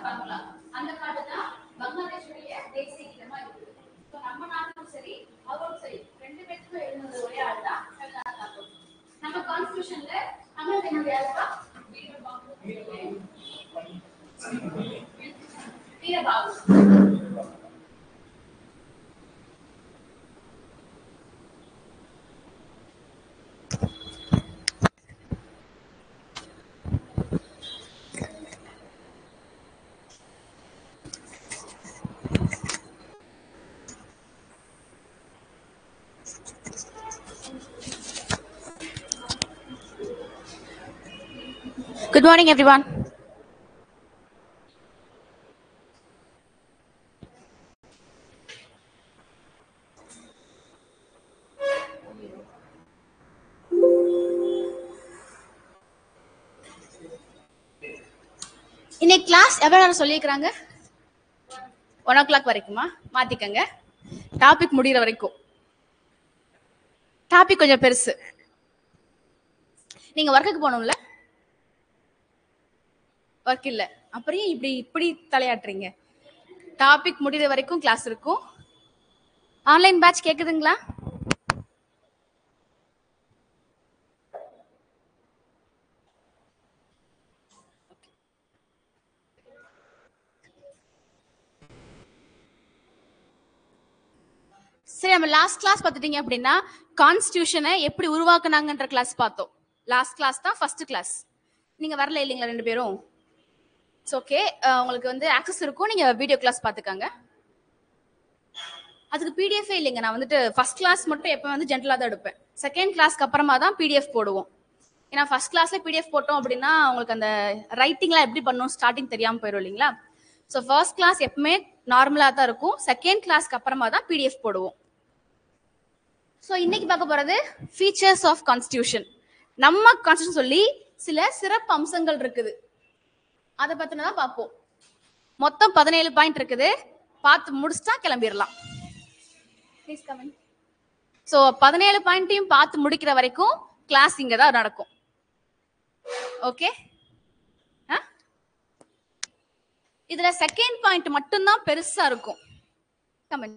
Formula அந்த card தான் பங்களாதேஷுடைய தேசிய கீதமா இருக்குது ஸோ நம்ம நாட்டிலும் சரி அவரும் சரி ரெண்டு பேருக்கும் எழுதுனது ஒரே ஆள் தான் ரவீந்திரநாத் தாகூர் நம்ம கான்ஸ்டியூஷன்ல தமிழ் என்னுடைய ஆள்வா வீரபாபு Good morning, everyone. இன்னைக்கு கிளாஸ் எவ்வளவு நேரம் சொல்லியிருக்கிறாங்க ஒன் ஓ கிளாக் வரைக்குமா மாத்திக்கங்க டாபிக் முடியிற வரைக்கும் டாபிக் கொஞ்சம் பெருசு நீங்க ஒர்க்குக்கு போகணும்ல ஒர்க் இல்ல அப்புறம் ஏன் இப்படி இப்படி தலையாட்டுறீங்க டாபிக் முடிகிற வரைக்கும் கிளாஸ் இருக்கும் ஆன்லைன் பேட்ச் கேக்குதுங்களா சரி நம்ம லாஸ்ட் கிளாஸ் பார்த்துட்டீங்க அப்படின்னா கான்ஸ்டியூஷனை எப்படி உருவாக்குனாங்கன்ற கிளாஸ் பார்த்தோம் லாஸ்ட் கிளாஸ் தான் ஃபர்ஸ்ட் கிளாஸ் நீங்க வரல இல்லைங்களா ரெண்டு பேரும் இட்ஸ் ஓகே உங்களுக்கு வந்து ஆக்சஸ் இருக்கும் நீங்க வீடியோ கிளாஸ் பார்த்துக்கங்க அதுக்கு பிடிஎஃபே இல்லைங்க நான் வந்துட்டு ஃபர்ஸ்ட் கிளாஸ் மட்டும் எப்போ வந்து ஜென்ரலாக தான் எடுப்பேன் செகண்ட் கிளாஸ்க்கு அப்புறமா தான் பிடிஎஃப் போடுவோம் ஏன்னா ஃபர்ஸ்ட் கிளாஸ்ல பிடிஎஃப் போட்டோம் அப்படின்னா உங்களுக்கு அந்த ரைட்டிங்லாம் எப்படி பண்ணணும் ஸ்டார்டிங் தெரியாமல் போயிடும் இல்லைங்களா ஸோ ஃபர்ஸ்ட் கிளாஸ் எப்பவுமே நார்மலாக தான் இருக்கும் செகண்ட் கிளாஸ்க்கு அப்புறமா தான் பிடிஎஃப் போடுவோம் ஸோ இன்னைக்கு பார்க்க போறது ஃபீச்சர்ஸ் ஆஃப் கான்ஸ்டியூஷன் நம்ம கான்ஸ்டியூஷன் சொல்லி சில சிறப்பு அம்சங்கள் இருக்குது அதை பத்தின தான் பார்ப்போம் மொத்தம் பதினேழு பாயிண்ட் இருக்குது பார்த்து முடிச்சுட்டா கிளம்பிடலாம் ப்ளீஸ் கமிங் ஸோ பதினேழு பாயிண்ட்டையும் பார்த்து முடிக்கிற வரைக்கும் கிளாஸ் இங்க தான் நடக்கும் ஓகே இதுல செகண்ட் பாயிண்ட் மட்டும்தான் பெருசா இருக்கும் கமன்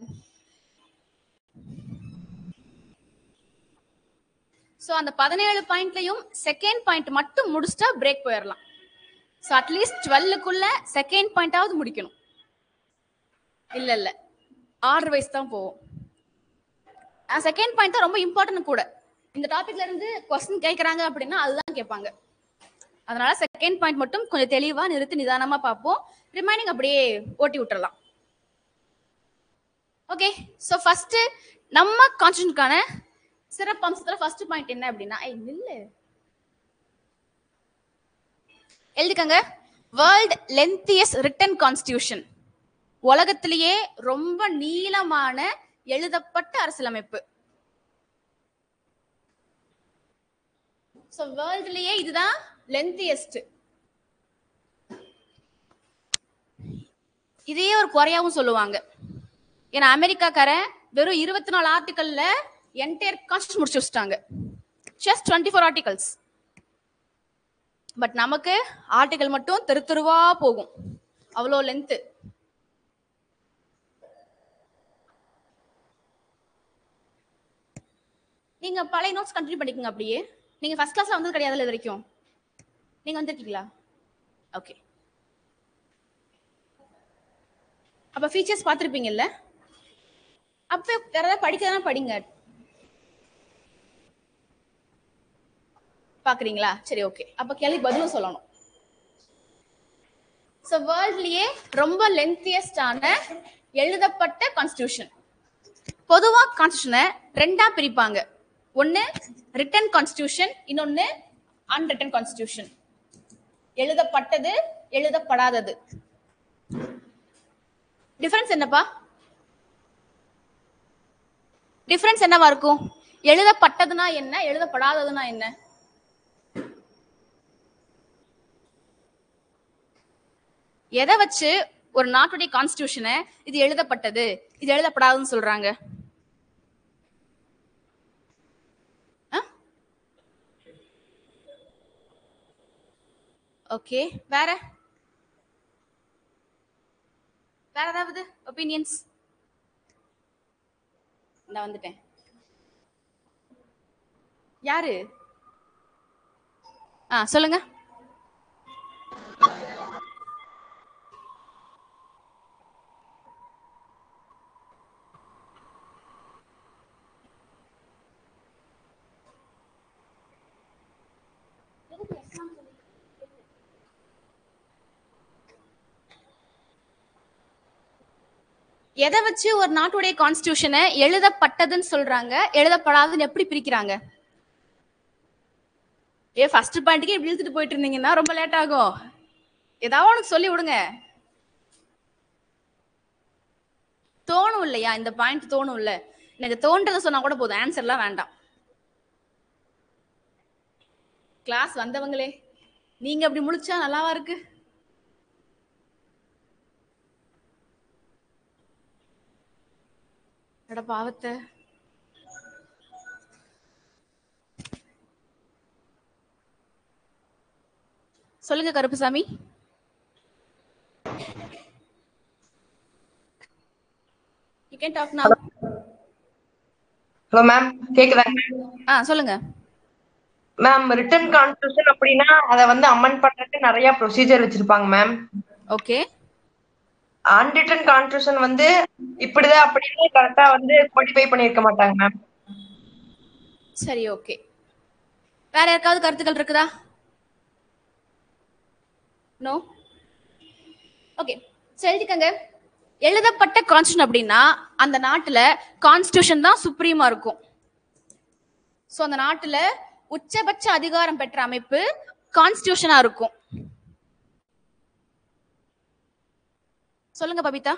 ஸோ அந்த பதினேழு பாயிண்ட்லயும் செகண்ட் பாயிண்ட் மட்டும் முடிச்சிட்டா பிரேக் போயிடலாம் ஸோ அட்லீஸ்ட் டுவெல்லுக்குள்ள செகண்ட் பாயிண்டாவது முடிக்கணும் இல்ல இல்ல ஆர்டர் வைஸ் தான் போவோம் செகண்ட் பாயிண்ட் தான் ரொம்ப இம்பார்ட்டன்ட் கூட இந்த டாபிக்ல இருந்து கொஸ்டின் கேட்கறாங்க அப்படின்னா அதுதான் கேட்பாங்க அதனால செகண்ட் பாயிண்ட் மட்டும் கொஞ்சம் தெளிவா நிறுத்தி நிதானமா பார்ப்போம் ரிமைனிங் அப்படியே ஓட்டி விட்டுறலாம் ஓகே ஸோ ஃபர்ஸ்ட் நம்ம கான்ஸ்டியூஷனுக்கான சிறப்பு அம்சத்துல ஃபர்ஸ்ட் பாயிண்ட் என்ன அப்படின்னா ஐ நில்லு எழுதிக்கங்க வேர்ல்ட் லென்த்தியஸ்ட் ரிட்டன் கான்ஸ்டியூஷன் உலகத்திலேயே ரொம்ப நீளமான எழுதப்பட்ட அரசியலமைப்பு ஸோ வேர்ல்ட்லயே இதுதான் லென்த்தியஸ்ட் இதையே ஒரு குறையாவும் சொல்லுவாங்க ஏன்னா அமெரிக்காக்காரன் வெறும் இருபத்தி நாலு ஆர்டிக்கல்ல என்டையர் கான்ஸ்டியூஷன் முடிச்சு வச்சுட்டாங்க just twenty four articles but நமக்கு ஆர்டிகல் மட்டும் தெரு தெருவா போகும் அவ்வளோ லென்த்து நீங்க பழைய நோட்ஸ் கண்டினியூ பண்ணிக்கோங்க அப்படியே நீங்க ஃபர்ஸ்ட் கிளாஸ்ல வந்தது கிடையாதுல்ல இது வரைக்கும் நீங்க வந்திருக்கீங்களா ஓகே அப்ப ஃபீச்சர்ஸ் பார்த்துருப்பீங்கல்ல அப்ப வேற ஏதாவது படிக்கிறதா படிங்க பாக்குறீங்களா சரி ஓகே அப்ப கேள்வி பதிலும் சொல்லணும் ஸோ வேர்ல்ட்லயே ரொம்ப லென்த்தியஸ்டான எழுதப்பட்ட கான்ஸ்டியூஷன் பொதுவா கான்ஸ்டியூஷனை ரெண்டா பிரிப்பாங்க ஒன்னு ரிட்டன் கான்ஸ்டியூஷன் இன்னொன்னு அன்ரிட்டன் கான்ஸ்டியூஷன் எழுதப்பட்டது எழுதப்படாதது டிஃபரன்ஸ் என்னப்பா டிஃபரன்ஸ் என்னவா இருக்கும் எழுதப்பட்டதுன்னா என்ன எழுதப்படாததுன்னா என்ன எதை வச்சு ஒரு நாட்டுடைய கான்ஸ்டியூஷனை இது எழுதப்பட்டது இது எழுதப்படாதுன்னு சொல்றாங்க ஓகே வேற வேற ஏதாவது ஒப்பீனியன்ஸ் நான் வந்துட்டேன் யாரு ஆ சொல்லுங்க எதை வச்சு ஒரு நாட்டுடைய கான்ஸ்டியூஷனை எழுதப்பட்டதுன்னு சொல்றாங்க எழுதப்படாதுன்னு எப்படி பிரிக்கிறாங்க ஏ ஃபர்ஸ்ட் பாயிண்ட்டுக்கே இப்படி இழுத்துட்டு போயிட்டு இருந்தீங்கன்னா ரொம்ப லேட் ஆகும் ஏதாவது உனக்கு சொல்லி விடுங்க தோணும் இல்லையா இந்த பாயிண்ட் தோணும் இல்ல எனக்கு தோன்றதை சொன்னா கூட போதும் ஆன்சர்லாம் வேண்டாம் கிளாஸ் வந்தவங்களே நீங்க அப்படி முழிச்சா நல்லாவா இருக்கு அட பாவத்தை சொல்லுங்க Karuppusamy you can talk now hello ma'am கேக்குதாங்க ஆ சொல்லுங்க மேம் ரிட்டன் கான்ஸ்டியூஷன் அப்படின்னா அதை வந்து அமெண்ட் பண்றதுக்கு நிறைய ப்ரொசீஜர் வச்சிருப்பாங்க மேம் ஓகே அன்ரிட்டன் கான்ஸ்டியூஷன் வந்து இப்படிதான் அப்படின்னு கரெக்டா வந்து கோடிஃபை பண்ணிருக்க மாட்டாங்க மேம் சரி ஓகே வேற யாருக்காவது கருத்துக்கள் இருக்குதா நோ ஓகே சரி எழுதிக்கங்க எழுதப்பட்ட கான்ஸ்டியூஷன் அப்படின்னா அந்த நாட்டுல கான்ஸ்டியூஷன் தான் சுப்ரீமா இருக்கும் சோ அந்த நாட்டுல உச்சபட்ச அதிகாரம் பெற்ற அமைப்பு கான்ஸ்டியூஷனா இருக்கும் சொல்லுங்க பபிதா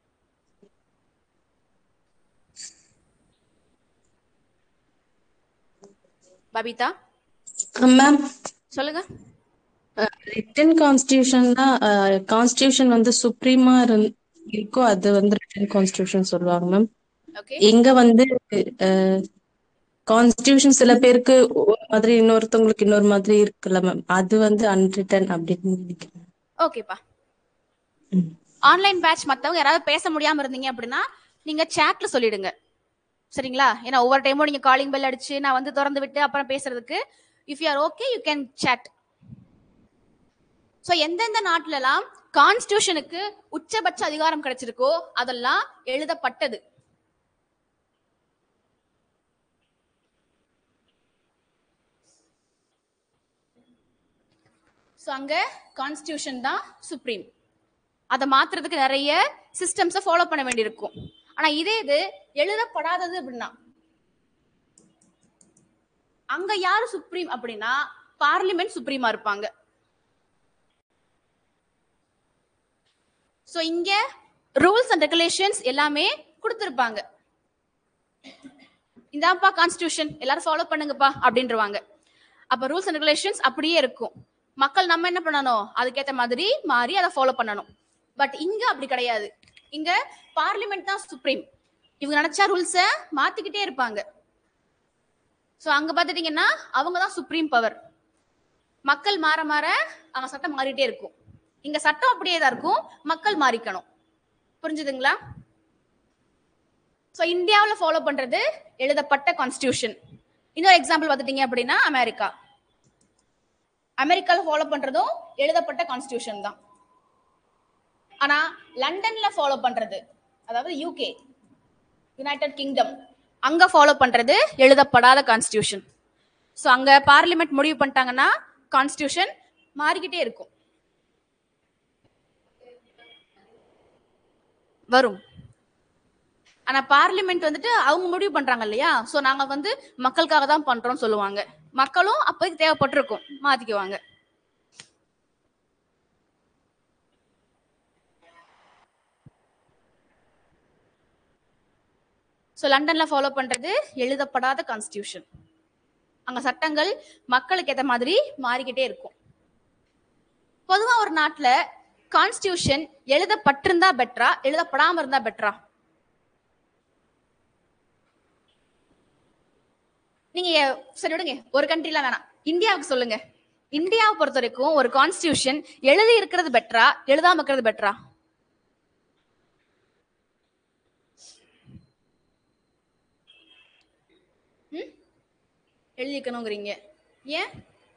பபிதா மேம் சொல்லுங்க ரிட்டன் கான்ஸ்டியூஷன் தான் கான்ஸ்டியூஷன் வந்து சுப்ரீமா இருக்கோ அது வந்து ரிட்டன் கான்ஸ்டியூஷன் சொல்லுவாங்க மேம் ஓகே இங்க வந்து கான்ஸ்டியூஷன் சில பேருக்கு ஒரு மாதிரி இன்னொருத்தவங்களுக்கு இன்னொரு மாதிரி இருக்குல்ல மேம் அது வந்து அன்ரிட்டன் அப்படின்னு நினைக்கிறேன் ஓகேப்பா ஆன்லைன் பேட்ச் மத்தவங்க யாராவது பேச முடியாம இருந்தீங்க அப்படின்னா நீங்க சாட்ல சொல்லிடுங்க சரிங்களா ஏன்னா ஒவ்வொரு டைமும் நீங்க காலிங் பெல் அடிச்சு நான் வந்து திறந்து விட்டு அப்புறம் பேசுறதுக்கு if you are okay you can chat so எந்தெந்த நாட்டுலலாம் கான்ஸ்டியூஷனுக்கு உச்சபட்ச அதிகாரம் கிடைச்சிருக்கோ அதெல்லாம் எழுதப்பட்டது ஸோ அங்க கான்ஸ்டியூஷன் தான் சுப்ரீம் அதை மாத்துறதுக்கு நிறைய சிஸ்டம்ஸை ஃபாலோ பண்ண வேண்டியிருக்கும் ஆனா இதே இது எழுதப்படாதது அப்படின்னா அங்க யாரு சுப்ரீம் அப்படின்னா பார்லிமெண்ட் சுப்ரீமா இருப்பாங்க சோ இங்க ரூல்ஸ் அண்ட் ரெகுலேஷன்ஸ் எல்லாமே கொடுத்திருப்பாங்க இந்தாப்பா கான்ஸ்டியூஷன் எல்லாரும் ஃபாலோ பண்ணுங்கப்பா அப்படின்றவாங்க அப்ப ரூல்ஸ் அண்ட் ரெகுலேஷன்ஸ் அப்படியே இருக்கும் மக்கள் நம்ம என்ன பண்ணணும் அதுக்கேத்த மாதிரி மாறி அதை ஃபாலோ பண்ணணும் பட் இங்க அப்படி கிடையாது இங்க பார்லிமெண்ட் தான் சுப்ரீம் இவங்க நினைச்சா ரூல்ஸை மாத்திக்கிட்டே இருப்பாங்க சோ அங்க பாத்துட்டீங்கன்னா அவங்க தான் சுப்ரீம் பவர் மக்கள் மாற மாற அவங்க சட்டம் மாறிட்டே இருக்கும் இங்க சட்டம் அப்படியே தான் இருக்கும் மக்கள் மாறிக்கணும் புரிஞ்சுதுங்களா சோ இந்தியாவுல ஃபாலோ பண்றது எழுதப்பட்ட கான்ஸ்டியூஷன் இன்னொரு எக்ஸாம்பிள் பார்த்துட்டீங்க அப்படின்னா அமெரிக்கா அமெரிக்கால ஃபாலோ பண்றதும் எழுதப்பட்ட கான்ஸ்டியூஷன் தான் ஆனா லண்டன்ல ஃபாலோ பண்றது அதாவது யூகே யுனைடெட் கிங்டம் அங்க ஃபாலோ பண்றது எழுதப்படாத கான்ஸ்டியூஷன் ஸோ அங்க பார்லிமெண்ட் முடிவு பண்ணிட்டாங்கன்னா கான்ஸ்டியூஷன் மாறிக்கிட்டே இருக்கும் வரும் ஆனா பார்லிமெண்ட் வந்துட்டு அவங்க முடிவு பண்றாங்க இல்லையா சோ நாங்க வந்து மக்களுக்காக தான் பண்றோம் சொல்லுவாங்க மக்களும் அப்போதைக்கு தேவைப்பட்டிருக்கும் மாத்திக்குவாங்க ஸோ லண்டன்ல ஃபாலோ பண்றது எழுதப்படாத கான்ஸ்டியூஷன் அங்க சட்டங்கள் மக்களுக்கு ஏத்த மாதிரி மாறிக்கிட்டே இருக்கும் பொதுவா ஒரு நாட்டுல கான்ஸ்டியூஷன் எழுதப்பட்டிருந்தா பெட்டரா எழுதப்படாம இருந்தா பெட்டரா நீங்க எ- சரி விடுங்க ஒரு கண்ட்ரில வேணாம் இந்தியாவுக்கு சொல்லுங்க இந்தியாவை பொறுத்த வரைக்கும் ஒரு கான்ஸ்டியூஷன் எழுதி இருக்கிறது பெட்டரா எழுதாம இருக்கிறது பெட்டரா எழுதிக்கணுங்கிறீங்க ஏன்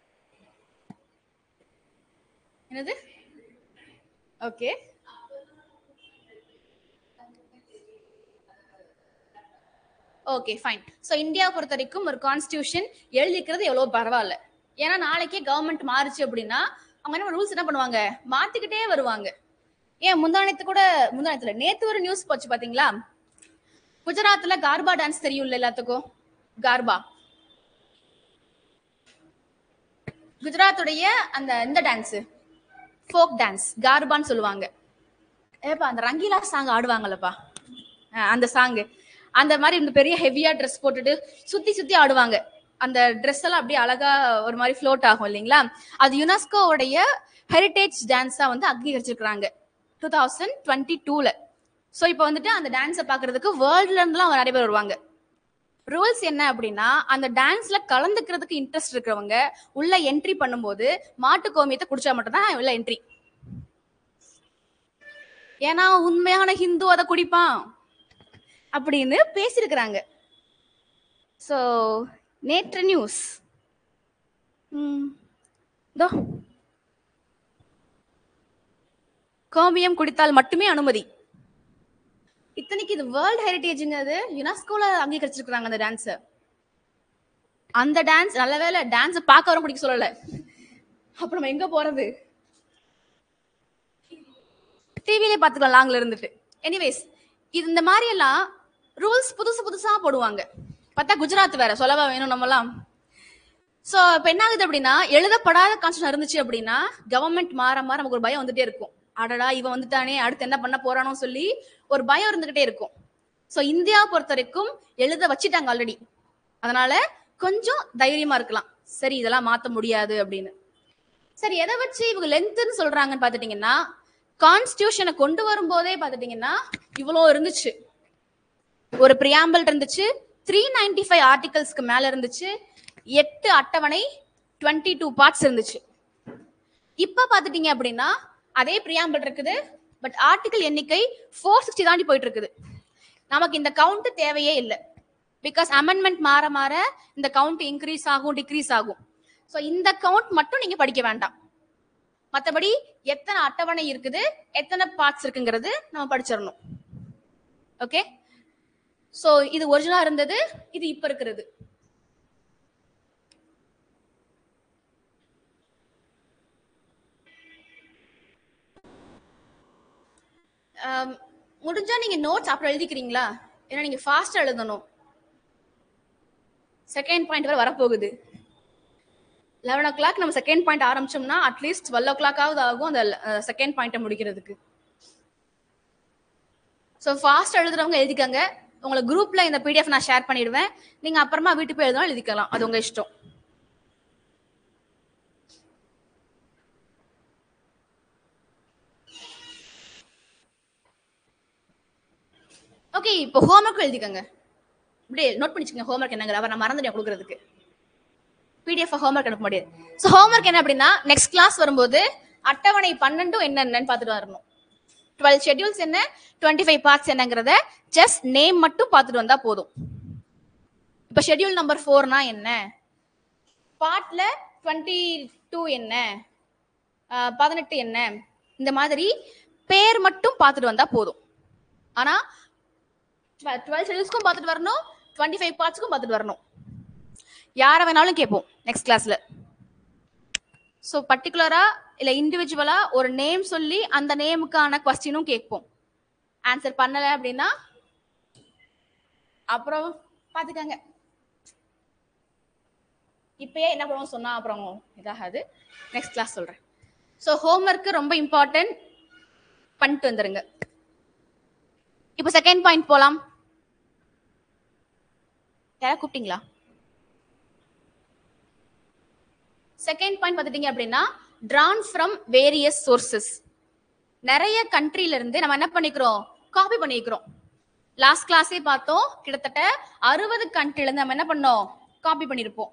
என்னது ஓகே ஓகே ஃபைன் ஸோ இந்தியாவை பொறுத்த வரைக்கும் ஒரு கான்ஸ்டியூஷன் எழுதிக்கிறது எவ்வளோ பரவாயில்ல ஏன்னா நாளைக்கே கவர்மெண்ட் மாறுச்சு அப்படின்னா அவங்க என்ன ரூல்ஸ் என்ன பண்ணுவாங்க மாத்திக்கிட்டே வருவாங்க ஏன் முந்தானத்து கூட முந்தானத்துல நேத்து ஒரு நியூஸ் போச்சு பாத்தீங்களா குஜராத்ல கார்பா டான்ஸ் தெரியும்ல எல்லாத்துக்கும் கார்பா குஜராத்துடைய அந்த இந்த டான்ஸ் ஃபோக் டான்ஸ் கார்பான்னு சொல்லுவாங்க ஏப்பா அந்த ரங்கீலா சாங் ஆடுவாங்கல்லப்பா அஹ் அந்த சாங் அந்த மாதிரி இந்த பெரிய ஹெவியா ட்ரெஸ் போட்டுட்டு சுத்தி சுத்தி ஆடுவாங்க அந்த ட்ரெஸ் எல்லாம் அப்படியே அழகா ஒரு மாதிரி ஃப்ளோட் ஆகும் இல்லைங்களா அது யுனெஸ்கோவுடைய ஹெரிட்டேஜ் டான்ஸா வந்து அங்கீகரிச்சிருக்காங்க டூ தௌசண்ட் டுவெண்ட்டி டூல ஸோ இப்போ வந்துட்டு அந்த டான்ஸை பார்க்கறதுக்கு வேர்ல்ட்ல இருந்துலாம் அவங்க நிறைய பேர் வருவாங்க ரூல்ஸ் என்ன அப்படின்னா அந்த டான்ஸ்ல கலந்துக்கிறதுக்கு இன்ட்ரெஸ்ட் இருக்கிறவங்க உள்ள என்ட்ரி பண்ணும்போது மாட்டு கோமியத்தை குடிச்சா மட்டும்தான் உள்ள என்ட்ரி ஏன்னா உண்மையான ஹிந்து அதை குடிப்பான் அப்படின்னு பேசியிருக்கிறாங்க ஸோ நேற்று நியூஸ் இதோ கோமியம் குடித்தால் மட்டுமே அனுமதி இத்தனைக்கு இது வேர்ல்ட் ஹெரிட்டேஜ்ங்க அது யுனெஸ்கோல அங்கீகரிச்சிருக்காங்க அந்த டான்ஸ் அந்த டான்ஸ் நல்ல வேலை டான்ஸ் பார்க்க வர பிடிக்க சொல்லல அப்புறம் நம்ம எங்க போறது டிவிலே பார்த்துக்கலாம் லாங்ல இருந்துட்டு எனிவேஸ் இது இந்த மாதிரி எல்லாம் ரூல்ஸ் புதுசு புதுசா போடுவாங்க பார்த்தா குஜராத் வேற சொல்லவா வேணும் நம்மலாம் சோ இப்ப என்ன ஆகுது அப்படின்னா எழுதப்படாத கான்ஸ்டியூஷன் இருந்துச்சு அப்படின்னா கவர்மெண்ட் மாற மாற நமக்கு ஒரு பயம் வந்துட்டே இருக்கும் அடடா இவன் வந்துட்டானே அடுத்து என்ன பண்ண போறானோ சொல்லி ஒரு பயம் இருந்துகிட்டே இருக்கும் சோ இந்தியா பொறுத்த வரைக்கும் எழுத வச்சிட்டாங்க ஆல்ரெடி அதனால கொஞ்சம் தைரியமா இருக்கலாம் சரி இதெல்லாம் மாத்த முடியாது அப்படின்னு சரி எதை வச்சு இவங்க லென்த்னு சொல்றாங்கன்னு பாத்துட்டீங்கன்னா கான்ஸ்டியூஷனை கொண்டு வரும்போதே பாத்துட்டீங்கன்னா இவ்வளோ இருந்துச்சு ஒரு பிரியாம்பல் இருந்துச்சு த்ரீ நைன்டி ஃபைவ் ஆர்டிகல்ஸ்க்கு மேல இருந்துச்சு எட்டு அட்டவணை டுவெண்ட்டி டூ பார்ட்ஸ் இருந்துச்சு இப்ப பாத்துட்டீங்க அப்படின்னா அதே பிரியாம்பல் இருக்குது பட் ஆர்டிகல் எண்ணிக்கை ஃபோர் சிக்ஸ்டி தாண்டி போயிட்டு இருக்குது நமக்கு இந்த கவுண்ட் தேவையே இல்லை பிகாஸ் அமெண்ட்மெண்ட் மாற மாற இந்த கவுண்ட் இன்க்ரீஸ் ஆகும் டிக்ரீஸ் ஆகும் ஸோ இந்த கவுண்ட் மட்டும் நீங்க படிக்க வேண்டாம் மற்றபடி எத்தனை அட்டவணை இருக்குது எத்தனை பார்ட்ஸ் இருக்குங்கிறது நம்ம படிச்சிடணும் ஓகே ஸோ இது ஒரிஜினலா இருந்தது இது இப்ப இருக்கிறது ஆம், முடிஞ்சா நீங்க நோட்ஸ் அப்புறம் எழுதிக்கிறீங்களா ஏன்னா நீங்க ஃபாஸ்டா எழுதணும் செகண்ட் பாயிண்ட் வரை வரப்போகுது லெவன் ஓ கிளாக் நம்ம செகண்ட் பாயிண்ட் ஆரம்பிச்சோம்னா அட்லீஸ்ட் டுவெல் ஓ கிளாக் ஆகுது ஆகும் அந்த செகண்ட் பாயிண்ட்டை முடிக்கிறதுக்கு ஸோ ஃபாஸ்ட் எழுதுறவங்க எழுதிக்கங்க உங்களை குரூப்ல இந்த பிடிஎஃப் நான் ஷேர் பண்ணிடுவேன் நீங்க அப்புறமா வீட்டுக்கு போய் எழுதணும் எழுதிக்கலாம் அது உங்க இஷ்டம் ஓகே இப்போ ஹோம்ஒர்க் எழுதிக்கங்க இப்படியே நோட் பண்ணிச்சுங்க ஹோம்ஒர்க் என்னங்கிற அவர் நான் மறந்துட்டேன் கொடுக்கறதுக்கு பிடிஎஃப் ஹோம்ஒர்க் அனுப்ப முடியாது ஸோ ஹோம்ஒர்க் என்ன அப்படின்னா நெக்ஸ்ட் கிளாஸ் வரும்போது அட்டவணை பன்னெண்டும் என்னென்னு பார்த்துட்டு வரணும் டுவெல் ஷெட்யூல்ஸ் என்ன டுவெண்ட்டி ஃபைவ் பார்ட்ஸ் என்னங்கிறத ஜஸ்ட் நேம் மட்டும் பார்த்துட்டு வந்தா போதும் இப்போ ஷெட்யூல் நம்பர் ஃபோர்னா என்ன பார்ட்ல டுவெண்ட்டி டூ என்ன ஆஹ் பதினெட்டு என்ன இந்த மாதிரி பேர் மட்டும் பார்த்துட்டு வந்தா போதும் ஆனா டுவெல் ஷெட்யூல்ஸ்க்கும் பார்த்துட்டு வரணும் டுவெண்ட்டி ஃபைவ் பார்ட்ஸ்க்கும் பார்த்துட்டு வரணும் யாரை வேணாலும் கேட்போம் நெக்ஸ்ட் கிளாஸ்ல ஸோ பர்டிகுலரா இல்ல இண்டிவிஜுவலா ஒரு நேம் சொல்லி அந்த நேமுக்கான கொஸ்டினும் கேட்போம் ஆன்சர் பண்ணல அப்படின்னா அப்புறம் பாத்துக்கங்க இப்பயே என்ன பண்ணுவோம் சொன்னா அப்புறம் இதாகாது நெக்ஸ்ட் கிளாஸ் சொல்றேன் ஸோ ஹோம்ஒர்க் ரொம்ப இம்பார்ட்டன்ட் பண்ணிட்டு வந்துருங்க இப்போ செகண்ட் பாயிண்ட் போலாம் யாரா கூப்பிட்டீங்களா செகண்ட் பாயிண்ட் பார்த்துட்டீங்க அப்படின்னா drawn ஃப்ரம் வேரியஸ் சோர்சஸ் நிறைய கண்ட்ரில இருந்து நம்ம என்ன பண்ணிக்கிறோம் காப்பி பண்ணிக்கிறோம் லாஸ்ட் கிளாஸே பார்த்தோம் கிட்டத்தட்ட அறுபது கண்ட்ரில இருந்து நம்ம என்ன பண்ணோம் காப்பி பண்ணிருப்போம்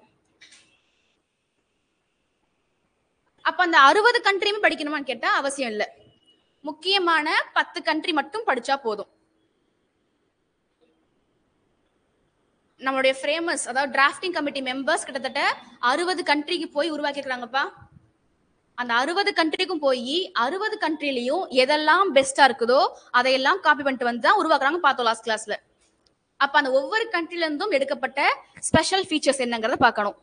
அப்ப அந்த அறுபது கண்ட்ரியுமே படிக்கணுமான்னு கேட்டா அவசியம் இல்லை முக்கியமான பத்து கண்ட்ரி மட்டும் படிச்சா போதும் நம்மளுடைய ஃப்ரேமர்ஸ் அதாவது டிராஃப்டிங் கமிட்டி மெம்பர்ஸ் கிட்டத்தட்ட அறுபது கண்ட்ரிக்கு போய் உருவாக்கிருக்காங்கப்பா அந்த அறுபது கண்ட்ரிக்கும் போய் அறுபது கண்ட்ரிலையும் எதெல்லாம் பெஸ்டா இருக்குதோ அதையெல்லாம் காப்பி பண்ணிட்டு வந்து தான் உருவாக்குறாங்க பார்த்தோம் லாஸ்ட் கிளாஸ்ல அப்ப அந்த ஒவ்வொரு கண்ட்ரில இருந்தும் எடுக்கப்பட்ட ஸ்பெஷல் ஃபீச்சர்ஸ் என்னங்கறத பார்க்கணும்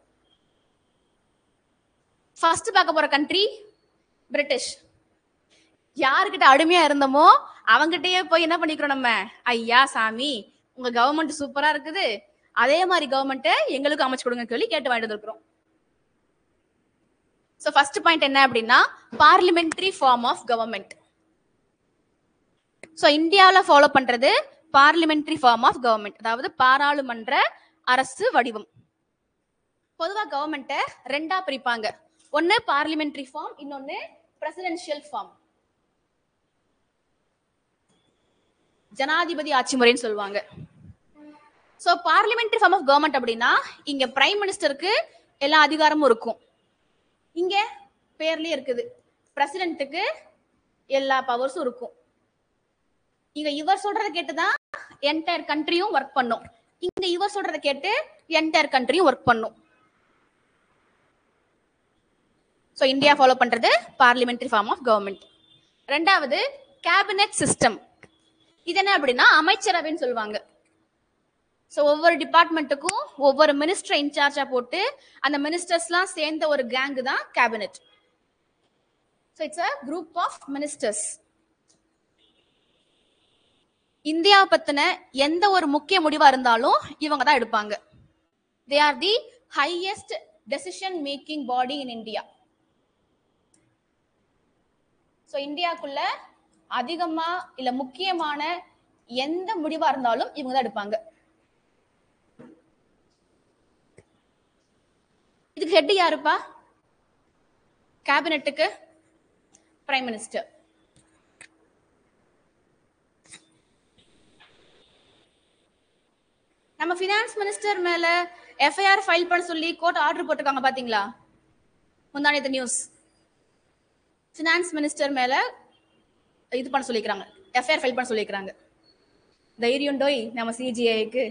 ஃபர்ஸ்ட் பார்க்க போற கண்ட்ரி பிரிட்டிஷ் யாருக்கிட்ட அடிமையா இருந்தோமோ அவங்கிட்டயே போய் என்ன பண்ணிக்கிறோம் நம்ம ஐயா சாமி உங்க கவர்மெண்ட் சூப்பரா இருக்குது அதே மாதிரி கவர்மெண்ட்டை எங்களுக்கும் அமைச்சு கொடுங்க சொல்லி கேட்டு வாங்கிட்டு இருக்கிறோம் ஸோ ஃபர்ஸ்ட் பாயிண்ட் என்ன அப்படின்னா parliamentary form of government so இந்தியாவில் ஃபாலோ பண்றது பார்லிமெண்ட்ரி ஃபார்ம் ஆஃப் கவர்மெண்ட் அதாவது பாராளுமன்ற அரசு வடிவம் பொதுவா கவர்மெண்ட்டை ரெண்டா பிரிப்பாங்க ஒன்னு பார்லிமெண்ட்ரி ஃபார்ம் இன்னொன்னு பிரசிடென்ஷியல் ஃபார்ம் ஜனாதிபதி ஆட்சி முறைன்னு சொல்லுவாங்க so parliamentary form of government அப்படின்னா இங்க பிரைம் மினிஸ்டருக்கு எல்லா அதிகாரமும் இருக்கும் இங்க பேர்லயே இருக்குது பிரசிடென்ட்டுக்கு எல்லா பவர்ஸும் இருக்கும் இங்க இவர் சொல்றதை கேட்டுதான் என்டையர் கண்ட்ரியும் ஒர்க் பண்ணும் இங்க இவர் சொல்றதை கேட்டு என்டையர் கண்ட்ரியும் ஒர்க் பண்ணும் ஸோ இந்தியா ஃபாலோ பண்றது பார்லிமெண்ட்ரி ஃபார்ம் ஆஃப் கவர்மெண்ட் ரெண்டாவது கேபினெட் சிஸ்டம் இது என்ன அப்படின்னா அமைச்சரவைன்னு சொல்லுவாங்க ஸோ ஒவ்வொரு டிபார்ட்மெண்ட்டுக்கும் ஒவ்வொரு மினிஸ்டர் இன்சார்ஜா போட்டு அந்த மினிஸ்டர்ஸ்லாம் சேர்ந்த ஒரு கேங் தான் cabinet so it's a group of ministers இந்தியாவை பத்தின எந்த ஒரு முக்கிய முடிவா இருந்தாலும் இவங்க தான் எடுப்பாங்க they are the highest decision making body in India so இந்தியாக்குள்ள அதிகமா இல்ல முக்கியமான எந்த முடிவா இருந்தாலும் இவங்க தான் எடுப்பாங்க இதுக்கு ஹெட் யாருப்பா கேபினெட்டுக்கு பிரைம் மினிஸ்டர் நம்ம ஃபினான்ஸ் மினிஸ்டர் மேல எஃப்ஐஆர் ஃபைல் பண்ண சொல்லி கோர்ட் ஆர்டர் போட்டிருக்காங்க பாத்தீங்களா முந்தானியத்து நியூஸ் ஃபினான்ஸ் மினிஸ்டர் மேல இது பண்ண சொல்லிக்கிறாங்க எஃப்ஐஆர் ஃபைல் பண்ண சொல்லிக்கிறாங்க தைரியம் டோய் நம்ம சிஜிஐக்கு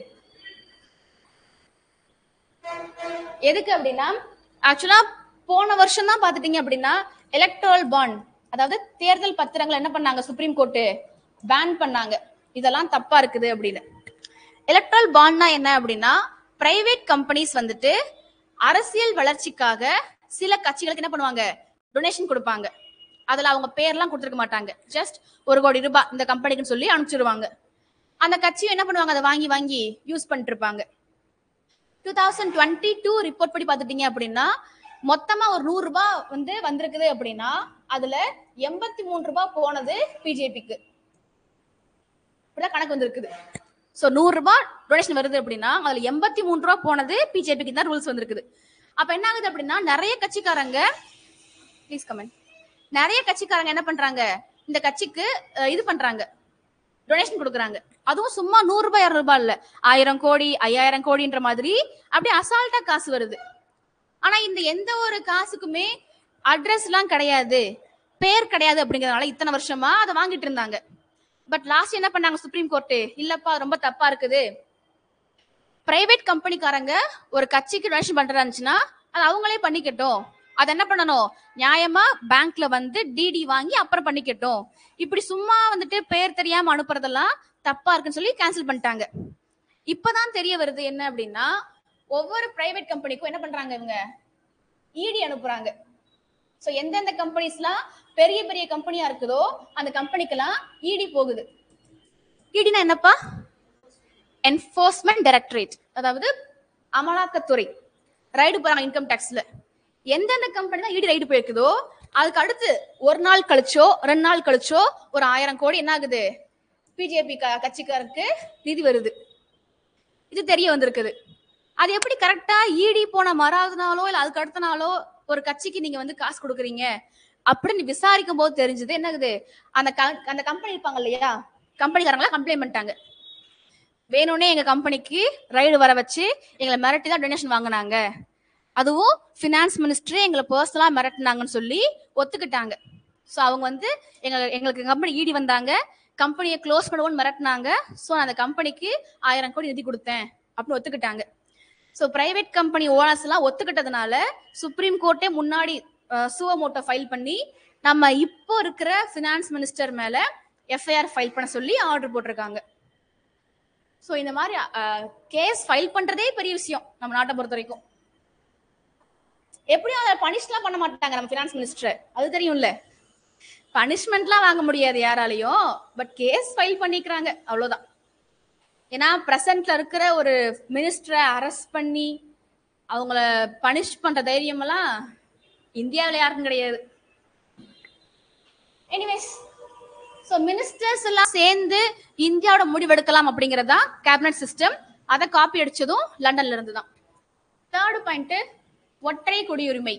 எதுக்கு அப்படின்னா ஆக்சுவலா போன வருஷம் தான் பாத்துட்டீங்க அப்படின்னா எலக்ட்ரல் பாண்ட் அதாவது தேர்தல் பத்திரங்கள் என்ன பண்ணாங்க சுப்ரீம் கோர்ட்டு பேன் பண்ணாங்க இதெல்லாம் தப்பா இருக்குது அப்படின்னு எலக்ட்ரல் பாண்ட்னா என்ன அப்படின்னா பிரைவேட் கம்பெனிஸ் வந்துட்டு அரசியல் வளர்ச்சிக்காக சில கட்சிகளுக்கு என்ன பண்ணுவாங்க டொனேஷன் கொடுப்பாங்க அதுல அவங்க பேர்லாம் கொடுத்துருக்க மாட்டாங்க ஜஸ்ட் ஒரு கோடி ரூபாய் இந்த கம்பெனிக்குன்னு சொல்லி அனுப்பிச்சிடுவாங்க அந்த கட்சியும் என்ன பண்ணுவாங்க அதை வாங்கி வாங்கி யூஸ் பண்ணிட்டு இருப்பாங்க two thousand twenty two report படி பார்த்துட்டீங்க அப்படின்னா மொத்தமா ஒரு நூறு ரூபாய் வந்து வந்திருக்குது அப்படின்னா அதுல எண்பத்தி மூணு ரூபாய் போனது பிஜேபிக்கு இப்படிதான் கணக்கு வந்திருக்குது ஸோ நூறு ரூபாய் டொனேஷன் வருது அப்படின்னா அதுல எண்பத்தி மூணு ரூபாய் போனது பிஜேபிக்கு தான் ரூல்ஸ் வந்திருக்குது அப்ப என்ன ஆகுது அப்படின்னா நிறைய கட்சிக்காரங்க ப்ளீஸ் கமெண்ட் நிறைய கட்சிக்காரங்க என்ன பண்றாங்க இந்த கட்சிக்கு அஹ், இது பண்றாங்க டொனேஷன் கொடுக்குறாங்க அதுவும் சும்மா நூறு ரூபாய் இரநூறு ரூபாய் இல்ல ஆயிரம் கோடி ஐயாயிரம் கோடின்ற மாதிரி அப்படியே அசால்ட்டா காசு வருது ஆனா இந்த எந்த ஒரு காசுக்குமே அட்ரஸ் எல்லாம் கிடையாது பேர் கிடையாது அப்படிங்கறதுனால இத்தனை வருஷமா அதை வாங்கிட்டு இருந்தாங்க பட் லாஸ்ட் என்ன பண்ணாங்க சுப்ரீம் கோர்ட்டு இல்லப்பா ரொம்ப தப்பா இருக்குது பிரைவேட் கம்பெனிக்காரங்க ஒரு கட்சிக்கு டொனேஷன் பண்றதா இருந்துச்சுன்னா அது அவங்களே பண்ணிக்கட்டும் அது என்ன பண்ணணும் நியாயமா பேங்க்ல வந்து டிடி வாங்கி அப்புறம் பண்ணிக்கட்டும் இப்படி சும்மா வந்துட்டு பேர் தெரியாம அனுப்புறதெல்லாம் தப்பா இருக்குன்னு சொல்லி கேன்சல் பண்ணிட்டாங்க இப்பதான் தெரிய வருது என்ன அப்படின்னா ஒவ்வொரு பிரைவேட் கம்பெனிக்கும் என்ன பண்றாங்க இவங்க இடி அனுப்புறாங்க சோ எந்தெந்த கம்பெனிஸ்லாம் பெரிய பெரிய கம்பெனியா இருக்குதோ அந்த கம்பெனிக்கெல்லாம் இடி போகுது இடினா என்னப்பா என்ஃபோர்ஸ்மெண்ட் டைரக்டரேட் அதாவது அமலாக்கத்துறை ரைடு போறாங்க இன்கம் டேக்ஸ்ல எந்தெந்த கம்பெனி தான் இடி ரைடு போயிருக்குதோ அதுக்கு அடுத்து ஒரு நாள் கழிச்சோ ரெண்டு நாள் கழிச்சோ ஒரு ஆயிரம் கோடி என்ன ஆகுது பிஜேபி கட்சிக்காரருக்கு நிதி வருது இது தெரிய வந்திருக்குது அது எப்படி கரெக்டா இடி போன மறாவது நாளோ இல்ல அதுக்கு அடுத்த நாளோ ஒரு கட்சிக்கு நீங்க வந்து காசு கொடுக்குறீங்க அப்படின்னு விசாரிக்கும் போது தெரிஞ்சது என்னகுது அந்த க- அந்த கம்பெனி இருப்பாங்க இல்லையா கம்பெனிக்காரங்களா கம்ப்ளைண்ட் பண்ணிட்டாங்க வேணும்னே எங்க கம்பெனிக்கு ரைடு வர வச்சு எங்களை மிரட்டி தான் டொனேஷன் வாங்கினாங்க அதுவும் ஃபினான்ஸ் மினிஸ்டரே எங்களை பர்சனலா மிரட்டினாங்கன்னு சொல்லி ஒத்துக்கிட்டாங்க ஸோ அவங்க வந்து எங்க எங்களுக்கு கம்பெனி ஈடி வந்தாங்க கம்பெனியை க்ளோஸ் பண்ணுவோம்னு மிரட்டினாங்க ஸோ அந்த கம்பெனிக்கு ஆயிரம் கோடி நிதி கொடுத்தேன் அப்படின்னு ஒத்துக்கிட்டாங்க ஸோ பிரைவேட் கம்பெனி ஓனர்ஸ் எல்லாம் ஒத்துக்கிட்டதுனால சுப்ரீம் கோர்ட்டே முன்னாடி சுவ மோட்டோ ஃபைல் பண்ணி நம்ம இப்போ இருக்கிற ஃபினான்ஸ் மினிஸ்டர் மேல எஃப்ஐஆர் ஃபைல் பண்ண சொல்லி ஆர்டர் போட்டிருக்காங்க ஸோ இந்த மாதிரி கேஸ் ஃபைல் பண்றதே பெரிய விஷயம் நம்ம நாட்டை பொறுத்த வரைக்கும் எப்படியும் அதை பனிஷ்லாம் பண்ண மாட்டாங்க நம்ம ஃபினான்ஸ் மினிஸ்டர் அது தெரியும்ல பனிஷ்மெண்ட்லாம் வாங்க முடியாது யாராலையும் பட் கேஸ் ஃபைல் பண்ணிக்கிறாங்க அவ்வளவுதான் ஏன்னா பிரசன்ட்ல இருக்கிற ஒரு மினிஸ்டரை அரெஸ்ட் பண்ணி அவங்கள பனிஷ் பண்ற தைரியம் எல்லாம் இந்தியாவில் யாருக்கும் கிடையாது எனிவேஸ் ஸோ மினிஸ்டர்ஸ் எல்லாம் சேர்ந்து இந்தியாவோட முடிவெடுக்கலாம் அப்படிங்கிறது தான் கேபினட் சிஸ்டம் அதை காப்பி அடிச்சதும் லண்டன்ல இருந்து தான் தேர்டு பாயிண்ட் ஒற்றை குடியுரிமை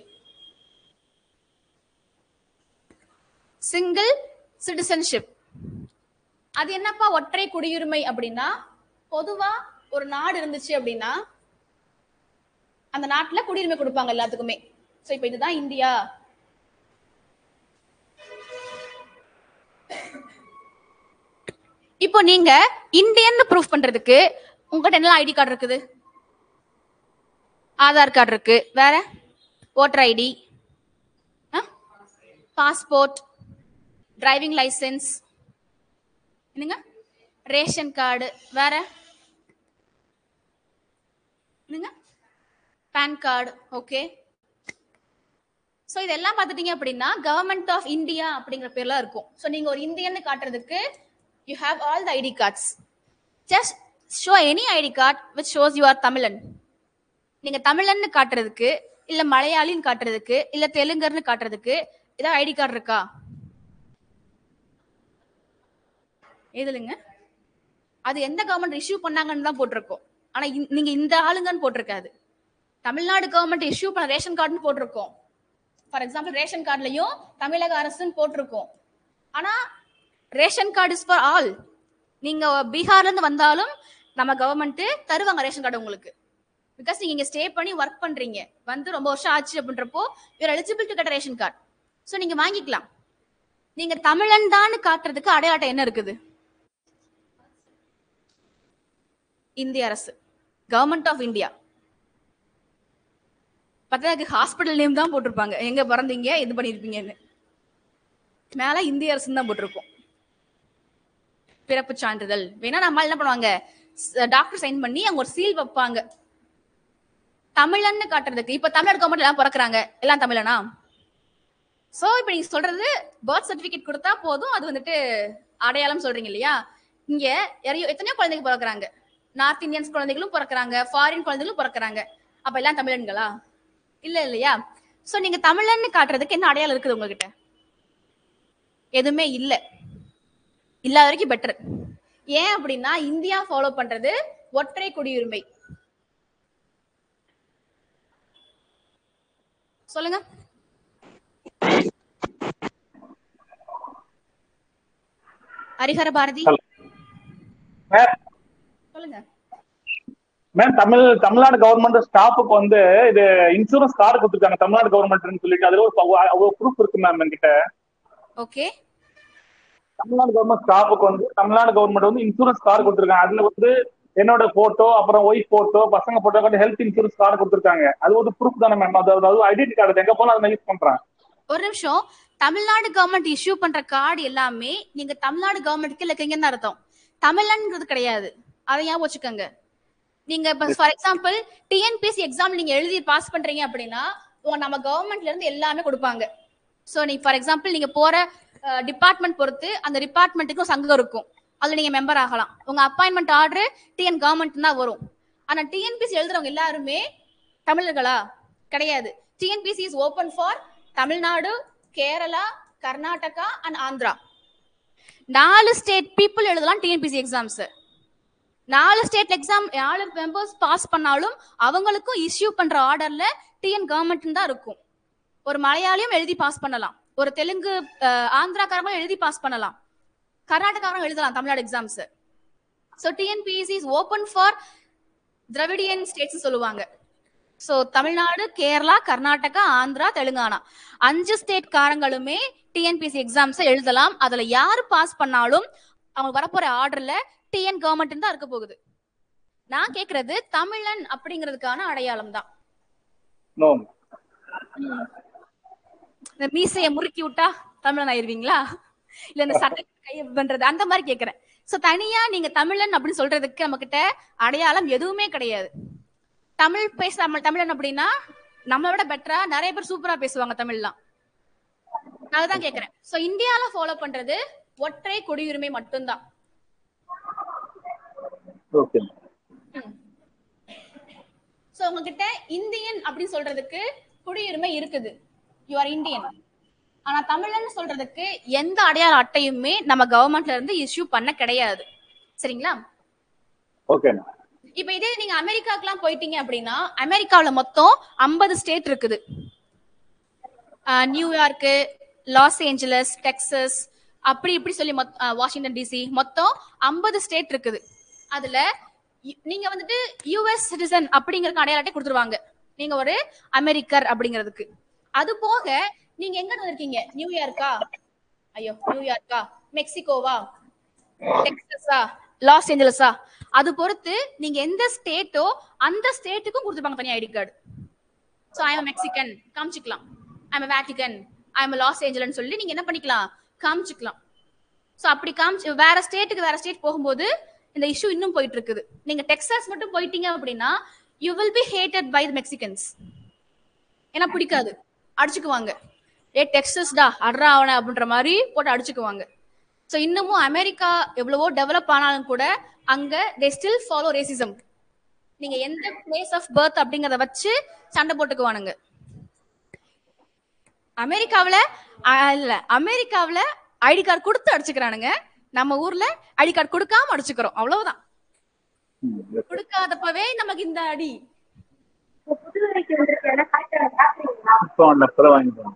சிங்கிள் சிட்டிசன்ஷிப் அது என்னப்பா ஒற்றை குடியுரிமை அப்படின்னா பொதுவா ஒரு நாடு இருந்துச்சு அப்படின்னா அந்த நாட்டுல குடியுரிமை கொடுப்பாங்க எல்லாத்துக்குமே சோ இப்போ இதுதான் இந்தியா இப்போ நீங்க இந்தியன் ப்ரூஃப் பண்றதுக்கு உங்ககிட்ட என்ன ஐடி கார்டு இருக்குது ஆதார் கார்டு இருக்கு வேற voter ID passport driving licence என்னங்க ரேஷன் கார்டு வேற என்னங்க பேன் கார்டு ஓகே ஸோ இதெல்லாம் பார்த்துட்டீங்க அப்படின்னா கவர்மெண்ட் ஆஃப் இந்தியா அப்படிங்கிற பேர்ல இருக்கும் ஸோ நீங்க ஒரு இந்தியன்னு காட்டுறதுக்கு you have all the ID cards just show any ID card which shows you are தமிழன் நீங்க தமிழன்னு காட்டுறதுக்கு இல்ல மலையாளின்னு காட்டுறதுக்கு இல்ல தெலுங்கர்னு காட்டுறதுக்கு ஏதாவது ஐடி கார்டு இருக்கா எதுலங்க அது எந்த கவர்மெண்ட் இஷ்யூ பண்ணாங்கன்னு தான் போட்டிருக்கோம் ஆனா இந்த- நீங்க இந்த ஆளுங்கன்னு போட்டிருக்காது தமிழ்நாடு கவர்மெண்ட் இஷ்யூ பண்ண ரேஷன் கார்டுன்னு போட்டிருக்கோம் ஃபார் எக்ஸாம்பிள் ரேஷன் கார்டுலயும் தமிழக அரசுன்னு போட்டிருக்கோம் ஆனா ration card is for all நீங்க பீகார்ல இருந்து வந்தாலும் நம்ம கவர்மெண்ட் தருவாங்க ரேஷன் கார்டு உங்களுக்கு பிகாஸ் நீங்க இங்க ஸ்டே பண்ணி ஒர்க் பண்றீங்க வந்து ரொம்ப வருஷம் ஆச்சு அப்படின்றப்போ you're eligible to get ration card so நீங்க வாங்கிக்கலாம் நீங்க தமிழன் தான் காட்டுறதுக்கு அடையாட்டம் என்ன இருக்குது இந்திய அரசு கவர்மெண்ட் ஆஃப் இந்தியா பத்தாக்கு ஹாஸ்பிட்டல் நேம் தான் போட்டிருப்பாங்க எங்க பிறந்தீங்க இது பண்ணிருப்பீங்கன்னு மேல இந்திய அரசு தான் போட்டிருப்போம் பிறப்பு சான்றிதழ் வேணா நம்ம என்ன பண்ணுவாங்க டாக்டர் சைன் பண்ணி அங்க ஒரு சீல் வைப்பாங்க தமிழன்னு காட்டுறதுக்கு இப்ப தமிழ்நாடு கவர்மெண்ட் எல்லாம் பிறக்குறாங்க எல்லாம் தமிழனா சோ இப்ப நீங்க சொல்றது பர்த் சர்டிபிகேட் கொடுத்தா போதும் அது வந்துட்டு அடையாளம் சொல்றீங்க இல்லையா இங்க எறையோ- எத்தனையோ குழந்தைங்க பிறக்குறாங்க நார்த் இந்தியன்ஸ் குழந்தைகளும் பிறக்குறாங்க ஃபாரின் குழந்தைகளும் பிறக்குறாங்க அப்ப எல்லாம் தமிழன்களா இல்ல இல்லையா சோ நீங்க தமிழன்னு காட்டுறதுக்கு என்ன அடையாளம் இருக்குது உங்ககிட்ட எதுவுமே இல்ல இல்லாத வரைக்கும் பெட்டர் ஏன் அப்படின்னா இந்தியா ஃபாலோ பண்றது ஒற்றை குடியுரிமை சொல்லுங்க ஹரிஹர பாரதி மேம் சொல்லுங்க மேம் தமிழ் தமிழ்நாடு கவர்மெண்ட் ஸ்டாஃபுக்கு வந்து இது இன்சூரன்ஸ் கார்டு கொடுத்துருக்காங்க தமிழ்நாடு கவர்மெண்ட்னு சொல்லிட்டு அதுல ஒரு ப்ரூஃப் இருக்கு மேம் என்கிட்ட ஓகே தமிழ்நாடு கவர்மெண்ட் ஸ்டாஃபுக்கு வந்து தமிழ்நாடு கவர்மெண்ட் வந்து இன்சூரன்ஸ் கார்டு கொடுத்துருக்காங்க அதுல வந்து என்னோட போட்டோ அப்புறம் ஒய்ஃப் போட்டோ பசங்க photo card health insurance card கொடுத்துருக்காங்க அது ஒரு ப்ரூஃப் தானே மேம் அது அதாவது ஐடென்டி கார்டு எங்க போனாலும் அதை யூஸ் பண்றேன் ஒரு நிமிஷம் தமிழ்நாடு கவர்மெண்ட் இஷ்யூ பண்ற கார்டு எல்லாமே நீங்க தமிழ்நாடு கவர்மெண்ட்க்கு இருக்கீங்கன்னு தான் அர்த்தம் தமிழன்ங்கிறது கிடையாது அதை ஞாபகம் வச்சுக்கோங்க நீங்க இப்ப ஃபார் எக்ஸாம்பிள் டிஎன்பிஎஸ்சி எக்ஸாம் நீங்க எழுதி பாஸ் பண்றீங்க அப்படின்னா உங்க நம்ம கவர்மெண்ட்ல இருந்து எல்லாமே கொடுப்பாங்க சோ நீங்க ஃபார் எக்ஸாம்பிள் நீங்க போற டிபார்ட்மெண்ட் பொறுத்து அந்த டிபார்ட்மெண்ட்டுக்கும் சங்கம் இருக்கும் அதுல நீங்க மெம்பர் ஆகலாம் உங்க அப்பாயின்மெண்ட் ஆர்டர் டிஎன் கவர்மெண்ட் தான் வரும் ஆனா டிஎன்பிஎஸ்சி எழுதுறவங்க எல்லாருமே தமிழர்களா கிடையாது TNPSC is open for Tamil Nadu Kerala Karnataka and Andhra நாலு ஸ்டேட் பீப்புள் எழுதலாம் டிஎன்பிசி எக்ஸாம்ஸ் நாலு ஸ்டேட் எக்ஸாம் நாலு மெம்பர்ஸ் பாஸ் பண்ணாலும் அவங்களுக்கும் இஷ்யூ பண்ற ஆர்டர்ல டிஎன் கவர்மெண்ட் தான் இருக்கும் ஒரு மலையாளியும் எழுதி பாஸ் பண்ணலாம் ஒரு தெலுங்கு அஹ், ஆந்திராக்காரங்களும் எழுதி பாஸ் பண்ணலாம் கர்நாடகாவும் எழுதலாம் Tamil Nadu exams so TNPSC is open for Dravidian states சொல்லுவாங்க ஸோ தமிழ்நாடு கேரளா கர்நாடகா ஆந்திரா தெலுங்கானா அஞ்சு ஸ்டேட் காரங்களுமே டிஎன்பிஎஸ்சி எக்ஸாம்ஸை எழுதலாம் அதுல யார் பாஸ் பண்ணாலும் அவங்க வரப்போற ஆர்டர்ல டிஎன் கவர்மெண்ட் தான் இருக்க போகுது நான் கேக்குறது தமிழன் அப்படிங்கிறதுக்கான அடையாளம் தான் நோ இந்த மீசைய முறுக்கி விட்டா தமிழன் ஆயிருவீங்களா இல்ல இந்த சட்டை கைய பண்றது அந்த மாதிரி கேக்குறேன் சோ தனியா நீங்க தமிழன் அப்படின்னு சொல்றதுக்கு நம்ம கிட்ட அடையாளம் எதுவுமே கிடையாது தமிழ் பேச தமிழ் தமிழன் அப்படின்னா நம்மளை விட பெட்டரா நிறைய பேர் சூப்பரா பேசுவாங்க தமிழ்லாம் நான் அதுதான் கேக்குறேன் சோ இந்தியால ஃபாலோ பண்றது ஒற்றை குடியுரிமை மட்டும்தான் ஓகே சோ உங்ககிட்ட இந்தியன் அப்படின்னு சொல்றதுக்கு குடியுரிமை இருக்குது யூ ஆர் இந்தியன் ஆனா தமிழன் சொல்றதுக்கு எந்த அடையாள அட்டையுமே நம்ம கவர்மெண்ட்ல இருந்து இஷ்யூ பண்ண கிடையாது சரிங்களா ஓகே இப்ப இதே நீங்க அமெரிக்காக்கெல்லாம் போயிட்டீங்க அப்படின்னா அமெரிக்காவுல மொத்தம் 50 ஸ்டேட் இருக்குது ஆஹ் நியூயார்க்கு லாஸ் ஏஞ்சலஸ் டெக்சஸ் அப்படி இப்படி சொல்லி மொத்- ஆஹ் வாஷிங்டன் டிசி மொத்தம் 50 ஸ்டேட் இருக்குது அதுல இ- நீங்க வந்துட்டு யூஎஸ் சிட்டிசன் அப்படிங்கறதுக்கு அடையாள அட்டை கொடுத்துருவாங்க நீங்க ஒரு அமெரிக்கர் அப்படிங்கிறதுக்கு அது போக நீங்க எங்க இருந்து இருக்கீங்க நியூயார்க்கா ஐயோ நியூயார்க்கா மெக்சிகோவா டெக்சஸா லாஸ் ஏஞ்சலஸா அது பொறுத்து நீங்க எந்த ஸ்டேட்டோ அந்த ஸ்டேட்டுக்கும் கொடுத்துருப்பாங்க தனி ID card so I Mexican காமிச்சிக்கலாம் I am Vatican I am Los Angelan சொல்லி நீங்க என்ன பண்ணிக்கலாம் காமிச்சிக்கலாம் ஸோ அப்படி காமிச்சு வேற ஸ்டேட்டுக்கு வேற ஸ்டேட் போகும்போது இந்த இஷ்யூ இன்னும் போயிட்டு இருக்குது நீங்க டெக்சாஸ் மட்டும் போயிட்டீங்க அப்படின்னா you will be hated by the Mexicans ஏன்னா பிடிக்காது அடிச்சுக்குவாங்க ஏ டெக்ஸஸ்டா அட்ரா அவன அப்படின்ற மாதிரி போட்டு அடிச்சுக்குவாங்க ஸோ இன்னமும் அமெரிக்கா எவ்வளவோ டெவலப் ஆனாலும் கூட அங்க தே ஸ்டில் ஃபாலோ ரேசிசம் நீங்க எந்த பிளேஸ் ஆஃப் பர்த் அப்படிங்கறத வச்சு சண்டை போட்டுக்குவானுங்க அமெரிக்காவுல அஹ், இல்ல அமெரிக்காவுல ஐடி கார்டு கொடுத்து அடிச்சுக்கிறானுங்க நம்ம ஊர்ல ஐடி கார்டு கொடுக்காம அடிச்சுக்கிறோம் அவ்வளவுதான் கொடுக்காதப்பவே நமக்கு இந்த அடி புதுவைக்கு வந்திருக்கேன் சாப்பிட்டு சாப்பிடுறீங்களா இப்போ அந்த பிறகு வாங்கிட்டு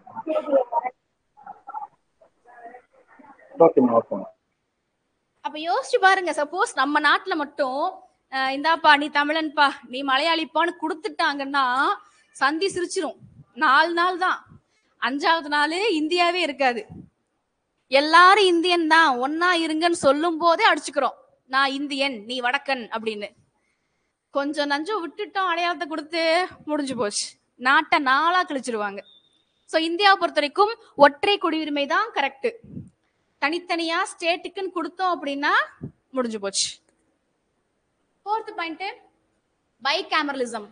ஓகேம்மா ஓகேம்மா அப்ப யோசிச்சு பாருங்க சப்போஸ் நம்ம நாட்டுல மட்டும் அஹ், இந்தாப்பா நீ தமிழன்பா நீ மலையாளிப்பான்னு கொடுத்துட்டாங்கன்னா சந்தி சிரிச்சிரும் நாலு நாள் தான் அஞ்சாவது நாள் இந்தியாவே இருக்காது எல்லாரும் இந்தியன் தான் ஒன்னா இருங்கன்னு சொல்லும் போதே அடிச்சுக்கிறோம் நான் இந்தியன் நீ வடக்கன் அப்படின்னு கொஞ்சம் நஞ்சம் விட்டுட்டோம் அடையாளத்தை கொடுத்து முடிஞ்சு போச்சு நாட்டை நாளா கழிச்சிருவாங்க சோ இந்தியாவை பொறுத்த வரைக்கும் ஒற்றை குடியுரிமை தான் கரெக்ட் தனித்தனியா ஸ்டேட்டுக்குன்னு கொடுத்தோம் அப்படின்னா முடிஞ்சு போச்சு ஃபோர்த் பாயிண்ட் பை கேமரலிசம்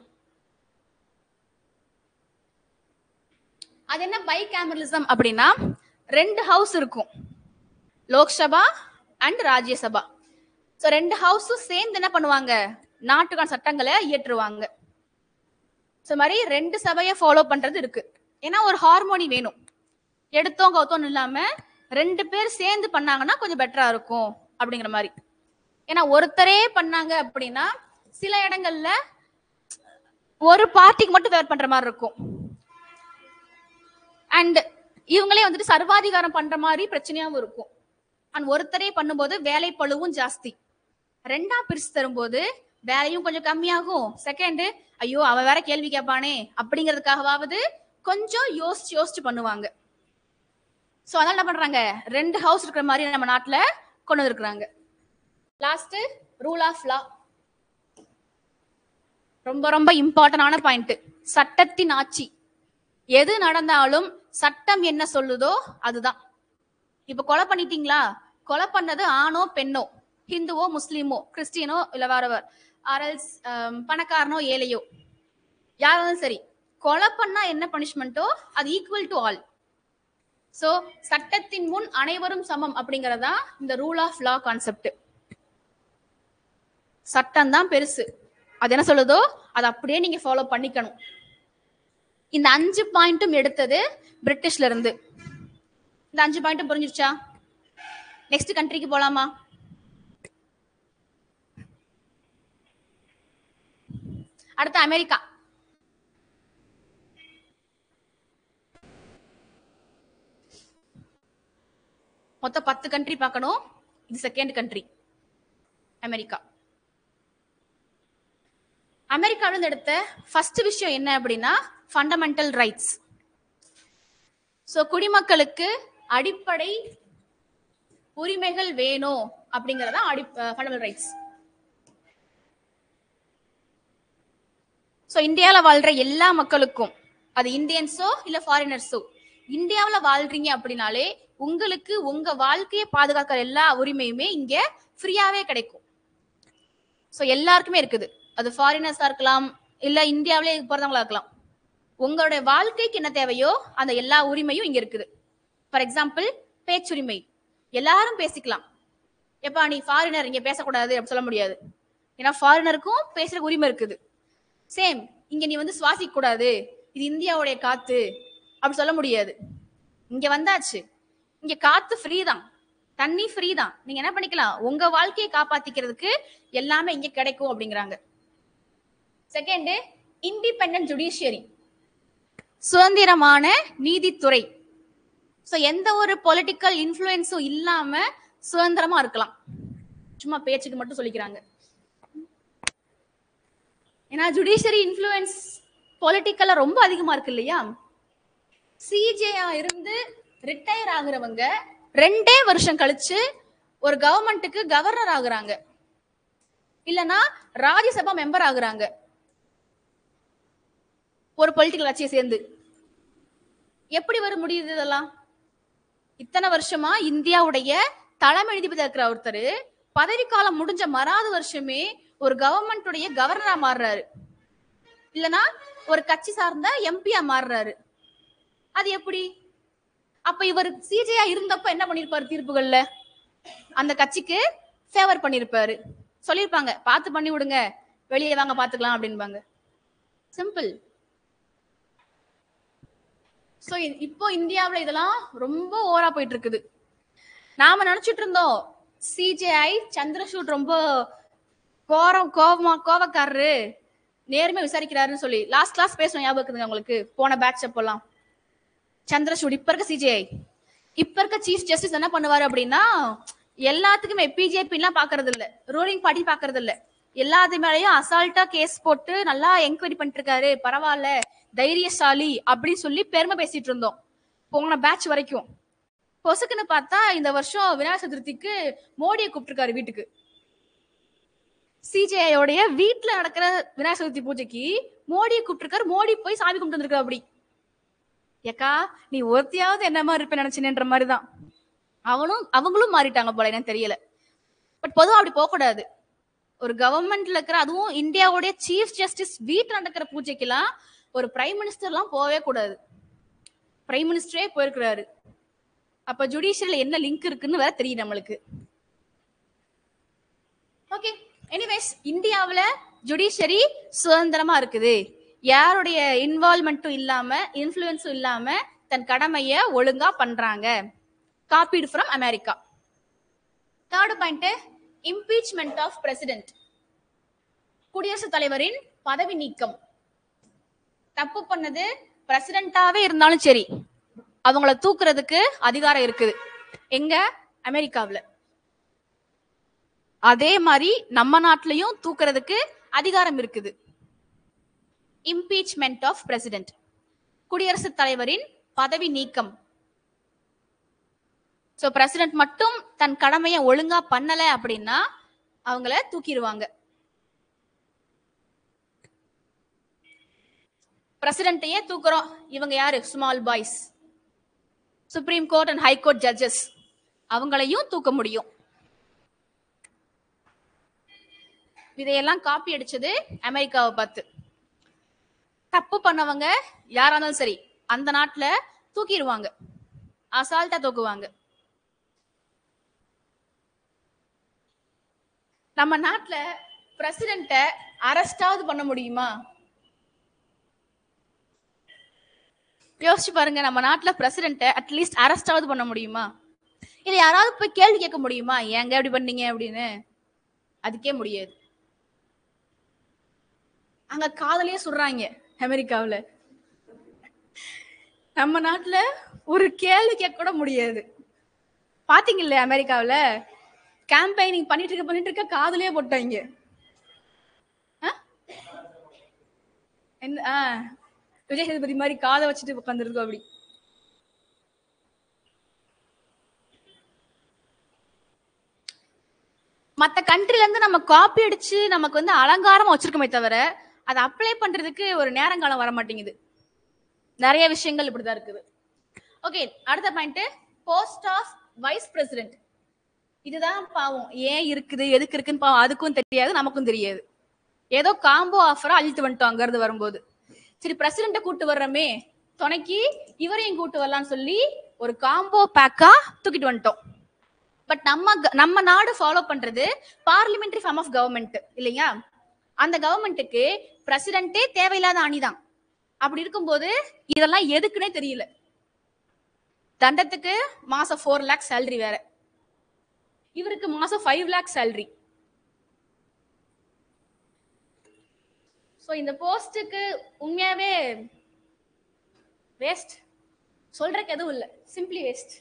அது என்ன பை கேமரலிசம் அப்படின்னா ரெண்டு ஹவுஸ் இருக்கும் லோக்சபா அண்ட் ராஜ்யசபா ஸோ ரெண்டு ஹவுஸும் சேர்ந்து என்ன பண்ணுவாங்க நாட்டுக்கான சட்டங்களை இயற்றுவாங்க ஸோ மாதிரி ரெண்டு சபையை ஃபாலோ பண்றது இருக்கு ஏன்னா ஒரு ஹார்மோனி வேணும் எடுத்தோம் கவுத்தோம் இல்லாம ரெண்டு பேர் சேர்ந்து பண்ணாங்கன்னா கொஞ்சம் பெட்டரா இருக்கும் அப்படிங்கிற மாதிரி ஏன்னா ஒருத்தரே பண்ணாங்க அப்படின்னா சில இடங்கள்ல ஒரு பார்ட்டிக்கு மட்டும் ஃபேவர் பண்ற மாதிரி இருக்கும் அண்ட் இவங்களே வந்துட்டு சர்வாதிகாரம் பண்ற மாதிரி பிரச்சனையாவும் இருக்கும் அண்ட் ஒருத்தரே பண்ணும்போது வேலை பழுவும் ஜாஸ்தி ரெண்டா பிரிச்சு தரும்போது வேலையும் கொஞ்சம் கம்மியாகும் செகண்ட் ஐயோ அவன் வேற கேள்வி கேட்பானே அப்படிங்கிறதுக்காகவாவது கொஞ்சம் யோசிச்சு யோசிச்சு பண்ணுவாங்க சோ அதனால என்ன பண்றாங்க ரெண்டு ஹவுஸ் இருக்கிற மாதிரி நம்ம நாட்டுல கொண்டு வந்திருக்கிறாங்க லாஸ்ட் ரூல் ஆஃப் லா ரொம்ப ரொம்ப இம்பார்ட்டன்டான பாயிண்ட் சட்டத்தின் ஆட்சி எது நடந்தாலும் சட்டம் என்ன சொல்லுதோ அதுதான் இப்ப கொலை பண்ணிட்டீங்களா கொலை பண்ணது ஆணோ பெண்ணோ ஹிந்துவோ முஸ்லீமோ கிறிஸ்டியனோ இல்ல வேறவர் ஆர்எல்ஸ் பணக்காரனோ ஏழையோ யாரும் சரி கொலை பண்ணா என்ன பனிஷ்மெண்ட்டோ அது ஈக்குவல் டு ஆல் சோ சட்டத்தின் முன் அனைவரும் சமம் அப்படிங்கறதா இந்த ரூல் ஆஃப் லா கான்செப்ட் சட்டம் தான் பெருசு அது என்ன சொல்லுதோ அதை அப்படியே நீங்க ஃபாலோ பண்ணிக்கணும் இந்த அஞ்சு பாயிண்ட்டும் எடுத்தது பிரிட்டிஷ்ல இருந்து இந்த அஞ்சு பாயிண்ட்டும் புரிஞ்சிருச்சா நெக்ஸ்ட் கண்ட்ரிக்கு போலாமா அடுத்து அமெரிக்கா மொத்தம் பத்து கண்ட்ரி பார்க்கணும் இது செகண்ட் கண்ட்ரி அமெரிக்கா அமெரிக்காவில இருந்து எடுத்த ஃபர்ஸ்ட் விஷயம் என்ன அப்படின்னா ஃபண்டமெண்டல் ரைட்ஸ் ஸோ குடிமக்களுக்கு அடிப்படை உரிமைகள் வேணும் அப்படிங்கறதா அடி ஃபண்டமெண்டல் ரைட்ஸ் ஸோ இந்தியாவில் வாழ்ற எல்லா மக்களுக்கும் அது இந்தியன்ஸோ இல்ல ஃபாரினர்ஸோ இந்தியாவில் வாழ்றீங்க அப்படின்னாலே உங்களுக்கு உங்க வாழ்க்கையை பாதுகாக்கிற எல்லா உரிமையுமே இங்க ஃப்ரீயாவே கிடைக்கும் ஸோ எல்லாருக்குமே இருக்குது அது ஃபாரினர்ஸா இருக்கலாம் இல்ல இந்தியாவிலே பிறந்தவங்களா இருக்கலாம் உங்களுடைய வாழ்க்கைக்கு என்ன தேவையோ அந்த எல்லா உரிமையும் இங்க இருக்குது ஃபார் எக்ஸாம்பிள் பேச்சுரிமை எல்லாரும் பேசிக்கலாம் எப்பா நீ ஃபாரினர் இங்க பேசக்கூடாது அப்படி சொல்ல முடியாது ஏன்னா ஃபாரினருக்கும் பேசுற உரிமை இருக்குது சேம் இங்க நீ வந்து சுவாசிக்க கூடாது இது இந்தியாவுடைய காத்து அப்படி சொல்ல முடியாது இங்க வந்தாச்சு இங்க காத்து ஃப்ரீ தான் தண்ணி ஃப்ரீ தான் நீங்க என்ன பண்ணிக்கலாம் உங்க வாழ்க்கையை காப்பாத்திக்கிறதுக்கு எல்லாமே இங்க கிடைக்கும் அப்படிங்கிறாங்க செகண்ட் இண்டிபெண்டன்ட் ஜுடிஷியரி சுதந்திரமான நீதித்துறை சோ எந்த ஒரு பொலிட்டிக்கல் இன்ஃப்ளூயன்ஸும் இல்லாம சுதந்திரமா இருக்கலாம் சும்மா பேச்சுக்கு மட்டும் சொல்லிக்கிறாங்க ஏன்னா ஜுடிஷியரி இன்ஃப்ளூயன்ஸ் பொலிட்டிக்கல்ல ரொம்ப அதிகமா இருக்கு இல்லையா சிஜேயா இருந்து ரிட்டையர் ஆகுறவங்க ரெண்டே வருஷம் கழிச்சு ஒரு கவர்மெண்ட்டுக்கு கவர்னர் ஆகுறாங்க இல்லனா ராஜ்யசபா மெம்பர் ஆகுறாங்க ஒரு பொலிட்டிக்கல் கட்சியை சேர்ந்து எப்படி வர முடியுது இதெல்லாம் இத்தனை வருஷமா இந்தியாவுடைய தலைமை நீதிபதி இருக்கிற ஒருத்தர் பதவிக்காலம் முடிஞ்ச மறாத வருஷமே ஒரு கவர்மெண்ட்டுடைய கவர்னரா மாறுறாரு இல்லனா ஒரு கட்சி சார்ந்த எம்பியா மாறுறாரு அது எப்படி அப்ப இவர் சிஜேயா இருந்தப்ப என்ன பண்ணிருப்பாரு தீர்ப்புகள்ல அந்த கட்சிக்கு ஃபேவர் பண்ணிருப்பாரு சொல்லிருப்பாங்க பார்த்து பண்ணி விடுங்க வெளியே வாங்க பாத்துக்கலாம் அப்படின்பாங்க சிம்பிள் சோ இப்போ இந்தியாவுல இதெல்லாம் ரொம்ப ஓவரா போயிட்டு இருக்குது நாம நினைச்சிட்டு இருந்தோம் சிஜேஐ சந்திரசூட் ரொம்ப கோரம் கோவமா கோவக்காரரு நேர்மை விசாரிக்கிறாருன்னு சொல்லி லாஸ்ட் கிளாஸ் பேசணும் ஞாபகம் இருக்குதுங்க உங்களுக்கு போன பேட்ச் அப்போல்லாம் சந்திரசூட் இப்ப இருக்க சிஜேஐ இப்ப இருக்க சீஃப் ஜஸ்டிஸ் என்ன பண்ணுவாரு அப்படின்னா எல்லாத்துக்குமே பிஜேபி எல்லாம் பாக்குறது இல்ல ரூலிங் பார்ட்டி பாக்குறது இல்ல எல்லாத்து மேலயும் அசால்ட்டா கேஸ் போட்டு நல்லா என்கொயரி பண்ணிட்டு இருக்காரு பரவாயில்ல தைரியசாலி அப்படின்னு சொல்லி பெருமை பேசிட்டு இருந்தோம் போன பேட்ச் வரைக்கும் பொசுக்குன்னு பார்த்தா இந்த வருஷம் விநாயகர் சதுர்த்திக்கு மோடியை கூப்பிட்டுருக்காரு வீட்டுக்கு சிஜேஐயோடைய வீட்டுல நடக்கிற விநாயகர் சதுர்த்தி பூஜைக்கு மோடியை கூப்பிட்டுருக்காரு மோடி போய் சாமி கும்பிட்டு வந்திருக்காரு அப்படி ஏக்கா நீ ஒருத்தியாவது என்ன மாதிரி இருப்ப நினைச்சினேன்ற மாதிரிதான் அவனும் அவங்களும் மாறிட்டாங்க போல எனக்கு தெரியல பட் பொதுவா அப்படி போக கூடாது ஒரு கவர்மெண்ட்ல இருக்கிற அதுவும் இந்தியாவுடைய சீஃப் ஜஸ்டிஸ் வீட்டுல நடக்கிற பூஜைக்கெல்லாம் ஒரு பிரைம் மினிஸ்டர்லாம் போகவே கூடாது பிரைம் மினிஸ்டரே போயிருக்கிறாரு அப்ப ஜுடிஷியல்ல என்ன லிங்க் இருக்குன்னு வேற தெரியும் நம்மளுக்கு ஓகே எனிவேஸ் இந்தியாவுல ஜுடிஷியரி சுதந்திரமா இருக்குது யாருடைய இன்வால்மெண்ட்டும் இல்லாம இன்ஃப்ளூயன்ஸும் இல்லாம தன் கடமைய ஒழுங்கா பண்றாங்க காப்பீடு from America third point impeachment of president குடியரசுத் தலைவரின் பதவி நீக்கம் தப்பு பண்ணது பிரசிடென்டாவே இருந்தாலும் சரி அவங்கள தூக்குறதுக்கு அதிகாரம் இருக்குது எங்க அமெரிக்காவுல அதே மாதிரி நம்ம நாட்டிலையும் தூக்குறதுக்கு அதிகாரம் இருக்குது இம்பீச்மெண்ட் ஆஃப் பிரசிடென்ட் குடியரசுத் தலைவரின் பதவி நீக்கம் சோ பிரசிடென்ட் மட்டும் தன் கடமையை ஒழுங்கா பண்ணல அப்படின்னா அவங்கள தூக்கிடுவாங்க பிரசிடென்ட்டையே தூக்குறோம் இவங்க யாரு small boys supreme court and high court judges அவங்களையும் தூக்க முடியும் இதையெல்லாம் காப்பி அடிச்சது அமெரிக்காவை பார்த்து தப்பு பண்ணவங்க யாரா இருந்தாலும் சரி அந்த நாட்டுல தூக்கிடுவாங்க அசால்ட்டா தூக்குவாங்க நம்ம நாட்டுல பிரசிடென்ட்ட அரெஸ்டாவது பண்ண முடியுமா யோசிச்சு பாருங்க நம்ம நாட்டுல பிரசிடென்ட்ட அட்லீஸ்ட் அரெஸ்டாவது பண்ண முடியுமா இல்ல யாராவது போய் கேள்வி கேட்க முடியுமா ஏங்க இப்படி பண்ணீங்க அப்படின்னு அதுக்கே முடியாது அங்க காதலே சொல்றாங்க அமெரிக்காவுல நம்ம நாட்டுல ஒரு கேள்வி கேட்க கூட முடியாது பாத்தீங்கல்ல அமெரிக்காவுல கேம்பெயினிங் பண்ணிட்டு இருக்க பண்ணிட்டு இருக்க காதலே போட்டாங்க ஆ? என்ன ஆ, விஜய் சேதுபதி மாதிரி காதை வச்சுட்டு உட்காந்துருக்கோம் அப்படி மத்த கண்ட்ரில இருந்து நம்ம காப்பி அடிச்சு நமக்கு வந்து அலங்காரமா வச்சிருக்கோமே தவிர அதை அப்ளை பண்றதுக்கு ஒரு நேரங்காலம் வர மாட்டேங்குது நிறைய விஷயங்கள் இப்படிதான் இருக்குது ஓகே அடுத்த point post of vice president இதுதான் பாவம் ஏன் இருக்குது எதுக்கு இருக்குன்னு பாவம் அதுக்கும் தெரியாது நமக்கும் தெரியாது ஏதோ காம்போ ஆஃபரா அழித்து வந்துட்டோம் அங்க இருந்து வரும்போது சரி பிரசிடென்ட்ட கூட்டு வர்றோமே துணைக்கு இவரையும் கூட்டு வரலாம்னு சொல்லி ஒரு காம்போ பேக்கா தூக்கிட்டு வந்துட்டோம் பட் நம்ம க- நம்ம நாடு ஃபாலோ பண்றது பார்லிமெண்டரி ஃபார்ம் ஆஃப் கவர்மெண்ட் இல்லையா அந்த கவர்மெண்ட்டுக்கு பிரசிடென்ட்டே தேவையில்லாத அணிதான் அப்படி இருக்கும்போது இதெல்லாம் எதுக்குன்னே தெரியல தண்டத்துக்கு மாசம் ஃபோர் லேக் சேலரி வேற இவருக்கு மாசம் ஃபைவ் லேக் சேலரி ஸோ இந்த போஸ்ட்டுக்கு உண்மையாவே வேஸ்ட் சொல்றதுக்கு எதுவும் இல்லை சிம்பிளி வேஸ்ட்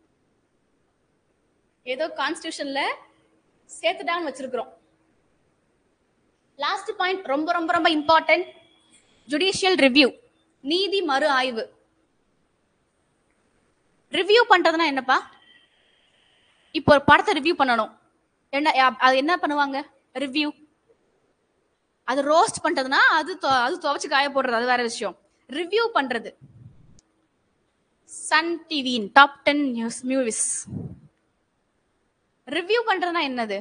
ஏதோ கான்ஸ்டியூஷன்ல சேர்த்துட்டான்னு வச்சிருக்கிறோம் லாஸ்ட் பாயிண்ட் ரொம்ப ரொம்ப ரொம்ப இம்பார்ட்டன்ட் ஜுடிஷியல் ரிவ்யூ நீதி மறு ஆய்வு ரிவ்யூ பண்றதுன்னா என்னப்பா இப்போ ஒரு படத்தை ரிவ்யூ பண்ணணும் என்ன அ- அது என்ன பண்ணுவாங்க ரிவ்யூ அது ரோஸ்ட் பண்றதுன்னா அது தொ- அது துவைச்சு காய போடுறது அது வேற விஷயம் ரிவ்யூ பண்றது சன் டிவியின் top ten news movies review பண்றதுனா என்னது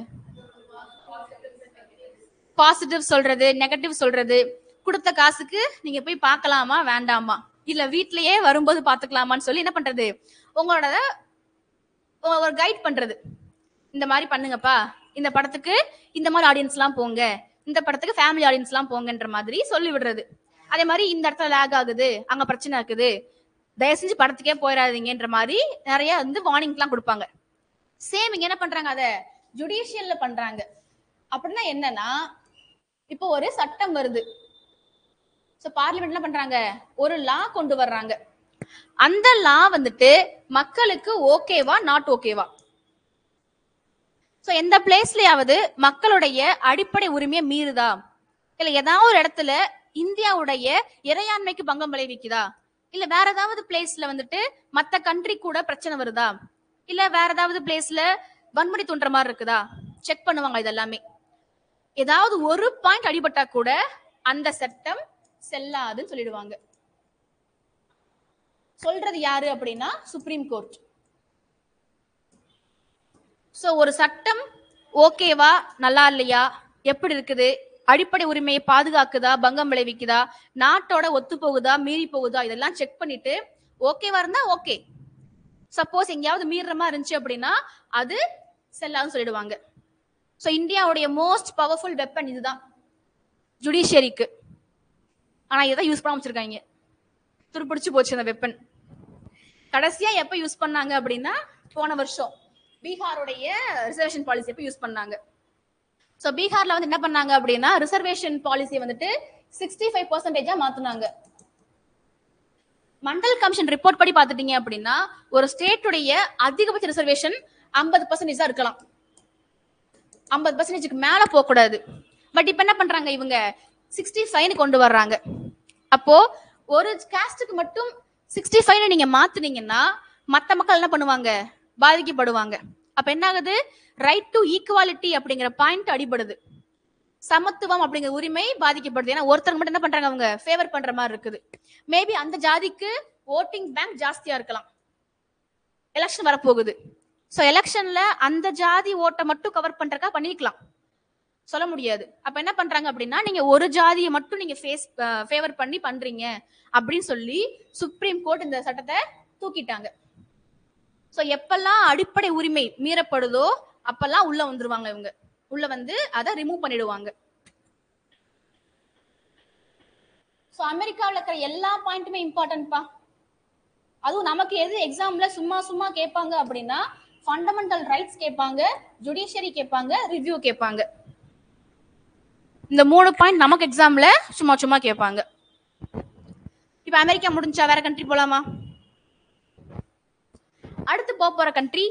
பாசிட்டிவ் சொல்றது நெகட்டிவ் சொல்றது கொடுத்த காசுக்கு நீங்க போய் பார்க்கலாமா வேண்டாமா இல்ல வீட்லயே வரும்போது பாத்துக்கலாமான்னு சொல்லி என்ன பண்றது உங்களோட ஒ- ஒரு கைட் பண்றது இந்த மாதிரி பண்ணுங்கப்பா இந்த படத்துக்கு இந்த மாதிரி ஆடியன்ஸ்லாம் போங்க இந்த படத்துக்கு ஃபேமிலி ஆடியன்ஸ்லாம் போங்கன்ற மாதிரி சொல்லி விடுறது அதே மாதிரி இந்த இடத்துல லேக் ஆகுது அங்க பிரச்சனை இருக்குது தயவு செஞ்சு படத்துக்கே போயிடாதீங்கன்ற மாதிரி நிறைய வந்து வார்னிங்லாம் கொடுப்பாங்க சேம் இங்க என்ன பண்றாங்க அத ஜுடிஷியல்ல பண்றாங்க அப்படின்னா என்னன்னா இப்போ ஒரு சட்டம் வருது சோ பார்லிமெண்ட் என்ன பண்றாங்க ஒரு லா கொண்டு வர்றாங்க அந்த லா வந்துட்டு மக்களுக்கு ஓகேவா நாட் ஓகேவா சோ எந்த பிளேஸ்லயாவது மக்களுடைய அடிப்படை உரிமையை மீறுதா இல்ல ஏதாவது ஒரு இடத்துல இந்தியாவுடைய இறையாண்மைக்கு பங்கம் விளைவிக்குதா இல்ல வேற ஏதாவது பிளேஸ்ல வந்துட்டு மத்த கண்ட்ரி கூட பிரச்சனை வருதா இல்ல வேற ஏதாவது பிளேஸ்ல வன்முறை தூண்டுற மாதிரி இருக்குதா செக் பண்ணுவாங்க இதெல்லாமே ஏதாவது ஒரு பாயிண்ட் அடிபட்டா கூட அந்த சட்டம் செல்லாதுன்னு சொல்லிடுவாங்க சொல்றது யாரு அப்படின்னா சுப்ரீம் கோர்ட் சோ ஒரு சட்டம் ஓகேவா நல்லா இல்லையா எப்படி இருக்குது அடிப்படை உரிமையை பாதுகாக்குதா பங்கம் விளைவிக்குதா நாட்டோட ஒத்து போகுதா மீறி போகுதா இதெல்லாம் செக் பண்ணிட்டு ஓகேவா இருந்தா ஓகே சப்போஸ் எங்கேயாவது மீறுற மாதிரி இருந்துச்சு அப்படின்னா அது செல்லாதுன்னு சொல்லிடுவாங்க சோ இந்தியாவுடைய மோஸ்ட் பவர்ஃபுல் வெப்பன் இதுதான் ஜுடிஷியரிக்கு ஆனா இதை யூஸ் பண்ண வச்சிருக்காங்க துருப்பிடிச்சு போச்சு அந்த வெப்பன் கடைசியா எப்ப யூஸ் பண்ணாங்க அப்படின்னா போன வருஷம் பீகாருடைய ரிசர்வேஷன் பாலிசி எப்ப யூஸ் பண்ணாங்க சோ பீகார்ல வந்து என்ன பண்ணாங்க அப்படின்னா ரிசர்வேஷன் பாலிசி வந்துட்டு சிக்ஸ்டி ஃபைவ் பர்சன்டேஜா மாத்துனாங்க மண்டல் கமிஷன் ரிப்போர்ட் படி பாத்துட்டீங்க அப்படின்னா ஒரு ஸ்டேட்டுடைய அதிகபட்ச ரிசர்வேஷன் ஐம்பது பர்சன்டேஜ் தான் இருக்கலாம் ஐம்பது பர்சன்டேஜுக்கு மேல போக கூடாது பட் இப்ப என்ன பண்றாங்க இவங்க சிக்ஸ்டி ஃபைவ்னு கொண்டு வர்றாங்க அப்போ ஒரு காஸ்டுக்கு மட்டும் சிக்ஸ்டி ஃபைவ் நீங்க மாத்துனீங்கன்னா மத்த மக்கள் என்ன பண்ணுவாங்க பாதிக்கப்படுவாங்க அப்ப என்ன ஆகுது ரைட் டு ஈக்குவாலிட்டி அப்படிங்கிற பாயிண்ட் அடிபடுது சமத்துவம் அப்படிங்கிற உரிமை பாதிக்கப்படுது ஏன்னா ஒருத்தர் மட்டும் என்ன பண்றாங்க அவங்க ஃபேவர் பண்ற மாதிரி இருக்குது மேபி அந்த ஜாதிக்கு ஓட்டிங் பேங்க் ஜாஸ்தியா இருக்கலாம் எலெக்ஷன் வரப்போகுது சோ எலெக்ஷன்ல அந்த ஜாதி ஓட்டை மட்டும் கவர் பண்றக்கா பண்ணிக்கலாம் சொல்ல முடியாது அப்ப என்ன பண்றாங்க அப்படின்னா நீங்க ஒரு ஜாதியை மட்டும் நீங்க ஃபேஸ் ஃபேவர் பண்ணி பண்றீங்க அப்படின்னு சொல்லி சுப்ரீம் கோர்ட் இந்த சட்டத்தை தூக்கிட்டாங்க சோ எப்பெல்லாம் அடிப்படை உரிமை மீறப்படுதோ அப்பெல்லாம் உள்ள வந்துருவாங்க இவங்க உள்ள வந்து அதை ரிமூவ் பண்ணிடுவாங்க சோ அமெரிக்காவுல இருக்கிற எல்லா பாயிண்ட்டுமே இம்பார்ட்டன்ட்பா அதுவும் நமக்கு எது எக்ஸாம்ல சும்மா சும்மா கேட்பாங்க அப்படின்னா ஃபண்டமெண்டல் ரைட்ஸ் கேட்பாங்க ஜுடிஷியரி கேட்பாங்க ரிவ்யூ கேட்பாங்க இந்த மூணு பாயிண்ட் நமக்கு எக்ஸாம்ல சும்மா சும்மா கேட்பாங்க இப்ப அமெரிக்கா முடிஞ்சா வேற கண்ட்ரி போலாமா அடுத்து போக போற country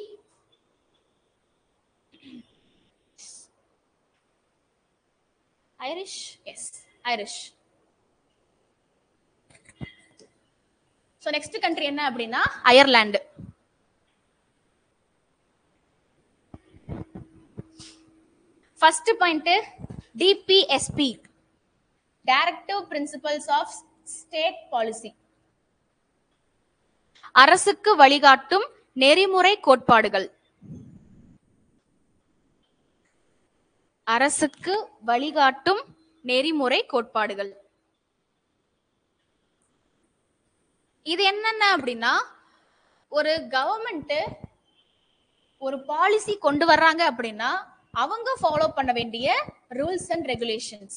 Irish yes Irish so next country என்ன அப்படின்னா Ireland first point DPSP directive principles of state policy அரசுக்கு வழிகாட்டும் நெறிமுறை கோட்பாடுகள் அரசுக்கு வழிகாட்டும் நெறிமுறை கோட்பாடுகள் இது என்னென்ன அப்படின்னா ஒரு கவர்மெண்ட் ஒரு பாலிசி கொண்டு வர்றாங்க அப்படின்னா அவங்க ஃபாலோ பண்ண வேண்டிய ரூல்ஸ் அண்ட் ரெகுலேஷன்ஸ்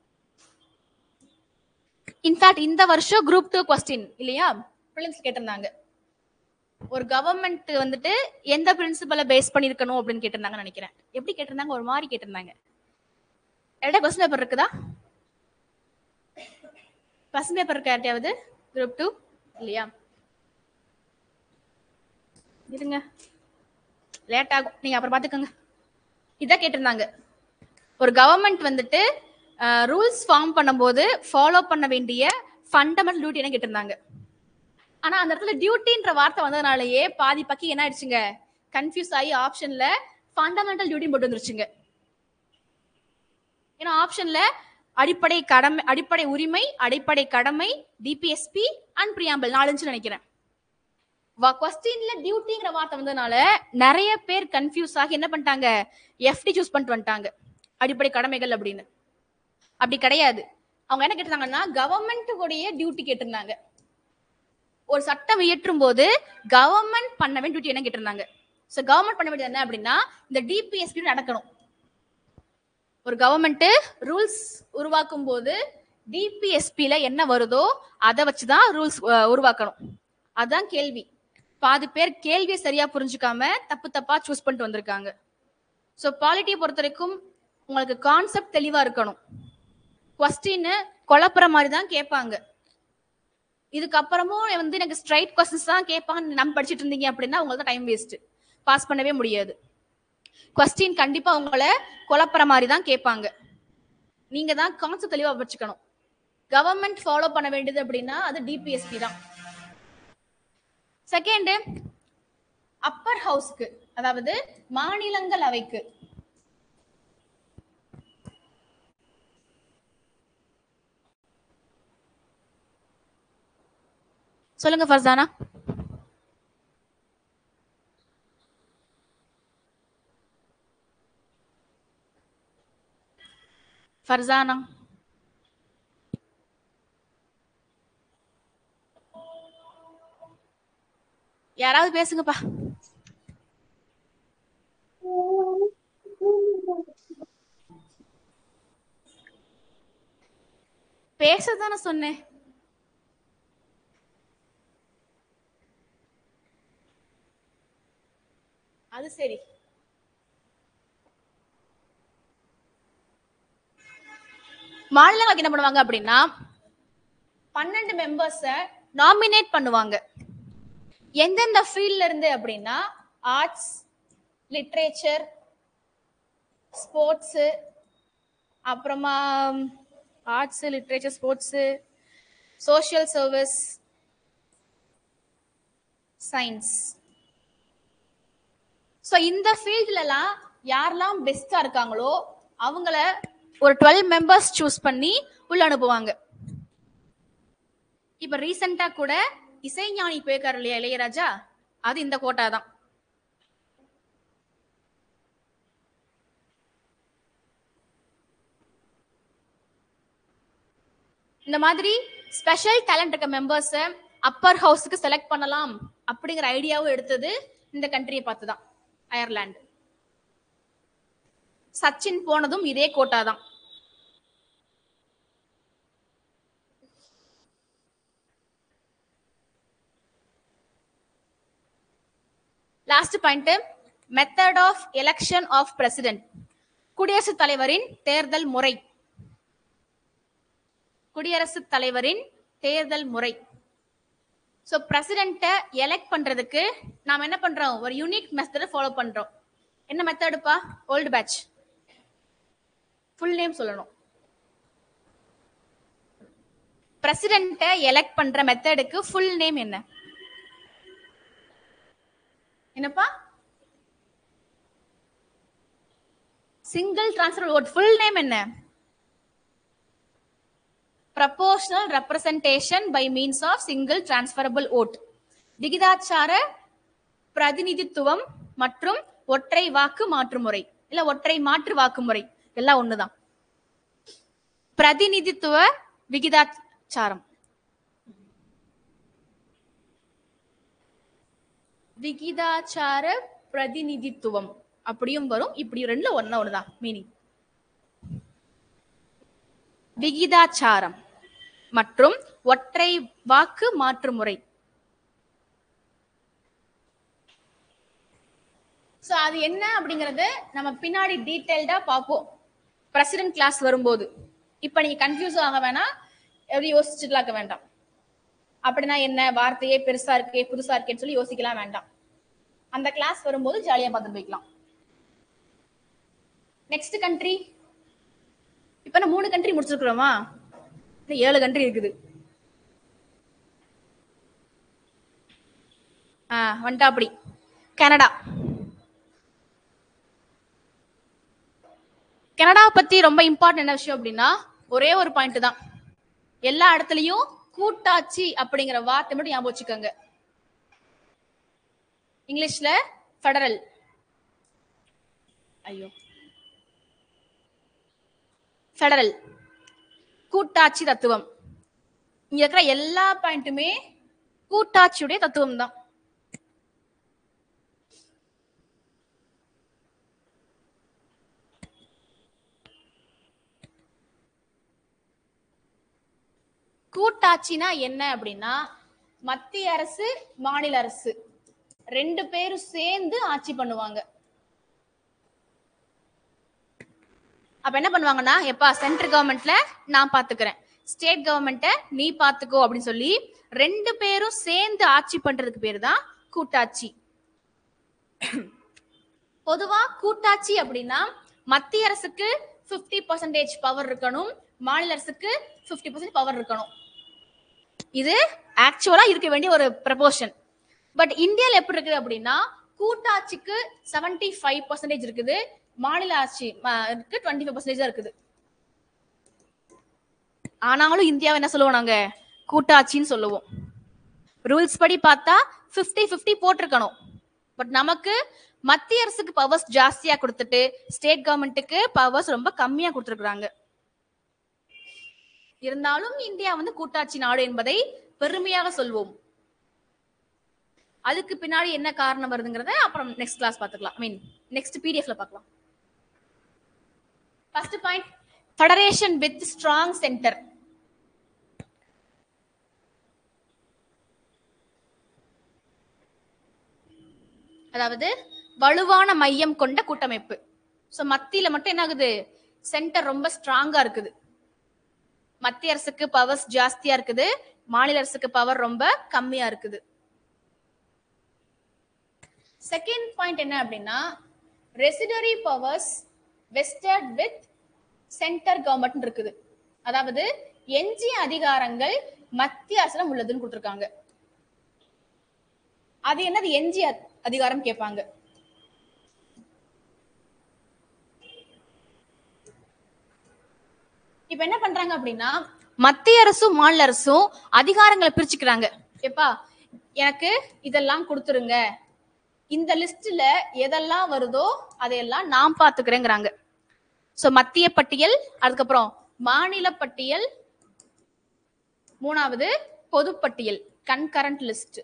இன்ஃபேக்ட் இந்த வருஷம் குரூப் டூ கொஸ்டின் இல்லையா பிலிம்ஸ் கேட்டிருந்தாங்க ஒரு கவர்மெண்ட் வந்துட்டு எந்த பிரின்சிபலை பேஸ் பண்ணிருக்கணும் அப்படின்னு கேட்டிருந்தாங்கன்னு நினைக்கிறேன் எப்படி கேட்டிருந்தாங்க ஒரு மாதிரி கேட்டிருந்தாங்க என்கிட்ட கொஸ்டின் பேப்பர் இருக்குதா கொஸ்டின் பேப்பர் இருக்கா யார்ட்டையாவது குரூப் டூ இல்லையா இருங்க லேட் ஆகும் நீங்க அப்புறம் பாத்துக்கோங்க இதான் கேட்டிருந்தாங்க ஒரு கவர்மெண்ட் வந்துட்டு ரூல்ஸ் ஃபார்ம் பண்ணும்போது ஃபாலோ பண்ண வேண்டிய ஃபண்டமெண்டல் டியூட்டி என்ன கேட்டிருந்தாங்க ஆனா அந்த இடத்துல டியூட்டின்ற வார்த்தை வந்ததுனாலயே பாதி பக்கி என்ன ஆயிடுச்சுங்க கன்ஃபியூஸ் ஆகி ஆப்ஷன்ல ஃபண்டமெண்டல் டியூட்டி போட்டு வந்துருச்சுங்க ஏன்னா ஆப்ஷன்ல அடிப்படை கடமை அடிப்படை உரிமை அடிப்படை கடமை டிபிஎஸ்பி அண்ட் பிரியாம்பல் நாலுன்னு நினைக்கிறேன் கொஸ்டின்ல டியூட்டிங்கிற வார்த்தை வந்ததுனால நிறைய பேர் கன்ஃபியூஸ் ஆகி என்ன பண்ணிட்டாங்க எஃப்டி சூஸ் பண்ணிட்டு வந்துட்டாங்க அடிப்படை கடமைகள் அப்படின்னு அப்படி கிடையாது அவங்க என்ன கேட்டிருந்தாங்கன்னா கவர்மெண்ட் உடைய டியூட்டி கேட்டிருந்தாங்க ஒரு சட்டம் இயற்றும் போது கவர்மெண்ட் பண்ண வேண்டிய டியூட்டி என்ன கேட்டிருந்தாங்க ஸோ கவர்மெண்ட் பண்ண வேண்டியது என்ன அப்படின்னா இந்த டிபிஎஸ்பி நடக்கணும் ஒரு கவர்மெண்ட் ரூல்ஸ் உருவாக்கும் போது டிபிஎஸ்பில என்ன வருதோ அதை வச்சுதான் ரூல்ஸ் உருவாக்கணும் அதான் கேள்வி பாதி பேர் கேள்வியை சரியா புரிஞ்சுக்காம தப்பு தப்பா சூஸ் பண்ணிட்டு வந்திருக்காங்க ஸோ பாலிட்டியை பொறுத்த வரைக்கும் உங்களுக்கு கான்செப்ட் தெளிவா இருக்கணும் கொஸ்டின் குழப்புற மாதிரி தான் கேட்பாங்க இதுக்கப்புறமும் வந்து எனக்கு ஸ்ட்ரைட் கொஸ்டின்ஸ் தான் கேட்பாங்க நம்ம படிச்சுட்டு இருந்தீங்க அப்படின்னா உங்களுக்கு தான் டைம் வேஸ்ட் பாஸ் பண்ணவே முடியாது கொஸ்டின் கண்டிப்பா உங்களை குழப்புற மாதிரி தான் கேட்பாங்க நீங்க தான் கான்செப்ட் தெளிவா வச்சுக்கணும் கவர்மெண்ட் ஃபாலோ பண்ண வேண்டியது அப்படின்னா அது டிபிஎஸ்பி தான் செகண்ட் அப்பர் ஹவுஸ்க்கு அதாவது மாநிலங்களவைக்கு சொல்லுங்க ஃபர்சானா ஃபர்சானா யாராவது பேசுங்கப்பா பேசதானே சொன்னேன் அது சரி மாநிலங்களுக்கு என்ன பண்ணுவாங்க அப்படின்னா பன்னெண்டு மெம்பர்ஸ நாமினேட் பண்ணுவாங்க எந்தெந்த ஃபீல்ட்ல இருந்து அப்படின்னா ஆர்ட்ஸ் லிட்ரேச்சர் ஸ்போர்ட்ஸு அப்புறமா arts literature sports social service science so இந்த ஃபீல்ட்லலாம் யாரெல்லாம் பெஸ்டா இருக்காங்களோ அவங்கள ஒரு டுவெல் மெம்பர்ஸ் சூஸ் பண்ணி உள்ள அனுப்புவாங்க இப்ப ரீசெண்டா கூட இசைஞானி போயிருக்காரு இல்லையா இளையராஜா அது இந்த கோட்டா தான் இந்த மாதிரி ஸ்பெஷல் டேலண்ட் இருக்க மெம்பர்ஸ அப்பர் ஹவுஸுக்கு செலக்ட் பண்ணலாம் அப்படிங்கிற ஐடியாவும் எடுத்தது இந்த கண்ட்ரியை பார்த்து தான் அயர்லாந்து சச்சின் போனதும் இதே கோட்டா தான் last point method of election of president குடியரசுத் தலைவரின் தேர்தல் முறை குடியரசுத் தலைவரின் தேர்தல் முறை ஸோ பிரசிடென்ட்டை எலெக்ட் பண்றதுக்கு நாம் என்ன பண்றோம் ஒரு யூனிக் மெத்தடை ஃபாலோ பண்றோம் என்ன மெத்தடுப்பா ஓல்டு பேட்ச் ஃபுல் நேம் சொல்லணும் பிரசிடென்ட்டை எலெக்ட் பண்ற மெத்தடுக்கு ஃபுல் நேம் என்ன என்னப்பா single transfer vote full name என்ன proportional representation by means of single transferable vote விகிதாச்சார பிரதிநிதித்துவம் மற்றும் ஒற்றை வாக்கு மாற்று முறை இல்ல ஒற்றை மாற்று வாக்கு முறை எல்லாம் ஒண்ணுதான் பிரதிநிதித்துவ விகிதாச்சாரம் விகிதாச்சார பிரதிநிதித்துவம் அப்படியும் வரும் இப்படியும் ரெண்டுல ஒண்ணா ஒண்ணுதான் மீனிங் விகிதாச்சாரம் மற்றும் ஒற்றை வாக்கு மாற்று முறை சோ அது என்ன அப்படிங்கறது நம்ம பின்னாடி டீடைல்டா பார்ப்போம் பிரசிடென்ட் கிளாஸ் வரும்போது இப்ப நீங்க கன்ஃபியூஸ் ஆக வேணாம் எப்படி யோசிச்சுட்டு இருக்க வேண்டாம் அப்படின்னா என்ன வார்த்தையே பெருசா இருக்கே புதுசா இருக்கேன்னு சொல்லி யோசிக்கலாம் வேண்டாம் அந்த கிளாஸ் வரும்போது ஜாலியா பார்த்துட்டு போய்க்கலாம் நெக்ஸ்ட் கண்ட்ரி இப்ப நான் மூணு கண்ட்ரி முடிச்சிருக்கிறோமா இன்னும் ஏழு கண்ட்ரி இருக்குது ஆ வந்துட்டா அப்படி கனடா கனடாவை பத்தி ரொம்ப இம்பார்ட்டன்ட் என்ன விஷயம் அப்படின்னா ஒரே ஒரு பாயிண்ட் தான் எல்லா இடத்துலயும் கூட்டாட்சி அப்படிங்கிற வார்த்தை மட்டும் ஞாபகம் வச்சுக்கோங்க இங்கிலீஷ்ல ஃபெடரல் ஐயோ ஃபெடரல் கூட்டாட்சி தத்துவம் இங்க இருக்கிற எல்லா பாயிண்ட்டுமே கூட்டாட்சியுடைய தத்துவம் தான் கூட்டாட்சினா என்ன அப்படின்னா மத்திய அரசு மாநில அரசு ரெண்டு பேரும் சேர்ந்து ஆட்சி பண்ணுவாங்க அப்ப என்ன பண்ணுவாங்கன்னா எப்பா சென்ட்ரல் கவர்மெண்ட்ல நான் பாத்துக்கிறேன் ஸ்டேட் கவர்மெண்ட்ட நீ பாத்துக்கோ அப்படின்னு சொல்லி ரெண்டு பேரும் சேர்ந்து ஆட்சி பண்றதுக்கு பேரு தான் கூட்டாட்சி பொதுவா கூட்டாட்சி அப்படின்னா மத்திய அரசுக்கு 50% பர்சன்டேஜ் பவர் இருக்கணும் மாநில அரசுக்கு 50% பர்சன்ட் பவர் இருக்கணும் இது ஆக்சுவலா இருக்க வேண்டிய ஒரு ப்ரப்போர்ஷன் பட் இந்தியால எப்படி இருக்குது அப்படின்னா கூட்டாட்சிக்கு 75% ஃபைவ் பர்சன்டேஜ் இருக்குது மாநில ஆட்சி டுவெண்ட்டி ஃபைவ் பர்சன்டேஜ் தான் இருக்குது ஆனாலும் இந்தியாவை என்ன சொல்லுவோம் நாங்க கூட்டாட்சின்னு சொல்லுவோம் ரூல்ஸ் படி பார்த்தா 50 50 போட்டிருக்கணும் பட் நமக்கு மத்திய அரசுக்கு பவர்ஸ் ஜாஸ்தியா கொடுத்துட்டு ஸ்டேட் கவர்மெண்ட்டுக்கு பவர்ஸ் ரொம்ப கம்மியா கொடுத்துருக்காங்க இருந்தாலும் இந்தியா வந்து கூட்டாட்சி நாடு என்பதை பெருமையாக சொல்வோம் அதுக்கு பின்னாடி என்ன காரணம் வருதுங்கிறத அப்புறம் நெக்ஸ்ட் கிளாஸ் பார்த்துக்கலாம் ஐ மீன் நெக்ஸ்ட் பிடிஎஃப்ல பார்க்கலாம் first point federation with strong centre அதாவது வலுவான மையம் கொண்ட கூட்டமைப்பு சோ மத்தியில மட்டும் என்ன ஆகுது சென்டர் ரொம்ப ஸ்ட்ராங்கா இருக்குது மத்திய அரசுக்கு பவர்ஸ் ஜாஸ்தியா இருக்குது மாநில அரசுக்கு பவர் ரொம்ப கம்மியா இருக்குது செகண்ட் பாயிண்ட் என்ன அப்படின்னா residuary powers vested with centre government இருக்குது அதாவது எஞ்சிய அதிகாரங்கள் மத்திய அரசுல உள்ளதுன்னு கொடுத்திருக்காங்க அது என்னது எஞ்சிய அ- அதிகாரம் கேட்பாங்க இப்ப என்ன பண்றாங்க அப்படின்னா மத்திய அரசும் மாநில அரசும் அதிகாரங்களை பிரிச்சுக்கிறாங்க எப்பா எனக்கு இதெல்லாம் கொடுத்துருங்க இந்த லிஸ்ட்ல எதெல்லாம் வருதோ அதையெல்லாம் நான் பாத்துக்கிறேங்கிறாங்க சோ மத்திய பட்டியல் அதுக்கப்புறம் மாநில பட்டியல் மூணாவது பொதுப்பட்டியல் கன்கரண்ட் லிஸ்ட்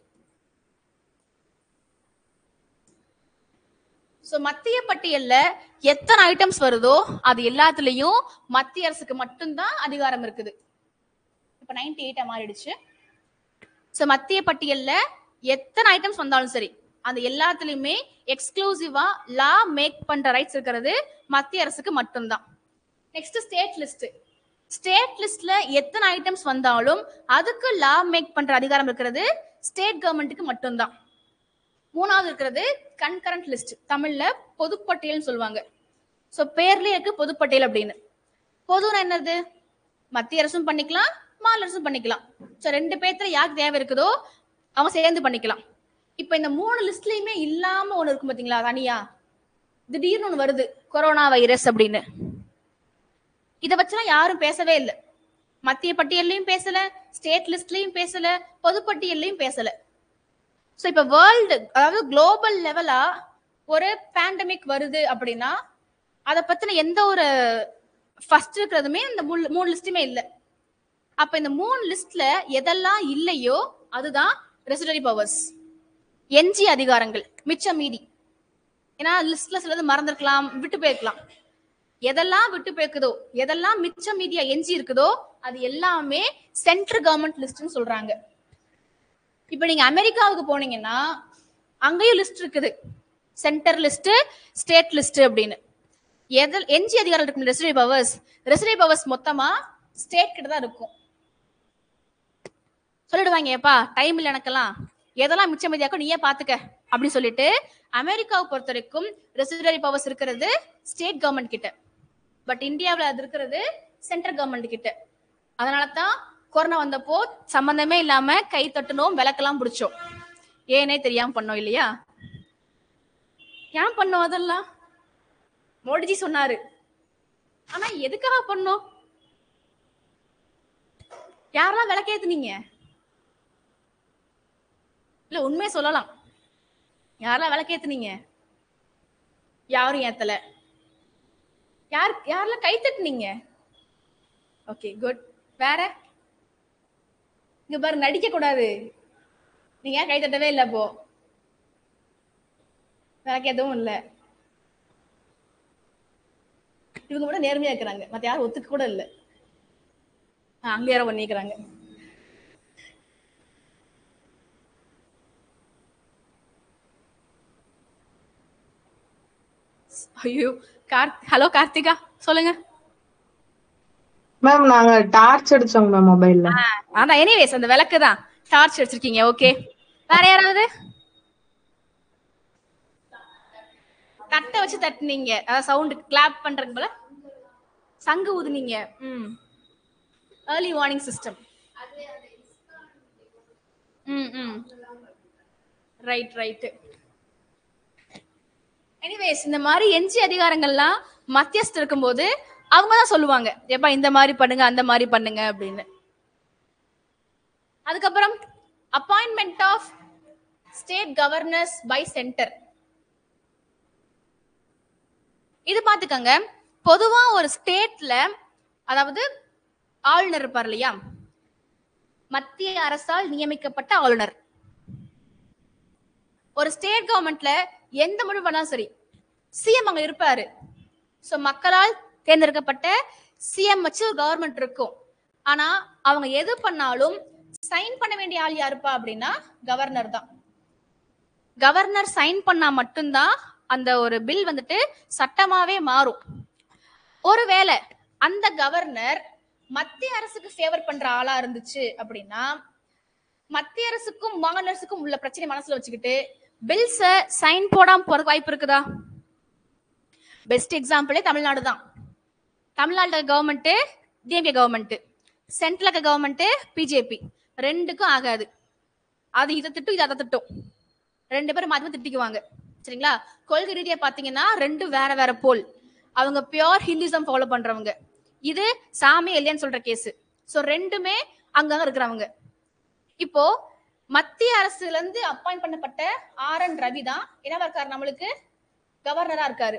சோ மத்திய பட்டியல்ல எத்தனை ஐட்டம்ஸ் வருதோ அது எல்லாத்துலயும் மத்திய அரசுக்கு மட்டும்தான் அதிகாரம் இருக்குது இப்ப நைன்டி எயிட்டா மாறிடுச்சு சோ மத்திய பட்டியல்ல எத்தனை ஐட்டம்ஸ் வந்தாலும் சரி அந்த எல்லாத்துலயுமே எக்ஸ்க்ளூசிவா லா மேக் பண்ற ரைட்ஸ் இருக்கிறது மத்திய அரசுக்கு மட்டும்தான் நெக்ஸ்ட் ஸ்டேட் லிஸ்ட் ஸ்டேட் லிஸ்ட்ல எத்தனை ஐட்டம்ஸ் வந்தாலும் அதுக்கு லா மேக் பண்ற அதிகாரம் இருக்கிறது ஸ்டேட் கவர்மெண்ட்டுக்கு மட்டும்தான் மூணாவது இருக்கிறது கன்கரண்ட் லிஸ்ட் தமிழ்ல பொதுப்பட்டியல்னு சொல்லுவாங்க சோ பேர்லயே இருக்கு பொதுப்பட்டியல் அப்படின்னு பொதுனா என்னது மத்திய அரசும் பண்ணிக்கலாம் மாநில அரசும் பண்ணிக்கலாம் சோ ரெண்டு பேர்த்துல யாருக்கு தேவை இருக்குதோ அவங்க சேர்ந்து பண்ணிக்கலாம் இப்ப இந்த மூணு லிஸ்ட்லயுமே இல்லாம ஒண்ணு இருக்கும் பாத்தீங்களா தனியா திடீர்னு ஒண்ணு வருது கொரோனா வைரஸ் அப்படின்னு இத வச்சுலாம் யாரும் பேசவே இல்லை மத்திய பட்டியல்லையும் பேசல ஸ்டேட் லிஸ்ட்லயும் பேசல பொதுப்பட்டியல்லையும் பேசல ஸோ இப்போ வேர்ல்டு அதாவது குளோபல் லெவலா ஒரு பேண்டமிக் வருது அப்படின்னா அதை பத்தின எந்த ஒரு ஃபர்ஸ்ட் இருக்கிறதுமே இந்த மூணு மூணு லிஸ்ட்டுமே இல்லை அப்ப இந்த மூணு லிஸ்ட்ல எதெல்லாம் இல்லையோ அதுதான் ரெசிடரி பவர்ஸ் எஞ்சி அதிகாரங்கள் மிச்சம் மீதி ஏன்னா லிஸ்ட்ல சிலது மறந்துருக்கலாம் விட்டு போயிருக்கலாம் எதெல்லாம் விட்டு போயிருக்குதோ எதெல்லாம் மிச்சம் மீதியா எஞ்சி இருக்குதோ அது எல்லாமே சென்ட்ரல் கவர்மெண்ட் லிஸ்ட்னு சொல்றாங்க இப்ப நீங்க அமெரிக்காவுக்கு போனீங்கன்னா அங்கேயும் லிஸ்ட் இருக்குது சென்டர் லிஸ்ட் ஸ்டேட் லிஸ்ட் அப்படின்னு எதில் எஞ்சி அதிகாரம் இருக்கும் ரெசிடரி பவர்ஸ் ரெசிடரி பவர்ஸ் மொத்தமா ஸ்டேட் கிட்ட தான் இருக்கும் சொல்லிடுவாங்க ஏப்பா டைம் இல்லை எனக்கெல்லாம் எதெல்லாம் மிச்சம் மீதியாக்கோ நீயே பாத்துக்க அப்படின்னு சொல்லிட்டு அமெரிக்காவை பொறுத்த வரைக்கும் ரெசிடரி பவர்ஸ் இருக்கிறது ஸ்டேட் கவர்மெண்ட் கிட்ட பட் இந்தியாவில் அது இருக்கிறது சென்ட்ரல் கவர்மெண்ட் கிட்ட அதனால தான் கொரோனா வந்தப்போ சம்பந்தமே இல்லாம கை தட்டணும் விளக்கெல்லாம் பிடிச்சோம் ஏனே தெரியாம பண்ணோம் இல்லையா ஏன் பண்ணோம் அதெல்லாம் மோடிஜி சொன்னாரு ஆனா எதுக்காக பண்ணோம் யாரெல்லாம் விளக்கேத்துனீங்க இல்ல உண்மையை சொல்லலாம் யாரெல்லாம் விளக்கேத்துனீங்க யாரும் ஏத்தல யார் யாரெல்லாம் கை தட்டுனீங்க ஓகே குட் வேற இங்க பாரு நடிக்க கூடாது நீங்க ஏன் கை தட்டவே இல்லை அப்போ விளக்கு எதுவும் இல்லை இவங்க கூட நேர்மையா இருக்கிறாங்க மத்த யாரும் ஒத்துக்க கூட இல்லை அங்க யாரோ பண்ணிக்கிறாங்க ஐயோ கார்த் ஹலோ கார்த்திகா சொல்லுங்க மேம் நாங்க டார்ச் அடிச்சோங்க மேம் மொபைல்ல அதான் எனிவேஸ் அந்த விளக்கு தான் டார்ச் வச்சிருக்கீங்க ஓகே வேற யாராவது தட்டை வச்சு தட்டுனீங்க அதாவது சவுண்ட் கிளாப் பண்றது போல சங்கு ஊதுனீங்க ம் ஏர்லி வார்னிங் சிஸ்டம் ம் ம் ரைட் ரைட் எனிவேஸ் இந்த மாதிரி எஞ்சி அதிகாரங்கள்லாம் மத்தியஸ்து இருக்கும்போது அவங்க தான் சொல்லுவாங்க எப்பா இந்த மாதிரி பண்ணுங்க அந்த மாதிரி பண்ணுங்க அப்படின்னு அதுக்கப்புறம் appointment of state governors by centre இது பாத்துக்கங்க பொதுவா ஒரு ஸ்டேட்ல அதாவது ஆளுநர் இருப்பார் இல்லையா மத்திய அரசால் நியமிக்கப்பட்ட ஆளுநர் ஒரு ஸ்டேட் கவர்மெண்ட்ல எந்த முடிவு பண்ணாலும் சரி சிஎம் அங்க இருப்பாரு சோ மக்களால் தேர்ந்தெடுக்கப்பட்ட சிஎம் வச்சு ஒரு கவர்மெண்ட் இருக்கும் ஆனா அவங்க எது பண்ணாலும் சைன் பண்ண வேண்டிய ஆள் யாருப்பா அப்படின்னா கவர்னர் தான் கவர்னர் சைன் பண்ணா மட்டும்தான் அந்த ஒரு பில் வந்துட்டு சட்டமாவே மாறும் ஒருவேளை அந்த கவர்னர் மத்திய அரசுக்கு ஃபேவர் பண்ற ஆளா இருந்துச்சு அப்படின்னா மத்திய அரசுக்கும் மாநில அரசுக்கும் உள்ள பிரச்சனை மனசுல வச்சுக்கிட்டு பில்ஸ சைன் போடாம போறதுக்கு வாய்ப்பு இருக்குதா பெஸ்ட் எக்ஸாம்பிளே தமிழ்நாடு தான் Tamil Nadu government DMK government central இருக்க கவர்மெண்ட் பிஜேபி ரெண்டுக்கும் ஆகாது அது இதை திட்டும் இது அதை திட்டும் ரெண்டு பேரும் மாத்தி மாத்தி திட்டிக்குவாங்க சரிங்களா கொள்கை ரீதியா பாத்தீங்கன்னா ரெண்டு வேற வேற போல் அவங்க பியோர் ஹிந்துசம் ஃபாலோ பண்றவங்க இது சாமி இல்லையான்னு சொல்ற கேஸ் சோ ரெண்டுமே அங்கங்க இருக்கிறவங்க இப்போ மத்திய அரசுல இருந்து அப்பாயிண்ட் பண்ணப்பட்ட ஆர் என் ரவி தான் என்னவா இருக்காரு நம்மளுக்கு கவர்னரா இருக்காரு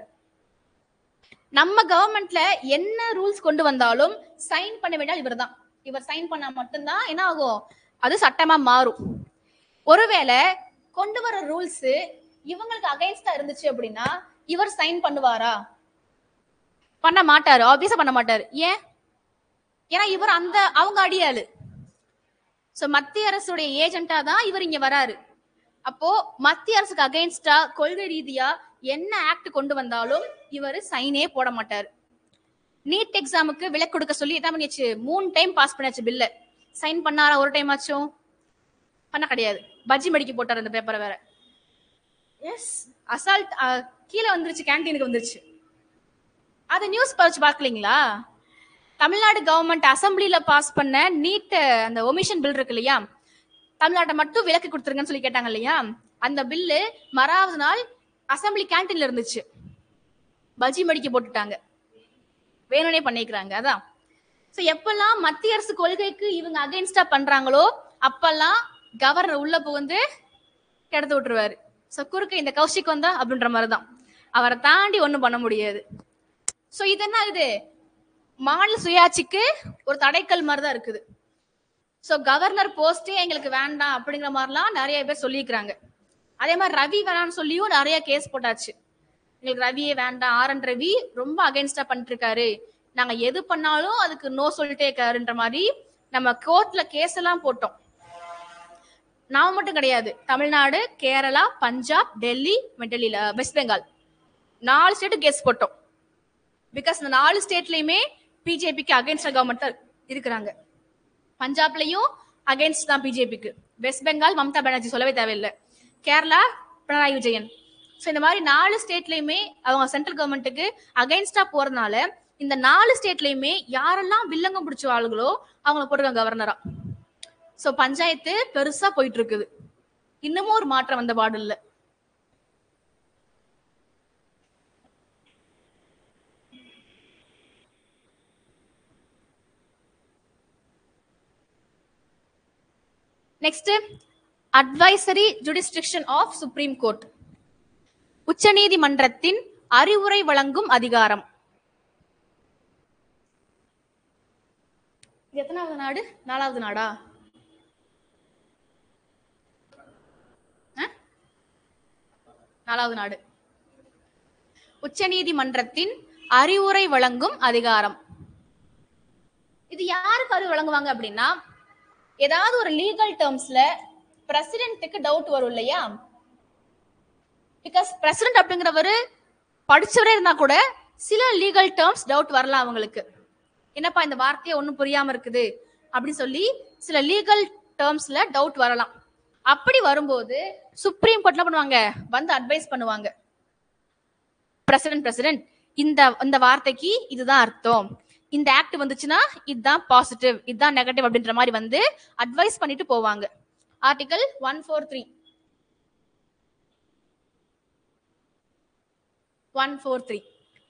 நம்ம கவர்மெண்ட்ல என்ன ரூல்ஸ் கொண்டு வந்தாலும் சைன் பண்ண வேண்டிய இவர் தான் இவர் சைன் பண்ணா மட்டும்தான் என்ன ஆகும் அது சட்டமா மாறும் ஒருவேளை கொண்டு வர ரூல்ஸ் இவங்களுக்கு அகைன்ஸ்டா இருந்துச்சு அப்படின்னா இவர் சைன் பண்ணுவாரா பண்ண மாட்டாரு ஆப்வியஸா பண்ண மாட்டாரு ஏன் ஏன்னா இவர் அந்த அவங்க அடியாளு சோ மத்திய அரசுடைய ஏஜென்ட்டா தான் இவர் இங்க வராரு அப்போ மத்திய அரசுக்கு அகைன்ஸ்டா கொள்கை ரீதியா என்ன ஆக்ட் கொண்டு வந்தாலும் இவர் சைனே போட மாட்டாரு நீட் எக்ஸாமுக்கு விலக்கு கொடுக்க சொல்லி என்ன பண்ணியாச்சு மூணு டைம் பாஸ் பண்ணியாச்சு பில்ல சைன் பண்ணாரா ஒரு டைம் ஆச்சும் பண்ண கிடையாது பஜ்ஜி மடிக்க போட்டார் அந்த பேப்பரை வேற எஸ் அசால்ட் கீழே வந்துருச்சு கேன்டீனுக்கு வந்துருச்சு அது நியூஸ் படிச்சு பார்க்கலீங்களா தமிழ்நாடு கவர்மெண்ட் அசம்பிளில பாஸ் பண்ண நீட் அந்த ஒமிஷன் பில் இருக்கு இல்லையா தமிழ்நாட்டை மட்டும் விலக்கு கொடுத்துருங்கன்னு சொல்லி கேட்டாங்க இல்லையா அந்த பில்லு மறாவது நாள் அசம்பிளி கேன்டீன்ல இருந்துச்சு பஜ்ஜி மடிக்க போட்டுட்டாங்க வேணும்னே பண்ணிக்கிறாங்க அதான் சோ எப்பெல்லாம் மத்திய அரசு கொள்கைக்கு இவங்க அகைன்ஸ்டா பண்றாங்களோ அப்பெல்லாம் கவர்னர் உள்ள புகுந்து கெடுத்து விட்டுருவாரு சோ குறுக்க இந்த கௌஷிக் வந்தா அப்படின்ற மாதிரிதான் அவரை தாண்டி ஒண்ணும் பண்ண முடியாது சோ இது என்ன ஆகுது மாநில சுயாட்சிக்கு ஒரு தடைக்கல் மாதிரி தான் இருக்குது சோ கவர்னர் போஸ்டே எங்களுக்கு வேண்டாம் அப்படிங்கிற மாதிரிலாம் நிறைய பேர் சொல்லியிருக்கிறாங்க அதே மாதிரி ரவி வேணாம்னு சொல்லியும் நிறைய கேஸ் போட்டாச்சு எங்களுக்கு ரவியே வேண்டாம் ஆர் என் ரவி ரொம்ப அகைன்ஸ்டா பண்ணிட்டு இருக்காரு நாங்க எது பண்ணாலும் அதுக்கு நோ சொல்லிட்டே இருக்காருன்ற மாதிரி நம்ம கோர்ட்ல கேஸ் எல்லாம் போட்டோம் நாம மட்டும் கிடையாது தமிழ்நாடு கேரளா பஞ்சாப் டெல்லி டெல்லியில வெஸ்ட் பெங்கால் நாலு ஸ்டேட்டு கேஸ் போட்டோம் பிகாஸ் இந்த நாலு ஸ்டேட்லயுமே பிஜேபிக்கு அகைன்ஸ்ட் கவர்மெண்ட் தான் இருக்கிறாங்க பஞ்சாப்லயும் அகைன்ஸ்ட் தான் பிஜேபிக்கு வெஸ்ட் பெங்கால் மம்தா பானர்ஜி சொல்லவே தேவையில்லை கேரளா பினராயி விஜயன் ஸோ இந்த மாதிரி நாலு ஸ்டேட்லயுமே அவங்க சென்ட்ரல் கவர்மெண்ட்டுக்கு அகைன்ஸ்டா போறதுனால இந்த நாலு ஸ்டேட்லயுமே யாரெல்லாம் வில்லங்கம் பிடிச்ச ஆளுகளோ அவங்கள போட்டுருக்காங்க கவர்னரா ஸோ பஞ்சாயத்து பெருசா போயிட்டு இருக்குது இன்னமும் ஒரு மாற்றம் வந்த பாடு இல்லை next advisory jurisdiction of supreme court உச்சநீதிமன்றத்தின் அறிவுரை வழங்கும் அதிகாரம் இது எத்தனாவது நாடு நாலாவது நாடா அஹ்? நாலாவது நாடு உச்சநீதிமன்றத்தின் அறிவுரை வழங்கும் அதிகாரம் இது யாருக்கு அறிவு வழங்குவாங்க அப்படின்னா ஏதாவது ஒரு லீகல் டேர்ம்ஸ்ல பிரசிடென்ட்டுக்கு டவுட் வரும் இல்லையா பிகாஸ் பிரசிடென்ட் அப்படிங்கிறவரு படிச்சவரே இருந்தா கூட சில லீகல் டேர்ம்ஸ் டவுட் வரலாம் அவங்களுக்கு என்னப்பா இந்த வார்த்தையை ஒன்றும் புரியாம இருக்குது அப்படின்னு சொல்லி சில லீகல் டேர்ம்ஸ்ல டவுட் வரலாம் அப்படி வரும்போது சுப்ரீம் கோர்ட் என்ன பண்ணுவாங்க வந்து அட்வைஸ் பண்ணுவாங்க பிரசிடென்ட் பிரசிடென்ட் இந்த இந்த வார்த்தைக்கு இதுதான் அர்த்தம் இந்த ஆக்ட் வந்துச்சுன்னா இதுதான் பாசிட்டிவ் இதுதான் நெகட்டிவ் அப்படின்ற மாதிரி வந்து அட்வைஸ் பண்ணிட்டு போவாங்க article one four three one four three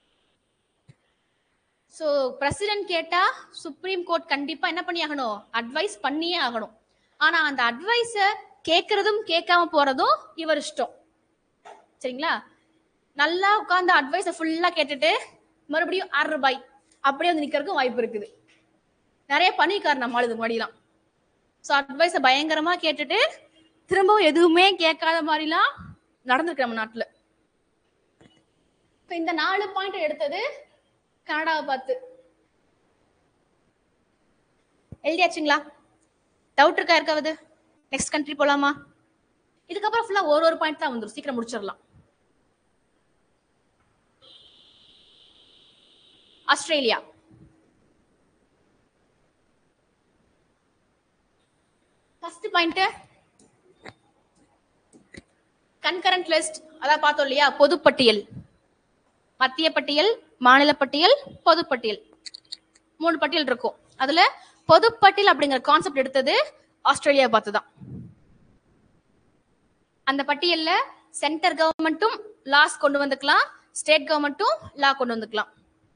so president கேட்டா சுப்ரீம் கோர்ட் கண்டிப்பா என்ன பண்ணி ஆகணும் அட்வைஸ் பண்ணியே ஆகணும் ஆனா அந்த அட்வைஸ கேட்கறதும் கேட்காம போறதும் இவர் இஷ்டம் சரிங்களா நல்லா உட்கார்ந்து அட்வைஸ ஃபுல்லா கேட்டுட்டு மறுபடியும் ஆறு ரூபாய் அப்படியே வந்து நிக்கிறதுக்கும் வாய்ப்பு இருக்குது நிறைய பண்ணிருக்காரு நம்ம ஆளுது முன்னாடிலாம் ஸோ அட்வைஸ பயங்கரமா கேட்டுட்டு திரும்பவும் எதுவுமே கேட்காத மாதிரிலாம் நடந்திருக்கு நம்ம நாட்டுல இப்ப இந்த நாலு பாயிண்ட் எடுத்தது கனடாவை பார்த்து எழுதியாச்சுங்களா டவுட் இருக்கா இருக்காவது நெக்ஸ்ட் கண்ட்ரி போலாமா இதுக்கப்புறம் ஃபுல்லா ஒரு ஒரு பாயிண்ட் தான் வந்துடும் சீக்கிரம் முடிச்சிடலாம் Australia first point concurrent list அதான் பார்த்தோம் இல்லையா பொதுப்பட்டியல் மத்திய பட்டியல் மாநில பட்டியல் பொதுப்பட்டியல் மூணு பட்டியல் இருக்கும் அதுல பொதுப்பட்டியல் அப்படிங்கிற கான்செப்ட் எடுத்தது ஆஸ்திரேலியா பார்த்து தான் அந்த பட்டியல்ல சென்டர் கவர்மெண்ட்டும் லாஸ் கொண்டு வந்துக்கலாம் ஸ்டேட் கவர்மெண்ட்டும் லா கொண்டு வந்துக்கலாம்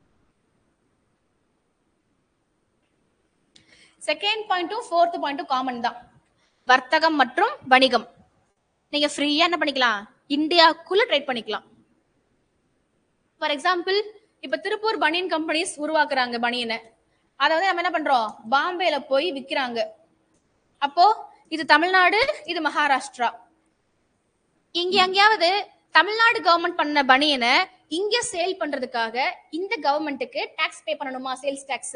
செகண்ட் பாயிண்ட்டும் ஃபோர்த் பாயிண்ட்டும் காமன் தான் வர்த்தகம் மற்றும் வணிகம் நீங்க ஃப்ரீயா என்ன பண்ணிக்கலாம் இந்தியாக்குள்ள ட்ரேட் பண்ணிக்கலாம் ஃபார் எக்ஸாம்பிள் இப்ப திருப்பூர் பனியன் கம்பெனிஸ் உருவாக்குறாங்க பனியனை அதை வந்து நம்ம என்ன பண்றோம் பாம்பேல போய் விக்கிறாங்க அப்போ இது தமிழ்நாடு இது மகாராஷ்டிரா இங்க எங்கேயாவது தமிழ்நாடு கவர்மெண்ட் பண்ண பனியனை இங்க சேல் பண்றதுக்காக இந்த கவர்மெண்ட்டுக்கு டாக்ஸ் பே பண்ணணுமா sales tax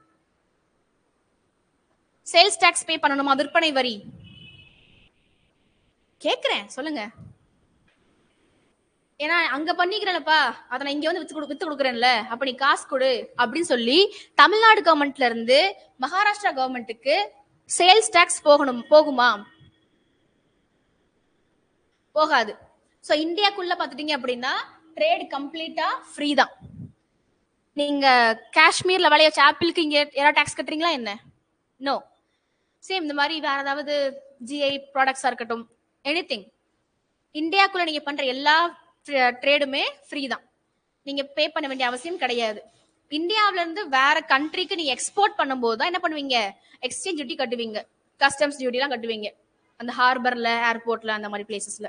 sales tax pay பண்ணணுமா விற்பனை வரி கேக்குறேன் சொல்லுங்க ஏன்னா அங்க பண்ணிக்கிறேன்லப்பா அதை நான் இங்க வந்து வித்து கொடு வித்து கொடுக்குறேன்ல அப்ப நீ காசு கொடு அப்படின்னு சொல்லி தமிழ்நாடு கவர்மெண்ட்ல இருந்து மகாராஷ்டிரா கவர்மெண்ட்டுக்கு சேல்ஸ் டாக்ஸ் போகணும் போகுமா போகாது சோ இந்தியாக்குள்ள பாத்துட்டீங்க அப்படின்னா ட்ரேட் கம்ப்ளீட்டா ஃப்ரீ தான் நீங்க காஷ்மீர்ல விளைய வச்ச ஆப்பிளுக்கு இங்க யாராவது டாக்ஸ் கட்டுறீங்களா என்ன நோ சேம் இந்த மாதிரி வேற ஏதாவது ஜிஐ ப்ராடக்ட்ஸா இருக்கட்டும் எனி திங் இந்தியாக்குள்ள நீங்க பண்ற எல்லா ட்ரேடுமே ஃப்ரீ தான் நீங்க பே பண்ண வேண்டிய அவசியம் கிடையாது இந்தியாவுல இருந்து வேற கண்ட்ரிக்கு நீங்க எக்ஸ்போர்ட் பண்ணும்போது தான் என்ன பண்ணுவீங்க எக்ஸ்சேஞ்ச் டியூட்டி கட்டுவீங்க கஸ்டம்ஸ் டியூட்டி எல்லாம் கட்டுவீங்க அந்த ஹார்பர்ல ஏர்போர்ட்ல அந்த மாதிரி பிளேசஸ்ல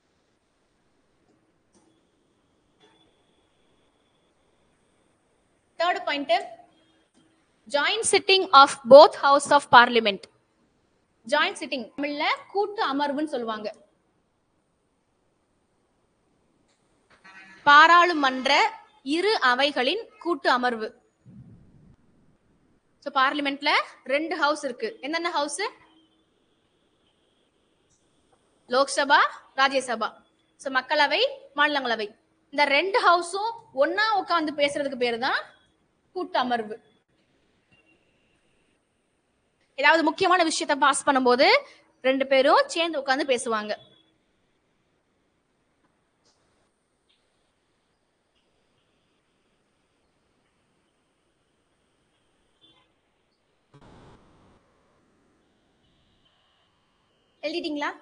third point joint sitting of both house of parliament joint sitting தமிழ்ல கூட்டு அமர்வுன்னு சொல்லுவாங்க பாராளுமன்ற இரு அவைகளின் கூட்டு அமர்வு சோ பார்லிமெண்ட்ல ரெண்டு ஹவுஸ் இருக்கு என்னென்ன ஹவுஸ் லோக்சபா ராஜ்யசபா சோ மக்களவை மாநிலங்களவை இந்த ரெண்டு ஹவுஸும் ஒன்னா உட்கார்ந்து பேசுறதுக்கு பேரு தான் கூட்டு அமர்வு ஏதாவது முக்கியமான விஷயத்த பாஸ் பண்ணும்போது ரெண்டு பேரும் சேர்ந்து உட்கார்ந்து பேசுவாங்க எழுதிட்டீங்களா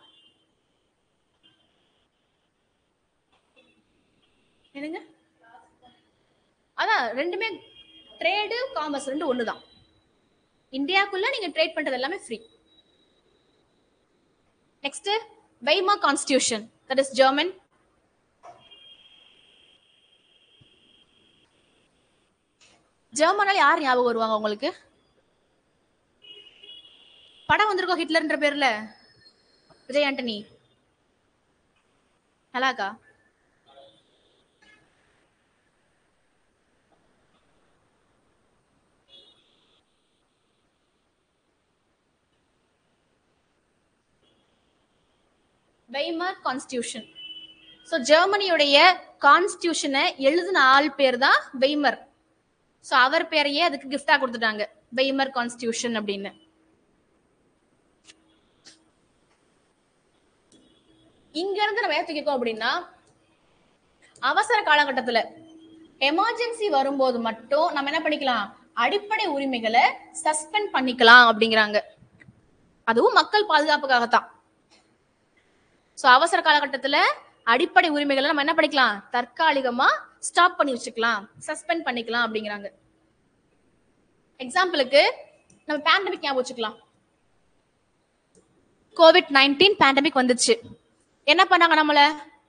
என்னங்க அதான் ரெண்டுமே ட்ரேடு காமர்ஸ் ரெண்டு ஒண்ணுதான் இந்தியாக்குள்ள நீங்க ட்ரேட் பண்றது எல்லாமே free next Weimar constitution that is German ஜெர்மனால யார் ஞாபகம் வருவாங்க உங்களுக்கு படம் வந்திருக்கோம் ஹிட்லர்ன்ற பேர்ல விஜய் ஆண்டனி நல்லாக்கா வெய்மர் கான்ஸ்டியூஷன் ஸோ ஜெர்மனியுடைய கான்ஸ்டியூஷனை எழுதின ஆள் பேர் தான் வெய்மர் ஸோ அவர் பேரையே அதுக்கு கிஃப்டா கொடுத்துட்டாங்க வெய்மர் கான்ஸ்டியூஷன் அப்படின்னு இங்க இருந்து நம்ம ஏத்துக்கிக்கோம் அப்படின்னா அவசர காலகட்டத்துல எமர்ஜென்சி வரும்போது மட்டும் நம்ம என்ன பண்ணிக்கலாம் அடிப்படை உரிமைகளை சஸ்பெண்ட் பண்ணிக்கலாம் அப்படிங்கிறாங்க அதுவும் மக்கள் பாதுகாப்புக்காகத்தான் சோ அவசர காலகட்டத்துல அடிப்படை உரிமைகளை நம்ம என்ன பண்ணிக்கலாம் தற்காலிகமா ஸ்டாப் பண்ணி வச்சுக்கலாம் சஸ்பெண்ட் பண்ணிக்கலாம் அப்படிங்கிறாங்க எக்ஸாம்பிளுக்கு நம்ம பேண்டமிக் ஞாபகம் வச்சுக்கலாம் கோவிட் நைன்டீன் பேண்டமிக் வந்துச்சு என்ன பண்ணாங்க நம்மள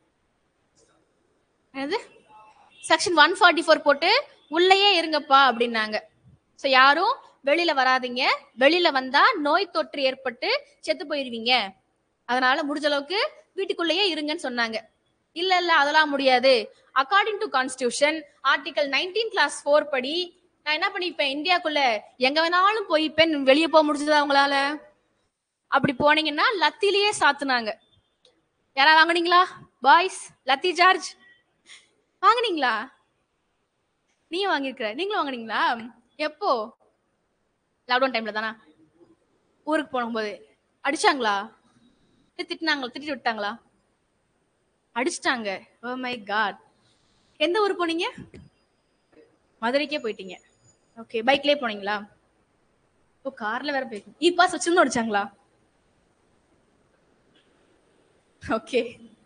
என்னது செக்ஷன் ஒன் ஃபார்ட்டி ஃபோர் போட்டு உள்ளேயே இருங்கப்பா அப்படின்னாங்க ஸோ யாரும் வெளியில வராதீங்க வெளியில வந்தா நோய் தொற்று ஏற்பட்டு செத்து போயிருவீங்க அதனால முடிஞ்ச அளவுக்கு வீட்டுக்குள்ளேயே இருங்கன்னு சொன்னாங்க இல்ல இல்ல அதெல்லாம் முடியாது according to constitution article nineteen clause four படி நான் என்ன பண்ணிப்பேன் இந்தியாக்குள்ள எங்க வேணாலும் போய்ப்பேன் வெளியே போக முடிஞ்சதா உங்களால அப்படி போனீங்கன்னா லத்திலேயே சாத்துனாங்க யாரா வாங்குனீங்களா பாய்ஸ் லத்தி சார்ஜ் வாங்குனீங்களா நீ வாங்கியிருக்கிற நீங்களும் வாங்குனீங்களா எப்போ லாக்டவுன் டைம்ல தானா ஊருக்கு போகும்போது அடிச்சாங்களா இல்ல திட்டினாங்களா திட்டி விட்டாங்களா அடிச்சிட்டாங்க ஓ மை காட் எந்த ஊர் போனீங்க மதுரைக்கே போயிட்டீங்க ஓகே பைக்லயே போனீங்களா ஓ கார்ல வேற போயிருக்கீங்க இ பாஸ் வச்சிருந்து அடிச்சாங்களா ஓகே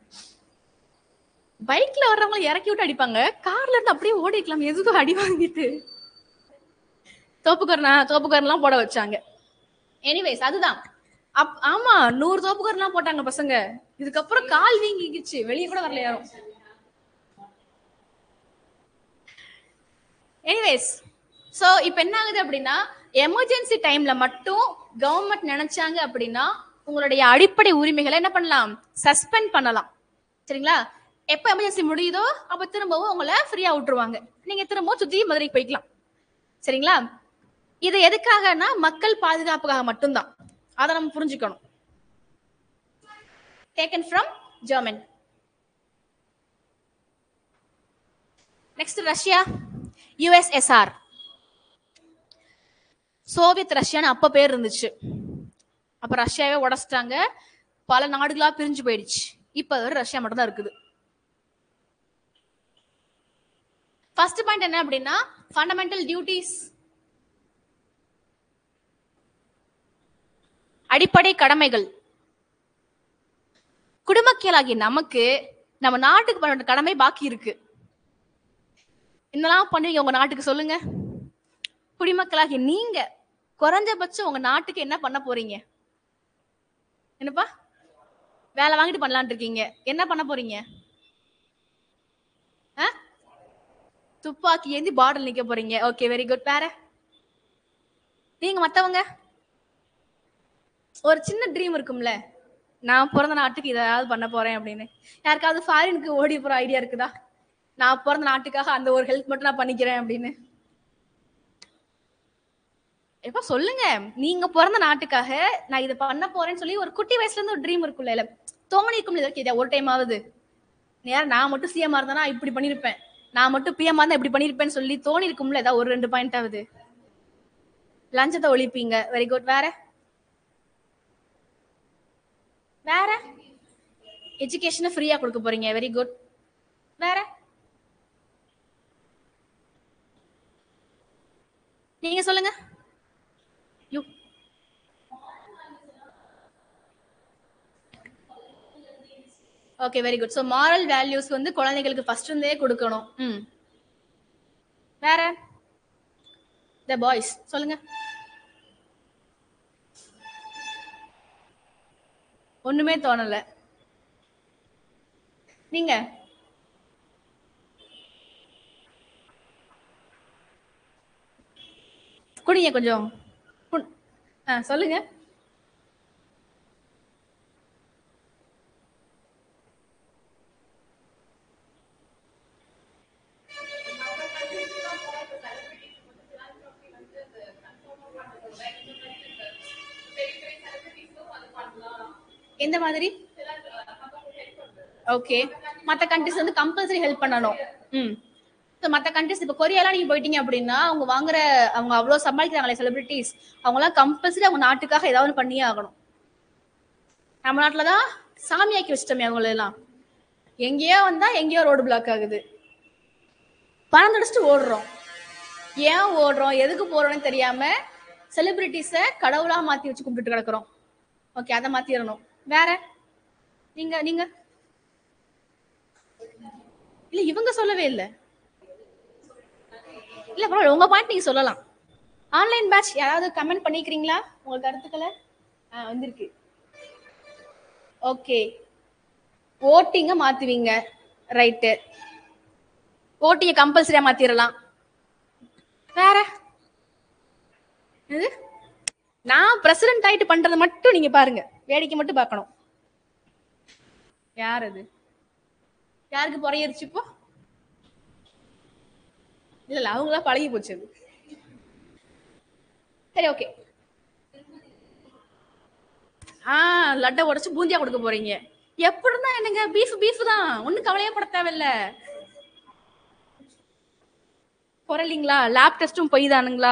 பைக்ல வர்றவங்க இறக்கி விட்டு அடிப்பாங்க கார்ல இருந்து அப்படியே ஓடிக்கலாம் எதுக்கும் அடி வாங்கிட்டு தோப்புக்கரணா தோப்புக்கரணெல்லாம் போட வச்சாங்க எனிவேஸ் அதுதான் அப் ஆமா நூறு தோப்புக்கரணெல்லாம் போட்டாங்க பசங்க இதுக்கப்புறம் கால் வீங்கிக்கிச்சு வெளியே கூட வரல யாரும் எனிவேஸ் சோ இப்போ என்ன ஆகுது அப்படின்னா எமர்ஜென்சி டைம்ல மட்டும் கவர்மெண்ட் நினைச்சாங்க அப்படின்னா உங்களுடைய அடிப்படை உரிமைகளை என்ன பண்ணலாம் சஸ்பெண்ட் பண்ணலாம் சரிங்களா எப்ப எமர்ஜென்சி முடியுதோ அப்ப திரும்பவும் உங்களை ஃப்ரீயா விட்டுருவாங்க நீங்க திரும்பவும் சுத்தி மதுரைக்கு போய்க்கலாம் சரிங்களா இது எதுக்காகனா மக்கள் பாதுகாப்புக்காக மட்டும்தான் அதை நம்ம புரிஞ்சுக்கணும் taken from German next Russia USSR Soviet ரஷ்யான்னு அப்ப பேர் இருந்துச்சு அப்ப ரஷ்யாவே உடைச்சிட்டாங்க பல நாடுகளா பிரிஞ்சு போயிடுச்சு இப்ப அது ஒரு ரஷ்யா மட்டும் தான் இருக்குது ஃபர்ஸ்ட் பாயிண்ட் என்ன அப்படின்னா ஃபண்டமெண்டல் டியூட்டிஸ் அடிப்படை கடமைகள் குடிமக்களாகிய நமக்கு நம்ம நாட்டுக்கு பண்ண வேண்டிய கடமை பாக்கி இருக்கு என்னெல்லாம் பண்ணுவீங்க உங்க நாட்டுக்கு சொல்லுங்க குடிமக்களாகி நீங்க குறைஞ்சபட்சம் உங்க நாட்டுக்கு என்ன பண்ண போறீங்க என்னப்பா வேலை வாங்கிட்டு பண்ணலாம்னு இருக்கீங்க என்ன பண்ண போறீங்க ஆ? துப்பாக்கி ஏந்தி பாட்டில் நிக்க போறீங்க ஓகே வெரி குட் வேற நீங்க மத்தவங்க ஒரு சின்ன ட்ரீம் இருக்கும்ல நான் பிறந்த நாட்டுக்கு இதாவது பண்ண போறேன் அப்படின்னு யாருக்காவது ஃபாரினுக்கு ஓடி போற ஐடியா இருக்குதா நான் பிறந்த நாட்டுக்காக அந்த ஒரு ஹெல்ப் மட்டும் நான் பண்ணிக்கிறேன் அப்படின்னு எப்ப சொல்லுங்க நீங்க பிறந்த நாட்டுக்காக நான் இதை பண்ண போறேன்னு சொல்லி ஒரு குட்டி வயசுல இருந்து ஒரு ட்ரீம் இருக்கும்ல இல்ல தோணி இருக்கும்ல இதற்கு இதை ஒரு டைம் ஆகுது நேரம் நான் மட்டும் சிஎம் இருந்தேனா இப்படி பண்ணிருப்பேன் நான் மட்டும் பிஎம் இருந்தா இப்படி பண்ணிருப்பேன்னு சொல்லி தோணி இருக்கும்ல ஏதாவது ஒரு ரெண்டு பாயிண்ட் ஆகுது லஞ்சத்தை ஒழிப்பீங்க வெரி குட் வேற வேற எஜுகேஷனை ஃப்ரீயா கொடுக்க போறீங்க வெரி குட் வேற நீங்க சொல்லுங்க you okay very good so moral values வந்து குழந்தைகளுக்கு ஃபர்ஸ்ட் இருந்தே கொடுக்கணும் ம் வேற த பாய்ஸ் சொல்லுங்க ஒண்ணுமே தோணல நீங்க குடிங்க கொஞ்சம் குட்- ஆ சொல்லுங்க எந்த மாதிரி ஓகே மத்த கண்ட்ரிஸ் வந்து கம்பல்சரி ஹெல்ப் பண்ணணும் ம் ஸோ மற்ற கண்ட்ரிஸ் இப்போ கொரியாலாம் நீங்க போயிட்டீங்க அப்படின்னா அவங்க வாங்குற அவங்க அவ்வளோ சமாளிக்கிறாங்களே செலிபிரிட்டிஸ் அவங்களாம் கம்பல்சரி அவங்க நாட்டுக்காக ஏதாவது ஒண்ணு பண்ணியே ஆகணும் நம்ம நாட்டில் தான் சாமியாக்கி வச்சிட்டோமே அவங்களெல்லாம் எங்கேயோ வந்தா எங்கேயோ ரோடு பிளாக் ஆகுது பணம் தடிச்சிட்டு ஓடுறோம் ஏன் ஓடுறோம் எதுக்கு போறோம்னு தெரியாம செலிபிரிட்டிஸை கடவுளா மாத்தி வச்சு கும்பிட்டுட்டு கிடக்குறோம் ஓகே அதை மாத்திரணும் வேற நீங்க நீங்க இல்ல இவங்க சொல்லவே இல்ல இல்ல பரவாயில்ல உங்க பாயிண்ட் நீங்க சொல்லலாம் ஆன்லைன் பேட்ச் யாராவது கமெண்ட் பண்ணிக்கிறீங்களா உங்க கருத்துக்களை ஆ வந்திருக்கு ஓகே ஓட்டிங்க மாத்துவீங்க ரைட்டு ஓட்டிங்க கம்பல்சரியா மாத்திரலாம் வேற இது நான் பிரசிடென்ட் ஆயிட்டு பண்றதை மட்டும் நீங்க பாருங்க வேடிக்கை மட்டும் பார்க்கணும் யார் அது யாருக்கு புறையரிச்சு இப்போ இல்ல இல்ல அவங்களா பழகி போச்சு அது சரி ஓகே ஆ லட்டை உடைச்சு பூந்தியா கொடுக்க போறீங்க எப்படி இருந்தா என்னங்க பீஃப் பீஃப் தான் ஒண்ணும் கவலையே பட தேவையில்ல குறையிலீங்களா லேப் டெஸ்டும் பொய் தானுங்களா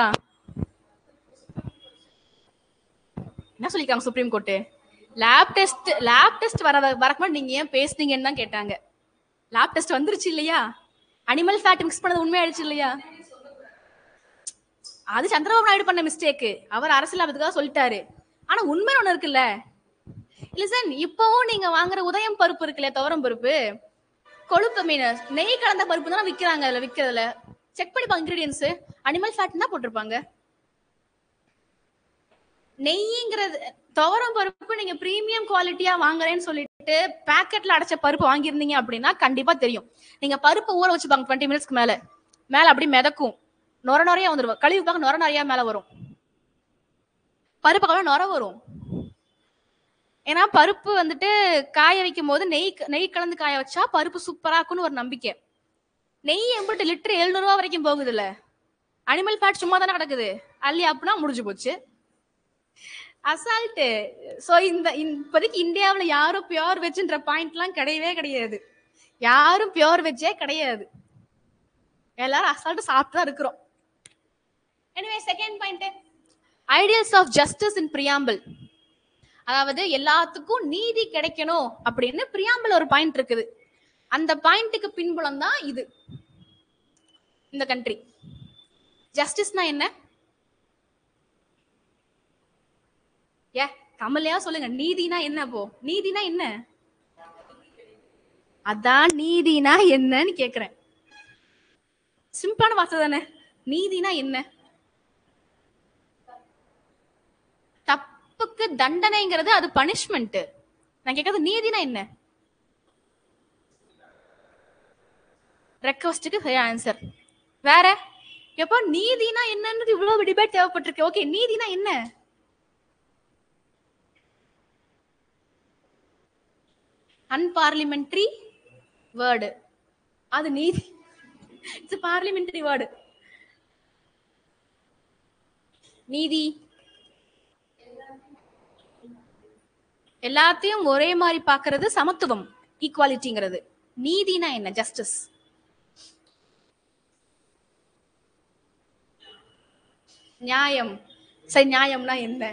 என்ன சொல்லிருக்காங்க supreme court lab test lab test வர வரக்கும்போது நீங்க ஏன் பேசுனீங்கன்னு தான் கேட்டாங்க லேப் டெஸ்ட் வந்துருச்சு இல்லையா அனிமல் ஃபேட் மிக்ஸ் பண்ணது உண்மையாயிடுச்சு இல்லையா அது சந்திரபாபு நாயுடு பண்ண மிஸ்டேக் அவர் அரசியல் அதுக்காக சொல்லிட்டாரு ஆனா உண்மை ஒண்ணு இருக்குல்ல லிசன் இப்பவும் நீங்க வாங்குற உதயம் பருப்பு இருக்குல்ல துவரம் பருப்பு கொழுப்பு மீன் நெய் கலந்த பருப்பு தான் விக்கிறாங்க அதுல விக்கிறதுல செக் பண்ணி பாங்க இன்கிரீடியன்ஸ் அனிமல் ஃபேட் தான் போட்டிருப்பாங்க நெய்ங்கிறது துவரம் பருப்பு நீங்க பிரீமியம் குவாலிட்டியா வாங்குறேன்னு சொல்லிட்டு பாக்கெட்ல அடைச்ச பருப்பு வாங்கியிருந்தீங்க அப்படின்னா கண்டிப்பா தெரியும் நீங்க பருப்பு ஊற வச்சுப்பாங்க டுவெண்ட்டி மினிட்ஸ்க்கு மேல மேல அப்படி மிதக்கும் நொர நொறையா வந்துரும் கழுவி பார்க்க நொர நிறைய மேல வரும் பருப்பு கலர் நொர வரும் ஏன்னா பருப்பு வந்துட்டு காய வைக்கும் போது நெய் நெய் கலந்து காய வச்சா பருப்பு சூப்பரா இருக்கும்னு ஒரு நம்பிக்கை நெய் எம்பிட்டு லிட்டர் எழுநூறு ரூபா வரைக்கும் போகுதுல்ல அனிமல் ஃபேட் சும்மா தானே கிடக்குது அள்ளி அப்படின்னா முடிஞ்சு போச்சு அசால்ட்டு ஸோ இந்த இப்போதைக்கு இந்தியாவில் யாரும் பியோர் வெஜ்ன்ற பாயிண்ட்லாம் கிடையவே கிடையாது யாரும் பியோர் வெஜ்ஜே கிடையாது எல்லாரும் அசால்ட்டு சாப்பிட்டு தான் இருக்கிறோம் anyway second point ideals of justice in preamble அதாவது எல்லாத்துக்கும் நீதி கிடைக்கணும் அப்படின்னு பிரியாம்பிள் ஒரு பாயிண்ட் இருக்குது அந்த பாயிண்ட்டுக்கு பின்புலம் தான் இது இந்த கண்ட்ரி ஜஸ்டிஸ்னா என்ன ஏ தமிழ்லையா சொல்லுங்க நீதினா என்ன போ நீதினா என்ன அதான் நீதினா என்னன்னு கேக்குறேன் சிம்பிளான வார்த்தை தானே நீதினா என்ன தப்புக்கு தண்டனைங்கிறது அது பனிஷ்மெண்ட் நான் கேட்கறது நீதினா என்ன ரெக்வஸ்டுக்கு சரியா ஆன்சர் வேற எப்போ நீதினா என்னன்னு இவ்வளவு டிபேட் தேவைப்பட்டிருக்கு ஓகே நீதினா என்ன அன்பார்லிமெண்ட்ரி வேர்டு அது நீதி இட்ஸ் பார்லிமெண்டரி வேர்டு நீதி எல்லாத்தையும் ஒரே மாதிரி பார்க்கிறது சமத்துவம் ஈக்குவாலிட்டிங்கிறது நீதினா என்ன ஜஸ்டிஸ் நியாயம் சரி நியாயம்னா என்ன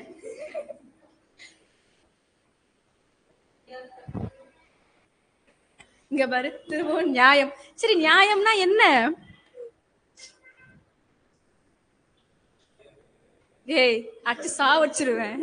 இங்க பாரு திரும்பவும் நியாயம் சரி நியாயம்னா என்ன ஏய் அடிச்சு சா வச்சிருவேன்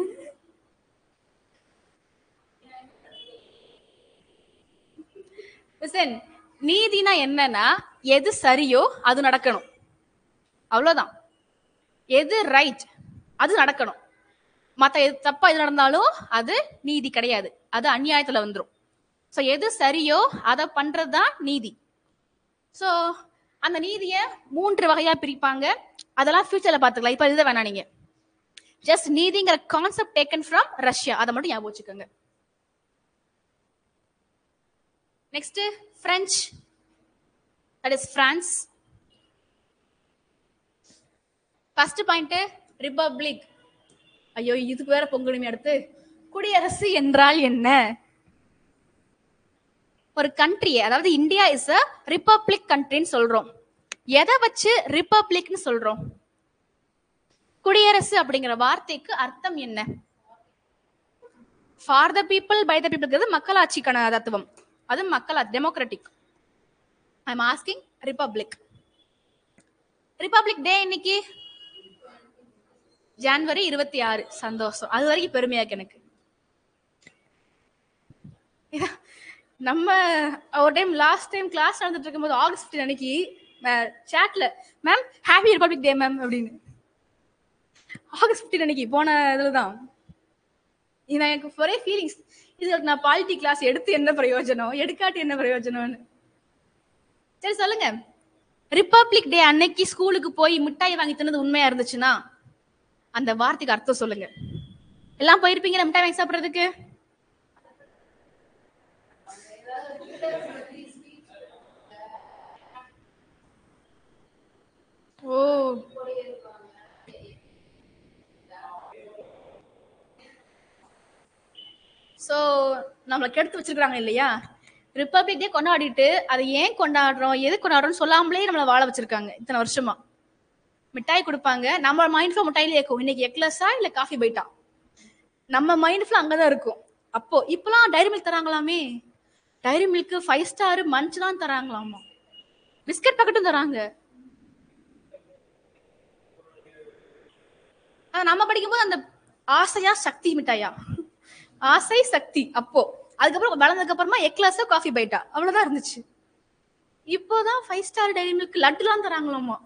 Listen, நீதினா என்னன்னா எது சரியோ அது நடக்கணும் அவ்வளவுதான் எது ரைட் அது நடக்கணும் மத்த எது தப்பா எது நடந்தாலும் அது நீதி கிடையாது அது அநியாயத்துல வந்துரும் சோ எது சரியோ அதை பண்றதுதான் நீதி சோ அந்த நீதிய மூன்று வகையா பிரிப்பாங்க அதெல்லாம் ஃபியூச்சர்ல பாத்துக்கலாம் இப்ப இதுதான் வேணாம் நீங்க ஜஸ்ட் நீதிங்கிற கான்செப்ட் டேக்கன் ஃப்ரம் ரஷ்யா அதை மட்டும் ஞாபகம் வச்சுக்கோங்க next French that is France first point republic ஐயோ இதுக்கு வேற பொங்கலுமே அடுத்து குடியரசு என்றால் என்ன ஒரு கண்ட்ரி அதாவது இந்தியா இஸ் அ ரிபப்ளிக் கண்ட்ரின்னு சொல்றோம் எதை வச்சு ரிபப்ளிக்னு சொல்றோம் குடியரசு அப்படிங்கிற வார்த்தைக்கு அர்த்தம் என்ன for the people by the people மக்களாட்சிக்கான தத்துவம் அது மக்களா democratic I am asking republic republic day இன்னைக்கு ஜான்வரி இருபத்தி ஆறு சந்தோஷம் அது வரைக்கும் பெருமையா இருக்கு எனக்கு இதா- நம்ம ஒரு டைம் லாஸ்ட் டைம் கிளாஸ் நடந்துட்டு இருக்கும்போது ஆகஸ்ட் 15 அன்னைக்கு சாட்ல ma'am happy republic day ma'am அப்படின்னு ஆகஸ்ட் 15 அன்னைக்கு போன இதுல தான் இது எனக்கு ஒரே ஃபீலிங்ஸ் இதுக்கு நான் பாலிட்டி கிளாஸ் எடுத்து என்ன பிரயோஜனம் எடுக்காட்டி என்ன பிரயோஜனம்னு சரி சொல்லுங்க ரிபப்ளிக் டே அன்னைக்கு ஸ்கூலுக்கு போய் மிட்டாய் வாங்கி தின்னது உண்மையா இருந்துச்சுன்னா அந்த வார்த்தைக்கு அர்த்தம் சொல்லுங்க எல்லாம் போயிருப்பீங்க மிட்டாய் வாங்கி சாப்பிடுறதுக்கு ஓ சோ நம்மள கெடுத்து வச்சிருக்காங்க இல்லையா ரிப்பப்ளிக் டே கொண்டாடிட்டு அதை ஏன் கொண்டாடுறோம் எது கொண்டாடுறோம்னு சொல்லாமலே நம்மள வாழ வச்சிருக்காங்க இத்தனை வருஷமா மிட்டாய் கொடுப்பாங்க நம்ம மைண்ட் ஃபுல்லா மிட்டாயில இருக்கும் இன்னைக்கு எக்லஸா இல்ல காஃபி பைட்டா நம்ம மைண்ட் ஃபுல்லா அங்கதான் இருக்கும் அப்போ இப்பெல்லாம் டைரி மில்க் தராங்களாமே Dairy Milk Five Star Munch தான் தராங்களாமா பிஸ்கட் பாக்கெட்டும் தராங்க ஆனா நம்ம படிக்கும்போது அந்த ஆசையா சக்தி மிட்டாயா ஆசை சக்தி அப்போ அதுக்கப்புறம் வளர்ந்ததுக்கு அப்புறமா எக்லாஸா காஃபி பைட்டா அவ்வளவுதான் இருந்துச்சு இப்போதான் ஃபைவ் ஸ்டார் டைரி மில்க் லட்டுலாம் தராங்களாமா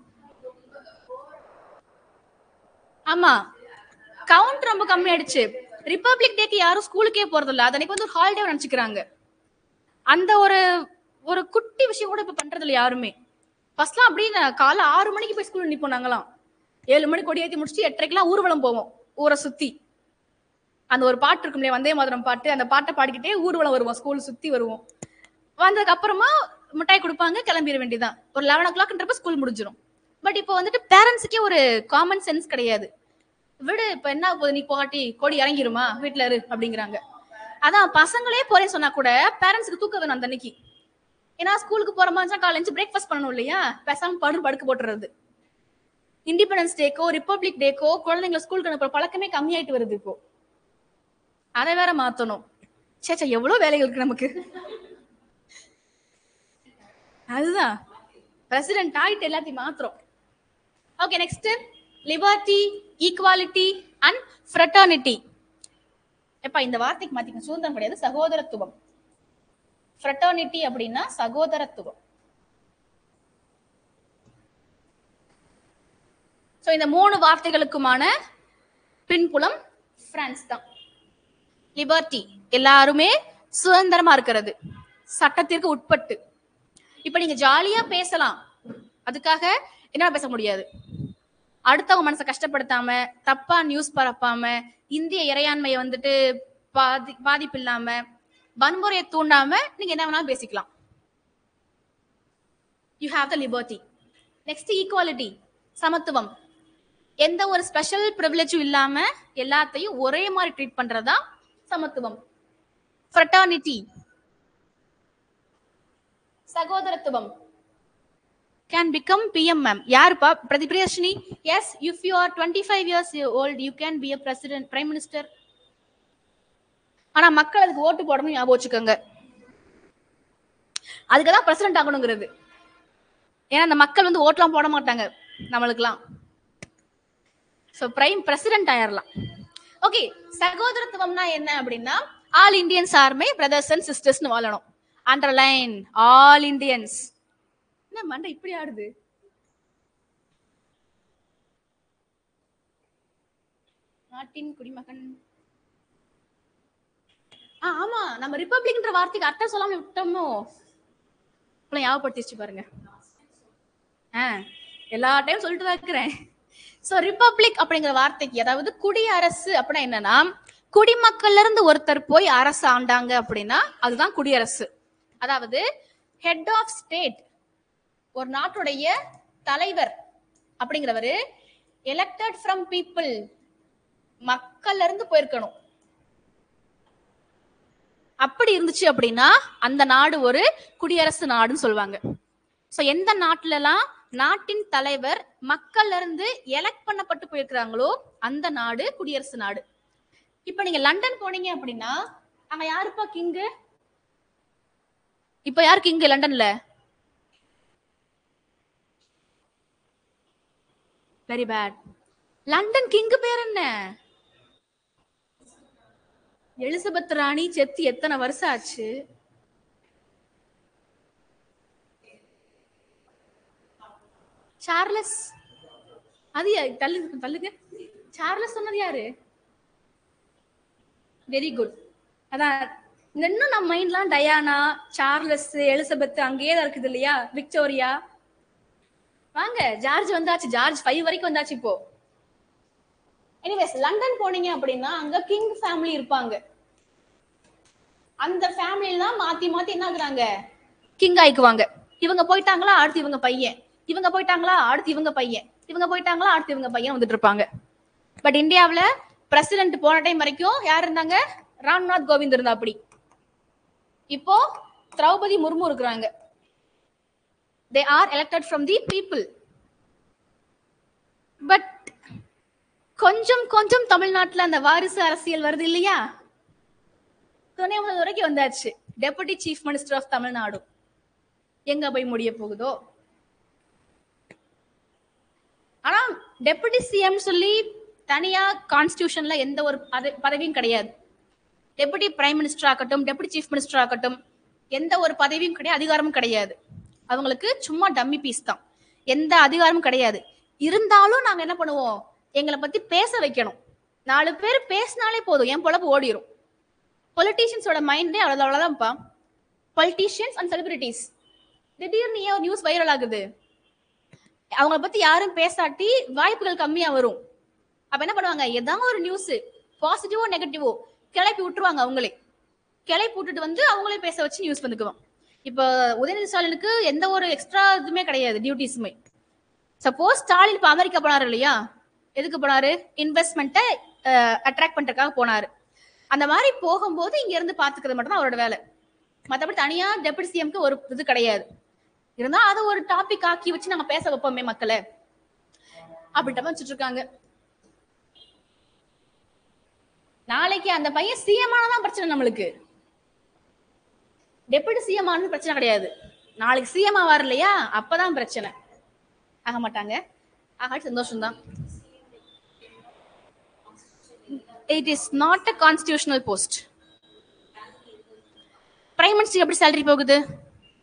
ஆமா கவுண்ட் ரொம்ப கம்மியாயிடுச்சு ரிபப்ளிக் டேக்கு யாரும் ஸ்கூலுக்கே போறது இல்ல அன்னைக்கு வந்து ஒரு ஹாலிடே நினைச்சுக்கிறாங்க அந்த ஒரு ஒரு குட்டி விஷயம் கூட இப்ப பண்றது இல்ல யாருமே ஃபர்ஸ்ட்லாம் அப்படின்னு காலை ஆறு மணிக்கு போய் ஸ்கூல் நிப்போம் நாங்களாம் ஏழு மணி கொடி ஏத்தி முடிச்சுட்டு எட்டரைக்கெல்லாம் ஊர்வலம் போவோம் ஊரை சுத்தி அந்த ஒரு பாட்டு இருக்கும் இல்லையா வந்தே மாதிரம் பாட்டு அந்த பாட்டை பாடிக்கிட்டே ஊர்வலம் வருவோம் ஸ்கூல் சுத்தி வருவோம் வந்ததுக்கு அப்புறமா மிட்டாய் கொடுப்பாங்க கிளம்பிட வேண்டியதான் ஒரு லெவன் ஓ கிளாக்ன்றப்ப ஸ்கூல் முடிஞ்சிடும் பட் இப்போ வந்துட்டு பேரண்ட்ஸுக்கே ஒரு காமன் சென்ஸ் கிடையாது விடு இப்ப என்ன ஆகப் போகுது நீ போகாட்டி கொடி இறங்கிருமா வீட்டுல இரு அப்படிங்கிறாங்க அதான் பசங்களே போறேன்னு சொன்னா கூட பேரண்ட்ஸ்க்கு தூக்க வேணும் அந்த அன்னைக்கு ஏன்னா ஸ்கூலுக்கு போற மாதிரி இருந்தா காலேஜ் பிரேக்ஃபாஸ்ட் பண்ணணும் இல்லையா பேசாம படு படுக்க போட்டுறது இண்டிபெண்டன்ஸ் டேக்கோ ரிப்பப்ளிக் டேக்கோ குழந்தைங்களை ஸ்கூலுக்கு அனுப்புற பழக்கமே கம்மியாயிட்டு வருது இப்போ அதை வேற மாத்தணும் சே சே எவ்வளவு வேலைகள் இருக்கு நமக்கு அதுதான் பிரசிடென்ட் ஆயிட்டு எல்லாத்தையும் மாத்துறோம் okay next liberty equality and fraternity எப்பா இந்த வார்த்தைக்கு மாத்திக்க சுதந்திரம் கிடையாது சகோதரத்துவம் ஃப்ரெட்டர்னிட்டி அப்படின்னா சகோதரத்துவம் இந்த மூணு வார்த்தைகளுக்குமான பின்புலம் பிரான்ஸ் தான் லிபர்ட்டி எல்லாருமே சுதந்திரமா இருக்கிறது சட்டத்திற்கு உட்பட்டு இப்ப நீங்க ஜாலியா பேசலாம் அதுக்காக என்ன பேச முடியாது அடுத்தவங்க மனசை கஷ்டப்படுத்தாம தப்பா நியூஸ் பரப்பாம இந்திய இறையாண்மையை வந்துட்டு பாதி பாதிப்பு இல்லாம வன்முறையை தூண்டாம நீங்க என்ன வேணாலும் பேசிக்கலாம் you have the liberty next equality சமத்துவம் எந்த ஒரு ஸ்பெஷல் ப்ரிவிலேஜும் இல்லாம எல்லாத்தையும் ஒரே மாதிரி ட்ரீட் பண்றதா சமத்துவம் ஃப்ரட்டர்னிட்டி சகோதரத்துவம் கேன் பிகம் பிஎம் மேம் யாருப்பா Pratipriyarshini yes if you are twenty five years old you can be a president prime minister ஆனா மக்கள் அதுக்கு ஓட்டு போடணும் ஞாபகம் வச்சுக்கோங்க அதுக்கு தான் பிரசிடென்ட் ஆகணுங்கிறது ஏன்னா அந்த மக்கள் வந்து ஓட்டெல்லாம் போட மாட்டாங்க நம்மளுக்குலாம் ஸோ பிரைம் பிரசிடென்ட் ஆயிரலாம் ஓகே சகோதரத்துவம்னா என்ன அப்படின்னா all Indians are my brothers and சிஸ்டர்ஸ்னு வாழணும் அண்டர்லைன் ஆல் இந்தியன்ஸ் என்ன மண்டை இப்படி ஆடுது நாட்டின் குடிமகன் ஆ ஆமா நம்ம ரிப்பப்ளிக்ன்ற வார்த்தைக்கு அர்த்தம் சொல்லாம விட்டோமோ இப்பெல்லாம் ஞாபகப்படுத்திச்சு பாருங்க ஆ எல்லா டைம் சொல்லிட்டு தான் இருக்கிறேன் சோ ரிப்பப்ளிக் அப்படிங்கிற வார்த்தைக்கு அதாவது குடியரசு அப்படின்னா என்னன்னா குடிமக்கள்ல இருந்து ஒருத்தர் போய் அரசு ஆண்டாங்க அப்படின்னா அதுதான் குடியரசு அதாவது ஹெட் ஆஃப் ஸ்டேட் ஒரு நாட்டுடைய தலைவர் அப்படிங்கிறவரு எலெக்டட் ஃப்ரம் பீப்புள் மக்கள்ல இருந்து போயிருக்கணும் அப்படி இருந்துச்சு அப்படின்னா அந்த நாடு ஒரு குடியரசு நாடுன்னு சொல்லுவாங்க சோ எந்த நாட்டுல எல்லாம் நாட்டின் தலைவர் மக்கள்ல இருந்து எலெக்ட் பண்ணப்பட்டு போயிருக்கிறாங்களோ அந்த நாடு குடியரசு நாடு இப்ப நீங்க லண்டன் போனீங்க அப்படின்னா அங்க யாருப்பா கிங்கு இப்ப யார் கிங்கு லண்டன்ல வெரி பேட் லண்டன் கிங்கு பேர் என்ன எலிசபெத் ராணி செத்து எத்தனை வருஷம் ஆச்சு சார்லஸ் அது யா- தள்ளு தள்ளுங்க சார்லஸ் சொன்னது யாரு வெரி குட் அதான் இன்னும் நம்ம மைண்ட்லாம் டயானா சார்லஸ் எலிசபெத் அங்கேயே தான் இருக்குது இல்லையா விக்டோரியா வாங்க ஜார்ஜ் வந்தாச்சு ஜார்ஜ் ஃபைவ் வரைக்கும் வந்தாச்சு இப்போ எனிவேஸ் லண்டன் போனீங்க அப்படின்னா அங்க கிங் ஃபேமிலி இருப்பாங்க அந்த ஃபேமிலில தான் மாத்தி மாத்தி என்ன ஆகுறாங்க கிங் ஆயிக்குவாங்க இவங்க போயிட்டாங்களா அடுத்து இவங்க பையன் இவங்க போயிட்டாங்களா அடுத்து இவங்க பையன் இவங்க போயிட்டாங்களா அடுத்து இவங்க பையன் வந்துட்டு இருப்பாங்க பட் இந்தியாவுல பிரசிடென்ட் போன டைம் வரைக்கும் யார் இருந்தாங்க ராம்நாத் கோவிந்த் இருந்தா அப்படி இப்போ திரௌபதி முர்மு இருக்கிறாங்க they are elected from the people but கொஞ்சம் கொஞ்சம் தமிழ்நாட்டுல அந்த வாரிசு அரசியல் வருது இல்லையா துணை முதல்வர் வரைக்கும் வந்தாச்சு deputy chief minister of Tamil Nadu எங்க போய் முடிய போகுதோ ஆனா டெபுட்டி சிஎம் சொல்லி தனியா கான்ஸ்டியூஷன்ல எந்த ஒரு பத- பதவியும் கிடையாது டெபுட்டி பிரைம் மினிஸ்டர் ஆகட்டும் டெபுட்டி சீஃப் மினிஸ்டர் ஆகட்டும் எந்த ஒரு பதவியும் கிடையாது அதிகாரமும் கிடையாது அவங்களுக்கு சும்மா டம்மி பீஸ் தான் எந்த அதிகாரமும் கிடையாது இருந்தாலும் நாங்க என்ன பண்ணுவோம் எங்களை பத்தி பேச வைக்கணும் நாலு பேர் பேசினாலே போதும் என் பொழப்பு ஓடிரும் பொலிட்டீஷியன்ஸோட மைண்டே அவ்வளவு அவ்வளவுதான்ப்பா பொலிட்டீஷியன்ஸ் அண்ட் செலிபிரிட்டிஸ் திடீர்னு ஏன் நியூஸ் வைரல் ஆகுது அவங்கள பத்தி யாரும் பேசாட்டி வாய்ப்புகள் கம்மியா வரும் அப்ப என்ன பண்ணுவாங்க ஏதாவது ஒரு நியூஸ் பாசிட்டிவோ நெகட்டிவோ கிளப்பி விட்டுருவாங்க அவங்களே கிளப்பி விட்டுட்டு வந்து அவங்களே பேச வச்சு நியூஸ் வந்துக்குவோம் இப்போ உதயநிதி ஸ்டாலினுக்கு எந்த ஒரு எக்ஸ்ட்ரா இதுவுமே கிடையாது டியூட்டிஸுமே சப்போஸ் ஸ்டாலின் இப்போ அமெரிக்கா போனாரு இல்லையா எதுக்கு போனாரு இன்வெஸ்ட்மெண்ட்டை அட்ராக்ட் பண்றதுக்காக போனாரு அந்த மாதிரி போகும்போது இங்க இருந்து பாத்துக்கிறது மட்டும் தான் அவரோட வேலை மத்தபடி தனியா டெபுட்டி சிஎம்க்கு ஒரு இது கிடையாது இருந்தா அதை ஒரு டாபிக் ஆக்கி வச்சு நாங்க பேச வைப்போமே மக்களை அப்படின்ட்டு வச்சுட்டு இருக்காங்க நாளைக்கு அந்த பையன் சிஎம் ஆனதான் பிரச்சனை நம்மளுக்கு டெபுட்டி சிஎம் ஆனது பிரச்சனை கிடையாது நாளைக்கு சிஎம் ஆவார் இல்லையா அப்பதான் பிரச்சனை ஆக மாட்டாங்க ஆகாட்டி சந்தோஷம் தான் it is not a constitutional post prime minister எப்படி சேலரி போகுது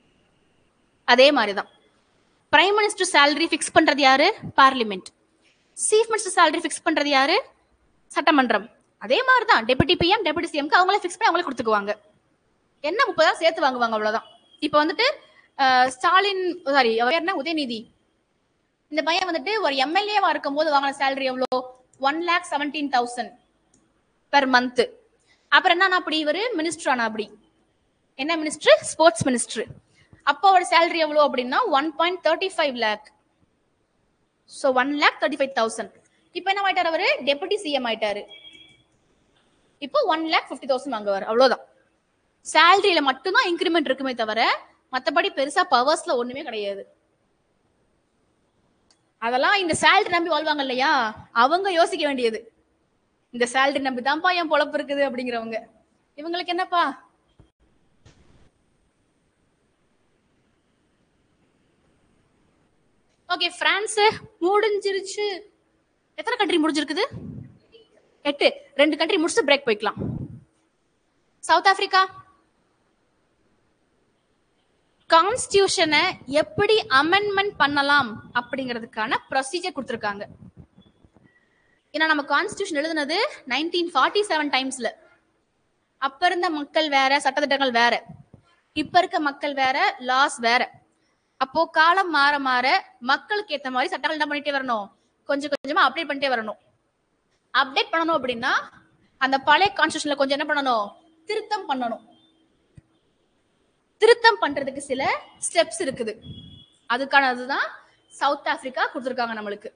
அதே மாதிரி தான் பிரைம் மினிஸ்டர் சேலரி ஃபிக்ஸ் பண்றது யாரு parliament chief minister salary fix பண்றது யாரு சட்டமன்றம் அதே மாதிரி தான் டெபுட்டி பிஎம் டெபுட்டி சிஎம்க்கு அவங்களே ஃபிக்ஸ் பண்ணி அவங்களே கொடுத்துக்குவாங்க என்ன முப்பதாயிரம் சேர்த்து வாங்குவாங்க அவ்வளவுதான் இப்போ வந்துட்டு அஹ், ஸ்டாலின் சாரி அவர் பேர் என்ன உதயநிதி இந்த பையன் வந்துட்டு ஒரு எம்எல்ஏவா இருக்கும் போது வாங்கின சேலரி எவ்வளோ one lakh seventeen thousand per month அப்புறம் என்ன அப்படி இவர் மினிஸ்டர் ஆனா அப்படி என்ன மினிஸ்டர் ஸ்போர்ட்ஸ் மினிஸ்டர் அப்போ அவரோட சேலரி எவ்வளோ அப்படின்னா one point thirty five lakh so one lakh thirty five thousand இப்போ என்ன ஆயிட்டாரு அவரு டெபுட்டி சிஎம் ஆயிட்டாரு இப்போ ஒன் லேக் ஃபிஃப்டி தௌசண்ட் வாங்குவார் அவ்வளோதான் சேலரியில மட்டும்தான் இன்க்ரிமெண்ட் இருக்குமே தவிர மற்றபடி பெருசா பவர்ஸ்ல ஒண்ணுமே கிடையாது அதெல்லாம் இந்த சேலரி நம்பி வாழ்வாங்க இல்லையா அவங்க யோசிக்க வேண்டியது இந்த சேலரி நம்பி தான்ப்பா என் பொழப்பு இருக்குது அப்படிங்கிறவங்க இவங்களுக்கு என்னப்பா ஓகே பிரான்ஸ் முடிஞ்சிருச்சு எத்தனை கண்ட்ரி முடிஞ்சிருக்குது எட்டு ரெண்டு கண்ட்ரி முடிச்சு பிரேக் போய்க்கலாம் சவுத் ஆப்பிரிக்கா கான்ஸ்டியூஷனை எப்படி அமெண்ட்மெண்ட் பண்ணலாம் அப்படிங்கிறதுக்கான ப்ரொசீஜர் கொடுத்துருக்காங்க ஏன்னா நம்ம கான்ஸ்டியூஷன் எழுதுனது நைன்டீன் ஃபார்ட்டி செவன் டைம்ஸ்ல அப்ப இருந்த மக்கள் வேற சட்டத்திட்டங்கள் வேற இப்ப இருக்க மக்கள் வேற லாஸ் வேற அப்போ காலம் மாற மாற மக்களுக்கு ஏத்த மாதிரி சட்டங்கள் என்ன பண்ணிட்டே வரணும் கொஞ்சம் கொஞ்சமா அப்டேட் பண்ணிட்டே வரணும் அப்டேட் பண்ணணும் அப்படின்னா அந்த பழைய கான்ஸ்டியூஷன்ல கொஞ்சம் என்ன பண்ணணும் திருத்தம் பண்ணணும் திருத்தம் பண்றதுக்கு சில ஸ்டெப்ஸ் இருக்குது அதுக்கானதுதான் சவுத் ஆப்பிரிக்கா கொடுத்துருக்காங்க நம்மளுக்கு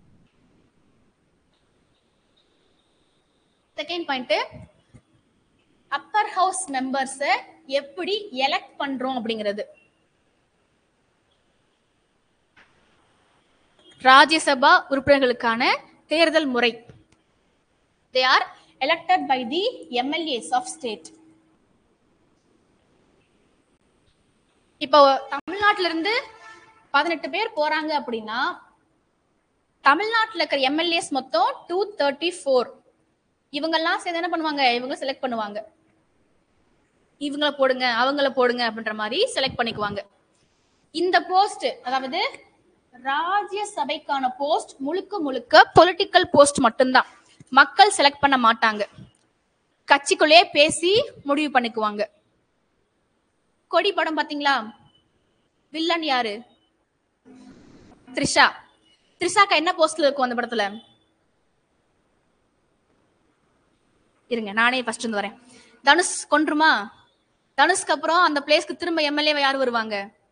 second point Appar house members எப்படி எலெக்ட் பண்றோம் அப்படிங்கிறது ராஜ்யசபா உறுப்பினர்களுக்கான தேர்தல் முறை they are elected by the MLAs of state இப்போ தமிழ்நாட்டுல இருந்து பதினெட்டு பேர் போறாங்க அப்படின்னா தமிழ்நாட்டுல இருக்கிற எம்எல்ஏஸ் மொத்தம் டூ தேர்ட்டி ஃபோர் இவங்கெல்லாம் சேர்ந்து என்ன பண்ணுவாங்க இவங்க செலக்ட் பண்ணுவாங்க இவங்கள போடுங்க அவங்கள போடுங்க அப்படின்ற மாதிரி செலக்ட் பண்ணிக்குவாங்க இந்த போஸ்ட் அதாவது ராஜ்யசபைக்கான போஸ்ட் முழுக்க முழுக்க பொலிட்டிக்கல் போஸ்ட் மட்டும்தான் மக்கள் செலக்ட் பண்ண மாட்டாங்க கட்சிக்குள்ளே பேசி முடிவு பண்ணிக்குவாங்க கொடி படம் பாத்தீங்களா வில்லன் யாரு த்ரிஷா த்ரிஷாக்கா என்ன போஸ்ட்ல இருக்கும் அந்த படத்துல இருங்க நானே ஃபர்ஸ்ட் இருந்து வரேன் தனுஷ் கொன்றுமா தனுஷ்க்கு அப்புறம் அந்த பிளேஸ்க்கு திரும்ப எம்எல்ஏ யார் வருவாங்க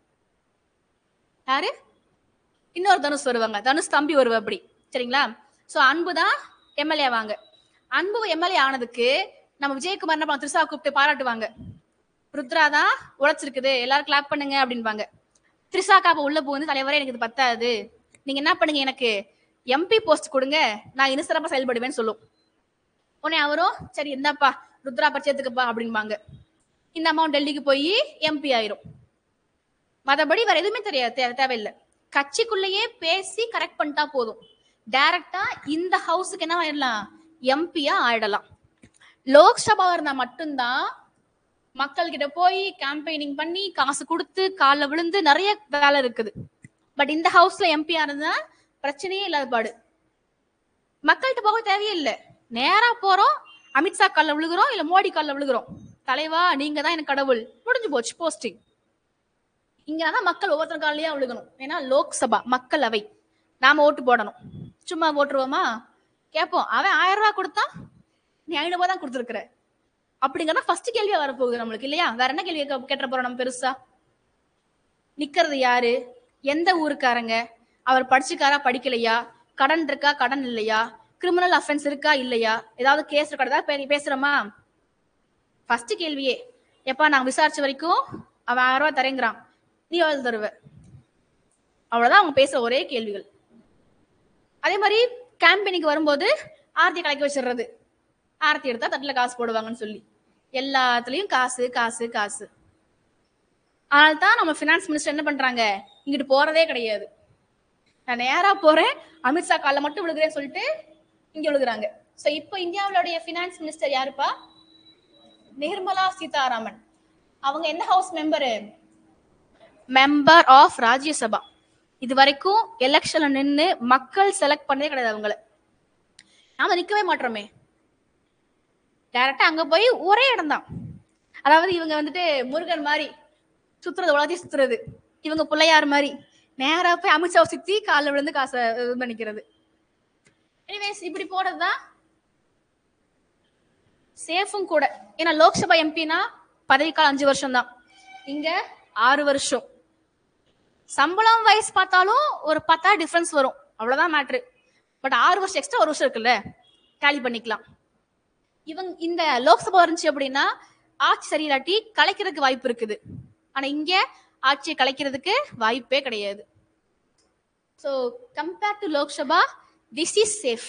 யாரு இன்னொரு தனுஷ் வருவாங்க தனுஷ் தம்பி வருவா அப்படி சரிங்களா சோ அன்பு தான் எம்எல்ஏ வாங்க அன்பு எம்எல்ஏ ஆனதுக்கு நம்ம விஜயகுமார் என்ன பண்ண திருசா கூப்பிட்டு பாராட்டுவாங்க ருத்ரா தான் உழைச்சிருக்குது எல்லாரும் கிளாப் பண்ணுங்க அப்படின்பாங்க திரிசாக்கா அப்ப உள்ள போகுது தலைவரே எனக்கு இது பத்தாது நீங்க என்ன பண்ணுங்க எனக்கு எம்பி போஸ்ட் கொடுங்க நான் இன்னும் சிறப்பா செயல்படுவேன்னு சொல்லும் உடனே அவரும் சரி என்னப்பா ருத்ரா பட்சத்துக்குப்பா அப்படின்பாங்க இந்த அமௌண்ட் டெல்லிக்கு போய் எம்பி ஆயிரும் மற்றபடி வேற எதுவுமே தெரியாது தே- தேவையில்லை கட்சிக்குள்ளேயே பேசி கரெக்ட் பண்ணிட்டா போதும் டைரக்டா இந்த ஹவுஸுக்கு என்ன ஆயிடலாம் எம்பியா ஆயிடலாம் லோக்சபா இருந்தா மட்டும்தான் மக்கள் கிட்ட போய் கேம்பெயினிங் பண்ணி காசு கொடுத்து காலில் விழுந்து நிறைய வேலை இருக்குது பட் இந்த ஹவுஸ்ல எம்பியா இருந்தா பிரச்சனையே இல்லாத பாடு மக்கள்கிட்ட போக தேவையில்லை நேரா போறோம் அமித்ஷா காலில் விழுகிறோம் இல்ல மோடி காலில் விழுகிறோம் தலைவா நீங்க தான் எனக்கு கடவுள் முடிஞ்சு போச்சு போஸ்டிங் இங்கதான் மக்கள் ஒவ்வொருத்தர் காலையா விழுகணும் ஏன்னா லோக்சபா மக்களவை நாம ஓட்டு போடணும் சும்மா போட்டுருவோமா கேட்போம் அவன் ஆயிரம் ரூபாய் கொடுத்தா நீ ஐநூறு ரூபாய் தான் கொடுத்துருக்குற அப்படிங்கிறத ஃபர்ஸ்ட் கேள்வியா வரப்போகுது நம்மளுக்கு இல்லையா வேற என்ன கேள்வி கேட்க கேட்ட போறோம் நம்ம பெருசா நிக்கிறது யாரு எந்த ஊருக்காரங்க அவர் படிச்சுக்காரா படிக்கலையா கடன் இருக்கா கடன் இல்லையா கிரிமினல் அஃபென்ஸ் இருக்கா இல்லையா ஏதாவது கேஸ் இருக்கா ஏதாவது பே- பேசுறோமா ஃபர்ஸ்ட் கேள்வியே எப்பா நாங்க விசாரிச்ச வரைக்கும் அவன் ஆயிரம் ரூபாய் தரேங்கிறான் நீ எவ்வளவு தருவ அவ்வளவுதான் அவங்க பேசுற ஒரே கேள்விகள் அதே மாதிரி கேம்பெயினுக்கு வரும்போது ஆர்த்தி கலக்கி வச்சிடுறது ஆரத்தி எடுத்தா தட்டுல காசு போடுவாங்கன்னு சொல்லி எல்லாத்துலயும் காசு காசு காசு அதனால தான் நம்ம ஃபினான்ஸ் மினிஸ்டர் என்ன பண்றாங்க இங்கிட்டு போறதே கிடையாது நான் நேரா போறேன் அமித்ஷா காலில் மட்டும் விழுகிறேன்னு சொல்லிட்டு இங்க விழுகுறாங்க சோ இப்போ இந்தியாவுடைய ஃபினான்ஸ் மினிஸ்டர் யாருப்பா நிர்மலா சீதாராமன் அவங்க என்ன house member member of Rajya Sabha இது வரைக்கும் எலெக்ஷன்ல நின்னு மக்கள் செலக்ட் பண்ணதே கிடையாது அவங்கள நாம நிக்கவே மாட்டோமே டைரக்டா அங்க போய் ஒரே இடம் தான் அதாவது இவங்க வந்துட்டு முருகன் மாதிரி சுத்துறது உலகத்தையும் சுத்துறது இவங்க பிள்ளையார் மாதிரி நேரா போய் அமித்ஷாவை சுத்தி காலில் விழுந்து காசை இது பண்ணிக்கிறது எனிவேஸ் இப்படி போறதுதான் சேஃபும் கூட ஏன்னா லோக்சபா எம்பினா பதவிக்காலம் அஞ்சு வருஷம் தான் இங்க ஆறு வருஷம் சம்பளம் வயசு பார்த்தாலும் ஒரு பத்தா டிஃபரன்ஸ் வரும் அவ்வளவுதான் மேட்ரு பட் ஆறு வருஷம் எக்ஸ்ட்ரா ஒரு வருஷம் இருக்குல்ல டேலி பண்ணிக்கலாம் இவங்க இந்த லோக்சபா இருந்துச்சு அப்படின்னா ஆட்சி சரியில்லாட்டி கலைக்கிறதுக்கு வாய்ப்பு இருக்குது ஆனா இங்க ஆட்சியை கலைக்கிறதுக்கு வாய்ப்பே கிடையாது so compare to Lok Sabha this is safe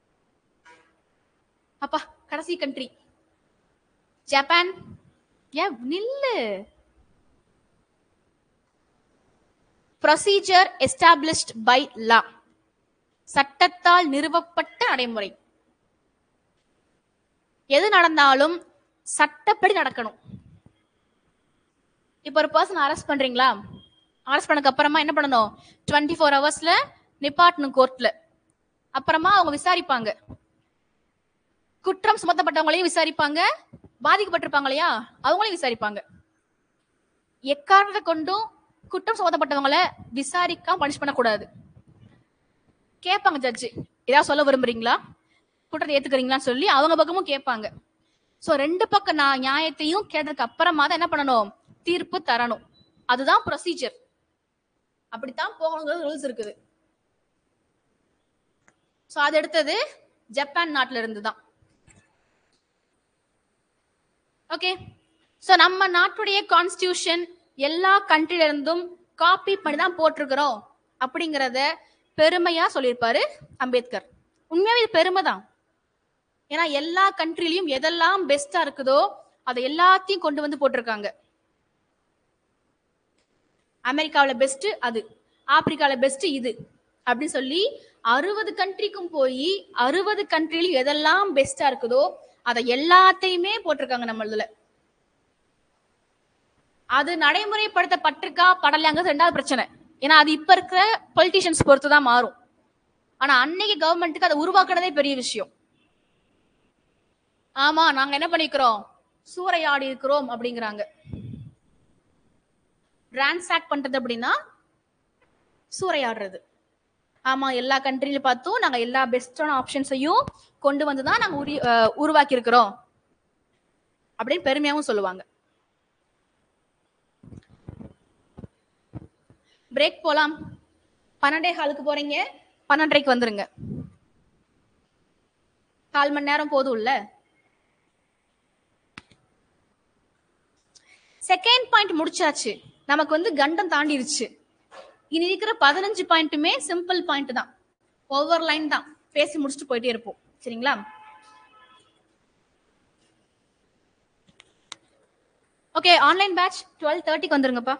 அப்பா கடைசி கண்ட்ரி ஜப்பான் ஏன் நில்லு ப்ரொசீஜர் எஸ்டாப்ளிஷ்ட் பை லா சட்டத்தால் நிறுவப்பட்ட நடைமுறை எது நடந்தாலும் சட்டப்படி நடக்கணும் இப்போ ஒரு பர்சன் அரெஸ்ட் பண்றீங்களா அரெஸ்ட் பண்ணதுக்கு அப்புறமா என்ன பண்ணணும் டுவெண்ட்டி ஃபோர் ஹவர்ஸ்ல நிப்பாட்டணும் கோர்ட்ல அப்புறமா அவங்க விசாரிப்பாங்க குற்றம் சுமத்தப்பட்டவங்களையும் விசாரிப்பாங்க பாதிக்கப்பட்டிருப்பாங்க இல்லையா அவங்களையும் விசாரிப்பாங்க எக்காரணத்தை கொண்டும் குற்றம் சுமத்தப்பட்டவங்கள விசாரிக்காம பனிஷ் பண்ணக்கூடாது கேட்பாங்க ஜட்ஜு ஏதாவது சொல்ல விரும்புறீங்களா குற்றத்தை ஏத்துக்கிறீங்களான்னு சொல்லி அவங்க பக்கமும் கேட்பாங்க சோ ரெண்டு பக்கம் நான் நியாயத்தையும் கேட்டதுக்கு அப்புறமா தான் என்ன பண்ணணும் தீர்ப்பு தரணும் அதுதான் ப்ரொசீஜர் அப்படித்தான் போகணுங்கிறது ரூல்ஸ் இருக்குது சோ அது எடுத்தது ஜப்பான் நாட்டுல இருந்து தான் ஓகே சோ நம்ம நாட்டுடைய கான்ஸ்டியூஷன் எல்லா கண்ட்ரில இருந்தும் காப்பி பண்ணி தான் போட்டிருக்கிறோம் அப்படிங்கறத பெருமையா சொல்லியிருப்பாரு அம்பேத்கர் உண்மையாவே இது பெருமை தான் ஏன்னா எல்லா கண்ட்ரிலையும் எதெல்லாம் பெஸ்டா இருக்குதோ அதை எல்லாத்தையும் கொண்டு வந்து போட்டிருக்காங்க அமெரிக்காவுல பெஸ்ட் அது ஆப்பிரிக்கால பெஸ்ட் இது அப்படின்னு சொல்லி அறுபது கண்ட்ரிக்கும் போய் அறுபது கண்ட்ரிலையும் எதெல்லாம் பெஸ்டா இருக்குதோ அதை எல்லாத்தையுமே போட்டிருக்காங்க நம்மளதுல அது நடைமுறைப்படுத்தப்பட்டிருக்கா படலையாங்கிறது ரெண்டாவது பிரச்சனை ஏன்னா அது இப்ப இருக்கிற பொலிட்டிஷியன்ஸ் பொறுத்து தான் மாறும் ஆனா அன்னைக்கு கவர்மெண்ட்டுக்கு அதை உருவாக்குறதே பெரிய விஷயம் ஆமா நாங்க என்ன பண்ணிக்கிறோம் சூறையாடி இருக்கிறோம் அப்படிங்கிறாங்க ரான்சாக் பண்றது அப்படின்னா சூறையாடுறது ஆமா எல்லா கண்ட்ரில பார்த்தும் நாங்க எல்லா பெஸ்டான ஆப்ஷன்ஸையும் கொண்டு வந்து தான் நாங்க உரி அஹ் உருவாக்கி இருக்கிறோம் அப்படின்னு பெருமையாவும் சொல்லுவாங்க பிரேக் போலாம் பன்னெண்டே காலுக்கு போறீங்க பன்னெண்டரைக்கு வந்துருங்க கால் மணி நேரம் போதும்ல செகண்ட் பாயிண்ட் முடிச்சாச்சு நமக்கு வந்து கண்டம் தாண்டிருச்சு இனி இருக்கிற பதினஞ்சு பாயிண்ட்டுமே சிம்பிள் பாயிண்ட் தான் ஒவ்வொரு லைன் தான் பேசி முடிச்சுட்டு போயிட்டே இருப்போம் சரிங்களா ஓகே ஆன்லைன் பேட்ச் டுவெல் தேர்ட்டிக்கு வந்துருங்கப்பா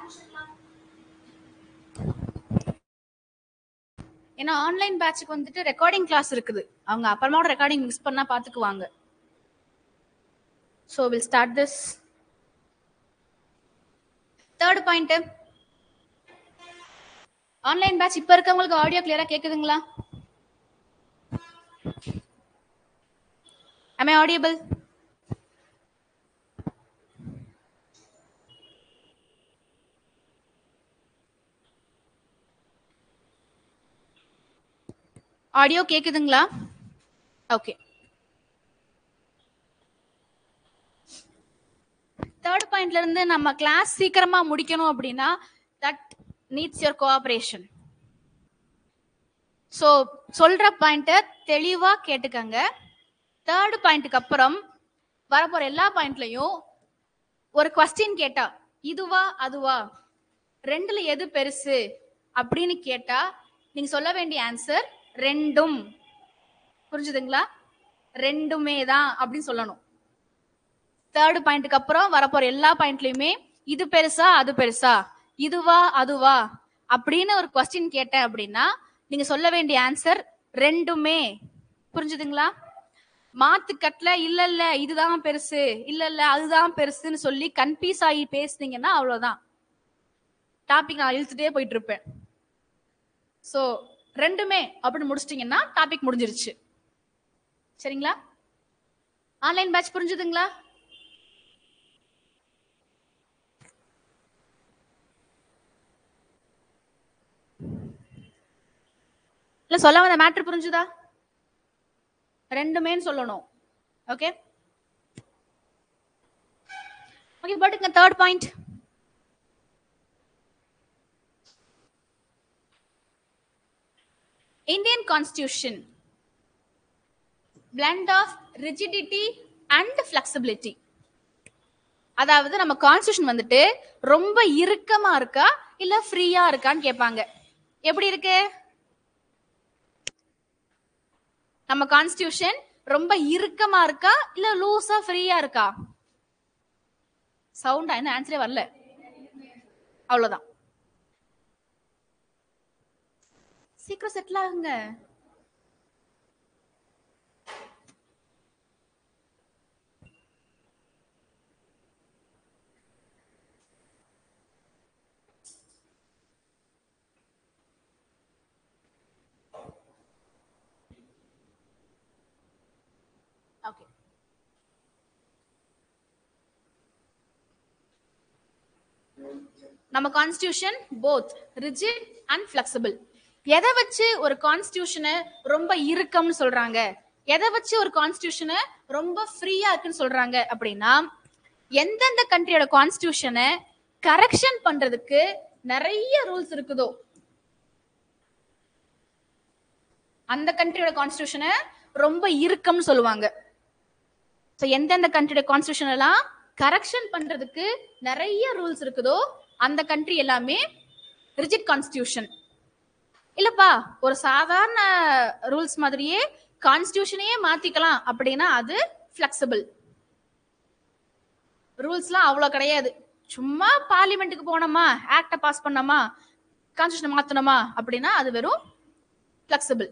ஆரம்பிச்சிடலாம் ஏன்னா ஆன்லைன் பேட்சுக்கு வந்துட்டு ரெக்கார்டிங் கிளாஸ் இருக்குது அவங்க அப்புறமா ரெக்கார்டிங் மிஸ் பண்ணா பாத்துக்குவாங்க so will start this third point online batch இப்ப இருக்கவங்களுக்கு ஆடியோ கிளியரா கேக்குதுங்களா am i audible ஆடியோ கேக்குதுங்களா ஓகே தேர்ட் பாயிண்ட்ல இருந்து நம்ம கிளாஸ் சீக்கிரமா முடிக்கணும் அப்படின்னா that needs your cooperation so சொல்ற பாயிண்ட தெளிவா கேட்டுக்கங்க தேர்ட் பாயிண்ட்டுக்கு அப்புறம் வரப்போற எல்லா பாயிண்ட்லயும் ஒரு கொஸ்டின் கேட்டா இதுவா அதுவா ரெண்டுல எது பெருசு அப்படின்னு கேட்டா நீங்க சொல்ல வேண்டிய ஆன்சர் ரெண்டும் புரிஞ்சுதுங்களா ரெண்டுமே தான் அப்படின்னு சொல்லணும் தேர்ட் பாயிண்ட்டுக்கு அப்புறம் வரப்போற எல்லா பாயிண்ட்லயுமே இது பெருசா அது பெருசா இதுவா அதுவா அப்படின்னு ஒரு கொஸ்டின் கேட்டேன் அப்படின்னா நீங்க சொல்ல வேண்டிய ஆன்சர் ரெண்டுமே புரிஞ்சுதுங்களா மாத்துக்கட்ல இல்ல இல்ல இதுதான் பெருசு இல்ல இல்ல அதுதான் பெருசுன்னு சொல்லி கன்ஃபியூஸ் ஆகி பேசுனீங்கன்னா அவ்வளவுதான் டாபிக் நான் இழுத்துட்டே போயிட்டு இருப்பேன் சோ ரெண்டுமே அப்படின்னு முடிச்சிட்டீங்கன்னா டாபிக் முடிஞ்சிருச்சு சரிங்களா ஆன்லைன் பேட்ச் புரிஞ்சுதுங்களா இல்ல சொல்ல வந்த மேட்ரு புரிஞ்சுதா ரெண்டுமேன்னு சொல்லணும் ஓகே ஓகே பட்டுங்க third point Indian constitution blend of rigidity and flexibility அதாவது நம்ம கான்ஸ்டியூஷன் வந்துட்டு ரொம்ப இறுக்கமா இருக்கா இல்ல ஃப்ரீயா இருக்கான்னு கேட்பாங்க எப்படி இருக்கு நம்ம கான்ஸ்டியூஷன் ரொம்ப இறுக்கமா இருக்கா இல்ல லூசா ஃப்ரீயா இருக்கா சவுண்டா என்ன ஆன்சரே வரல அவ்வளவுதான் சீக்கிரம் செட்டில் ஆகுங்க ஓகே நம்ம constitution both rigid and flexible எதை வச்சு ஒரு கான்ஸ்டியூஷனை ரொம்ப இறுக்கம்னு சொல்றாங்க எதை வச்சு ஒரு கான்ஸ்டியூஷனை ரொம்ப ஃப்ரீயா இருக்குன்னு சொல்றாங்க அப்படின்னா எந்தெந்த கண்ட்ரியோட கான்ஸ்டியூஷனை கரெக்ஷன் பண்றதுக்கு நிறைய ரூல்ஸ் இருக்குதோ அந்த கண்ட்ரியோட கான்ஸ்டியூஷனை ரொம்ப இறுக்கம்னு சொல்லுவாங்க ஸோ எந்தெந்த கண்ட்ரியோட கான்ஸ்டியூஷன் எல்லாம் கரெக்ஷன் பண்றதுக்கு நிறைய ரூல்ஸ் இருக்குதோ அந்த கண்ட்ரி எல்லாமே ரிஜிட் கான்ஸ்டியூஷன் இல்லப்பா ஒரு சாதாரண ரூல்ஸ் மாதிரியே கான்ஸ்டியூஷனையே மாத்திக்கலாம் அப்படின்னா அது ஃபிளெக்சிபிள் ரூல்ஸ்லாம் அவ்வளோ கிடையாது சும்மா பார்லிமெண்ட்டுக்கு போனோமா ஆக்டை பாஸ் பண்ணோமா கான்ஸ்டியூஷனை மாத்தணுமா அப்படின்னா அது வெறும் ஃபிளெக்சிபிள்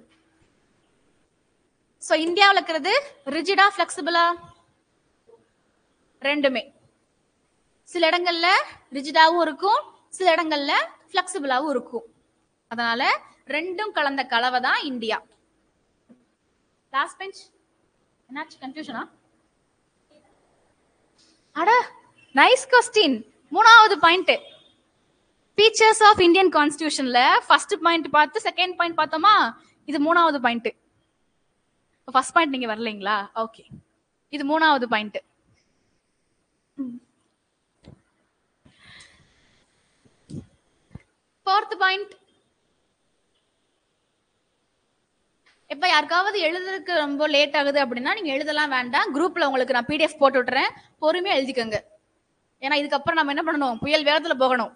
ஸோ இந்தியாவில் இருக்கிறது ரிஜிடா ஃபிளெக்சிபிளா ரெண்டுமே சில இடங்கள்ல ரிஜிடாவும் இருக்கும் சில இடங்கள்ல ஃபிளெக்சிபிளாவும் இருக்கும் அதனால ரெண்டும் கலந்த கலவை தான் இந்தியா லாஸ்ட் பெஞ்ச் என்னாச்சு கன்ஃபியூஷனா அட நைஸ் கொஸ்டின் மூணாவது பாயிண்ட் ஃபீச்சர்ஸ் ஆஃப் இந்தியன் கான்ஸ்டியூஷன்ல ஃபர்ஸ்ட் பாயிண்ட் பார்த்து செகண்ட் பாயிண்ட் பார்த்தோமா இது மூணாவது பாயிண்ட் ஃபர்ஸ்ட் பாயிண்ட் நீங்க வரலைங்களா ஓகே இது மூணாவது பாயிண்ட் ஃபோர்த் பாயிண்ட் இப்ப யாருக்காவது எழுதுறதுக்கு ரொம்ப லேட் ஆகுது அப்படின்னா நீங்க எழுதலாம் வேண்டாம் குரூப்ல உங்களுக்கு நான் பிடிஎஃப் போட்டு விட்டுறேன் பொறுமையா எழுதிக்கோங்க ஏன்னா இதுக்கப்புறம் நம்ம என்ன பண்ணணும் புயல் வேகத்துல போகணும்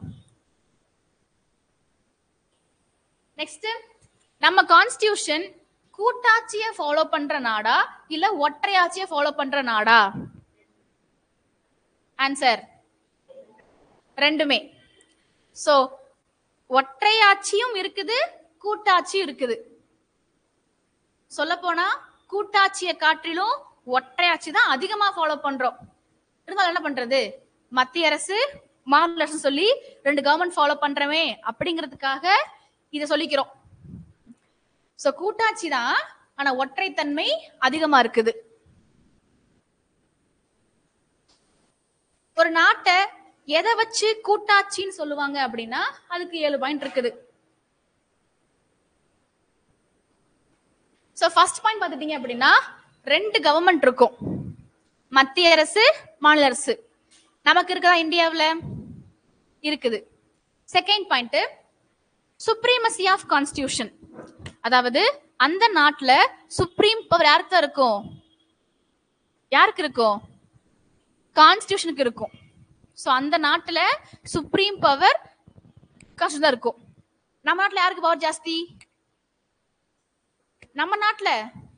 நெக்ஸ்ட் நம்ம கான்ஸ்டியூஷன் கூட்டாட்சிய ஃபாலோ பண்ற நாடா இல்ல ஒற்றையாட்சிய ஃபாலோ பண்ற நாடா ஆன்சர் ரெண்டுமே சோ ஒற்றையாட்சியும் இருக்குது கூட்டாட்சியும் இருக்குது சொல்ல போனா கூட்டாட்சியை காட்டிலும் ஒற்றையாட்சி தான் அதிகமா ஃபாலோ பண்றோம் இருந்தாலும் என்ன பண்றது மத்திய அரசு மாநில அரசு சொல்லி ரெண்டு கவர்மெண்ட் ஃபாலோ பண்றமே அப்படிங்கிறதுக்காக இத சொல்லிக்கிறோம் சோ கூட்டாட்சி தான் ஆனா ஒற்றைத்தன்மை அதிகமா இருக்குது ஒரு நாட்டை எதை வச்சு கூட்டாட்சின்னு சொல்லுவாங்க அப்படின்னா அதுக்கு ஏழு பாயிண்ட் இருக்குது சோ ஃபர்ஸ்ட் பாயிண்ட் பார்த்துட்டீங்க அப்படின்னா ரெண்டு கவர்மெண்ட் இருக்கும் மத்திய அரசு மாநில அரசு நமக்கு இருக்குதா இந்தியாவுல இருக்குது second point supremacy of constitution அதாவது அந்த நாட்டுல சுப்ரீம் பவர் யாருக்கு தான் இருக்கும் யாருக்கு இருக்கும் கான்ஸ்டியூஷனுக்கு இருக்கும் சோ அந்த நாட்டுல சுப்ரீம் பவர் கான்ஸ்டியூஷன் தான் இருக்கும் நம்ம நாட்டுல யாருக்கு பவர் ஜாஸ்தி நம்ம நாட்டுல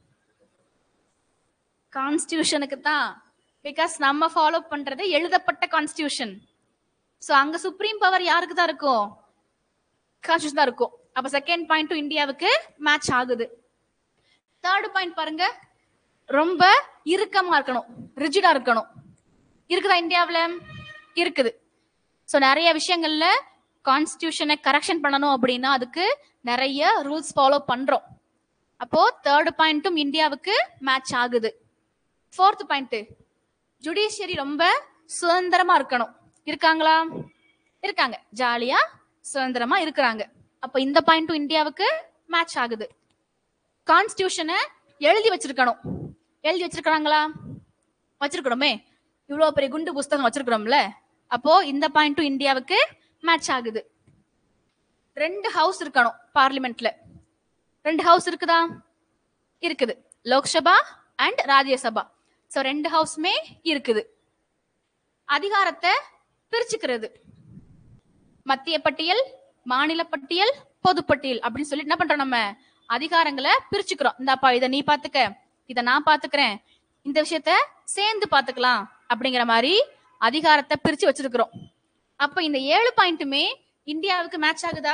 கான்ஸ்டியூஷனுக்கு தான் பிகாஸ் நம்ம ஃபாலோ பண்றது எழுதப்பட்ட கான்ஸ்டியூஷன் சோ அங்க சுப்ரீம் பவர் யாருக்கு தான் இருக்கும் கான்ஸ்டியூஷன் தான் இருக்கும் அப்ப செகண்ட் பாயிண்ட் இந்தியாவுக்கு மேட்ச் ஆகுது தேர்ட் பாயிண்ட் பாருங்க ரொம்ப இறுக்கமா இருக்கணும் ரிஜிடா இருக்கணும் இருக்குதா இந்தியாவுல இருக்குது சோ நிறைய விஷயங்கள்ல கான்ஸ்டியூஷனை கரெக்ஷன் பண்ணணும் அப்படின்னா அதுக்கு நிறைய ரூல்ஸ் ஃபாலோ பண்றோம் அப்போ தேர்ட் பாயிண்ட்டும் இந்தியாவுக்கு மேட்ச் ஆகுது ஃபோர்த் பாயிண்ட் ஜுடிஷியரி ரொம்ப சுதந்திரமா இருக்கணும் இருக்காங்களா இருக்காங்க ஜாலியா சுதந்திரமா இருக்கிறாங்க அப்ப இந்த பாயிண்ட்டும் இந்தியாவுக்கு மேட்ச் ஆகுது கான்ஸ்டியூஷனை எழுதி வச்சிருக்கணும் எழுதி வச்சிருக்காங்களா வச்சிருக்கணுமே இவ்வளவு பெரிய குண்டு புஸ்தகம் வச்சிருக்கிறோம்ல அப்போ இந்த பாயிண்ட்டும் இந்தியாவுக்கு மேட்ச் ஆகுது ரெண்டு ஹவுஸ் இருக்கணும் பார்லிமெண்ட்ல ரெண்டு ஹவுஸ் இருக்குதா இருக்குது லோக்சபா அண்ட் ராஜ்யசபா சோ ரெண்டு ஹவுஸ்மே இருக்குது அதிகாரத்தை பிரிச்சுக்கிறது மத்திய பட்டியல் மாநில பட்டியல் பொதுப்பட்டியல் அப்படின்னு சொல்லி என்ன பண்றோம் நம்ம அதிகாரங்களை பிரிச்சுக்கிறோம் இந்தாப்பா இத நீ பாத்துக்க இத நான் பாத்துக்கிறேன் இந்த விஷயத்த சேர்ந்து பாத்துக்கலாம் அப்படிங்கிற மாதிரி அதிகாரத்தை பிரிச்சு வச்சிருக்கிறோம் அப்ப இந்த ஏழு பாயிண்ட்டுமே இந்தியாவுக்கு மேட்ச் ஆகுதா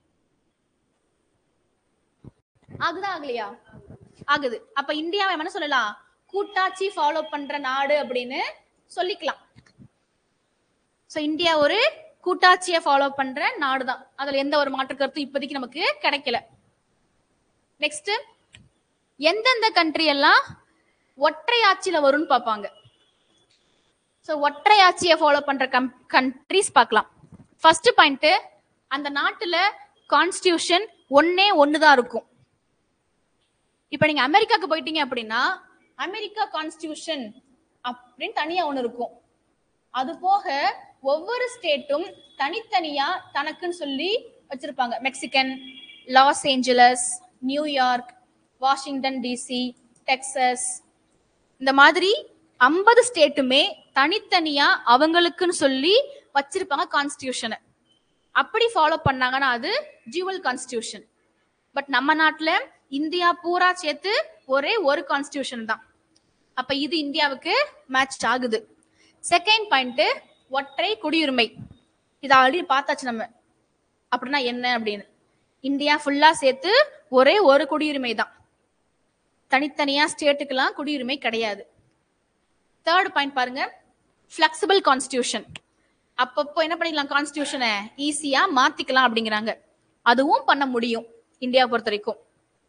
ஆகுதா ஆகலையா ஆகுது அப்ப இந்தியாவை என்ன சொல்லலாம் கூட்டாட்சி ஃபாலோ பண்ற நாடு அப்படின்னு சொல்லிக்கலாம் சோ இந்தியா ஒரு கூட்டாட்சியை ஃபாலோ பண்ற நாடு தான் அதுல எந்த ஒரு மாற்று கருத்தும் இப்போதைக்கு நமக்கு கிடைக்கல நெக்ஸ்ட் எந்தெந்த கண்ட்ரி எல்லாம் ஒற்றை ஆட்சியில வரும்னு பார்ப்பாங்க சோ ஒற்றை ஆட்சியை ஃபாலோ பண்ற கம் கண்ட்ரிஸ் பார்க்கலாம் ஃபர்ஸ்ட் பாயிண்ட் அந்த நாட்டுல கான்ஸ்டியூஷன் ஒன்னே ஒன்னு தான் இருக்கும் இப்ப நீங்க அமெரிக்காக்கு போயிட்டீங்க அப்படின்னா அமெரிக்கா கான்ஸ்டியூஷன் அப்படின்னு தனியா ஒண்ணு இருக்கும் அது போக ஒவ்வொரு ஸ்டேட்டும் தனித்தனியா தனக்குன்னு சொல்லி வச்சிருப்பாங்க Mexican Los Angeles New York Washington DC Texas இந்த மாதிரி ஐம்பது ஸ்டேட்டுமே தனித்தனியா அவங்களுக்குன்னு சொல்லி வச்சிருப்பாங்க கான்ஸ்டியூஷனை அப்படி ஃபாலோ பண்ணாங்கன்னா அது ஜுவல் கான்ஸ்டியூஷன் பட் நம்ம நாட்டுல இந்தியா பூரா சேர்த்து ஒரே ஒரு கான்ஸ்டியூஷன் தான் அப்ப இது இந்தியாவுக்கு மேட்ச் ஆகுது செகண்ட் பாயிண்ட் ஒற்றை குடியுரிமை இது ஆல்ரெடி பார்த்தாச்சு நம்ம அப்படின்னா என்ன அப்படின்னு இந்தியா ஃபுல்லா சேர்த்து ஒரே ஒரு குடியுரிமை தான் தனித்தனியா ஸ்டேட்டுக்கெல்லாம் குடியுரிமை கிடையாது தேர்ட் பாயிண்ட் பாருங்க ஃபிளெக்சிபிள் கான்ஸ்டியூஷன் அப்பப்போ என்ன பண்ணிக்கலாம் கான்ஸ்டியூஷனை ஈஸியா மாத்திக்கலாம் அப்படிங்கிறாங்க அதுவும் பண்ண முடியும் இந்தியா பொறுத்த வரைக்கும்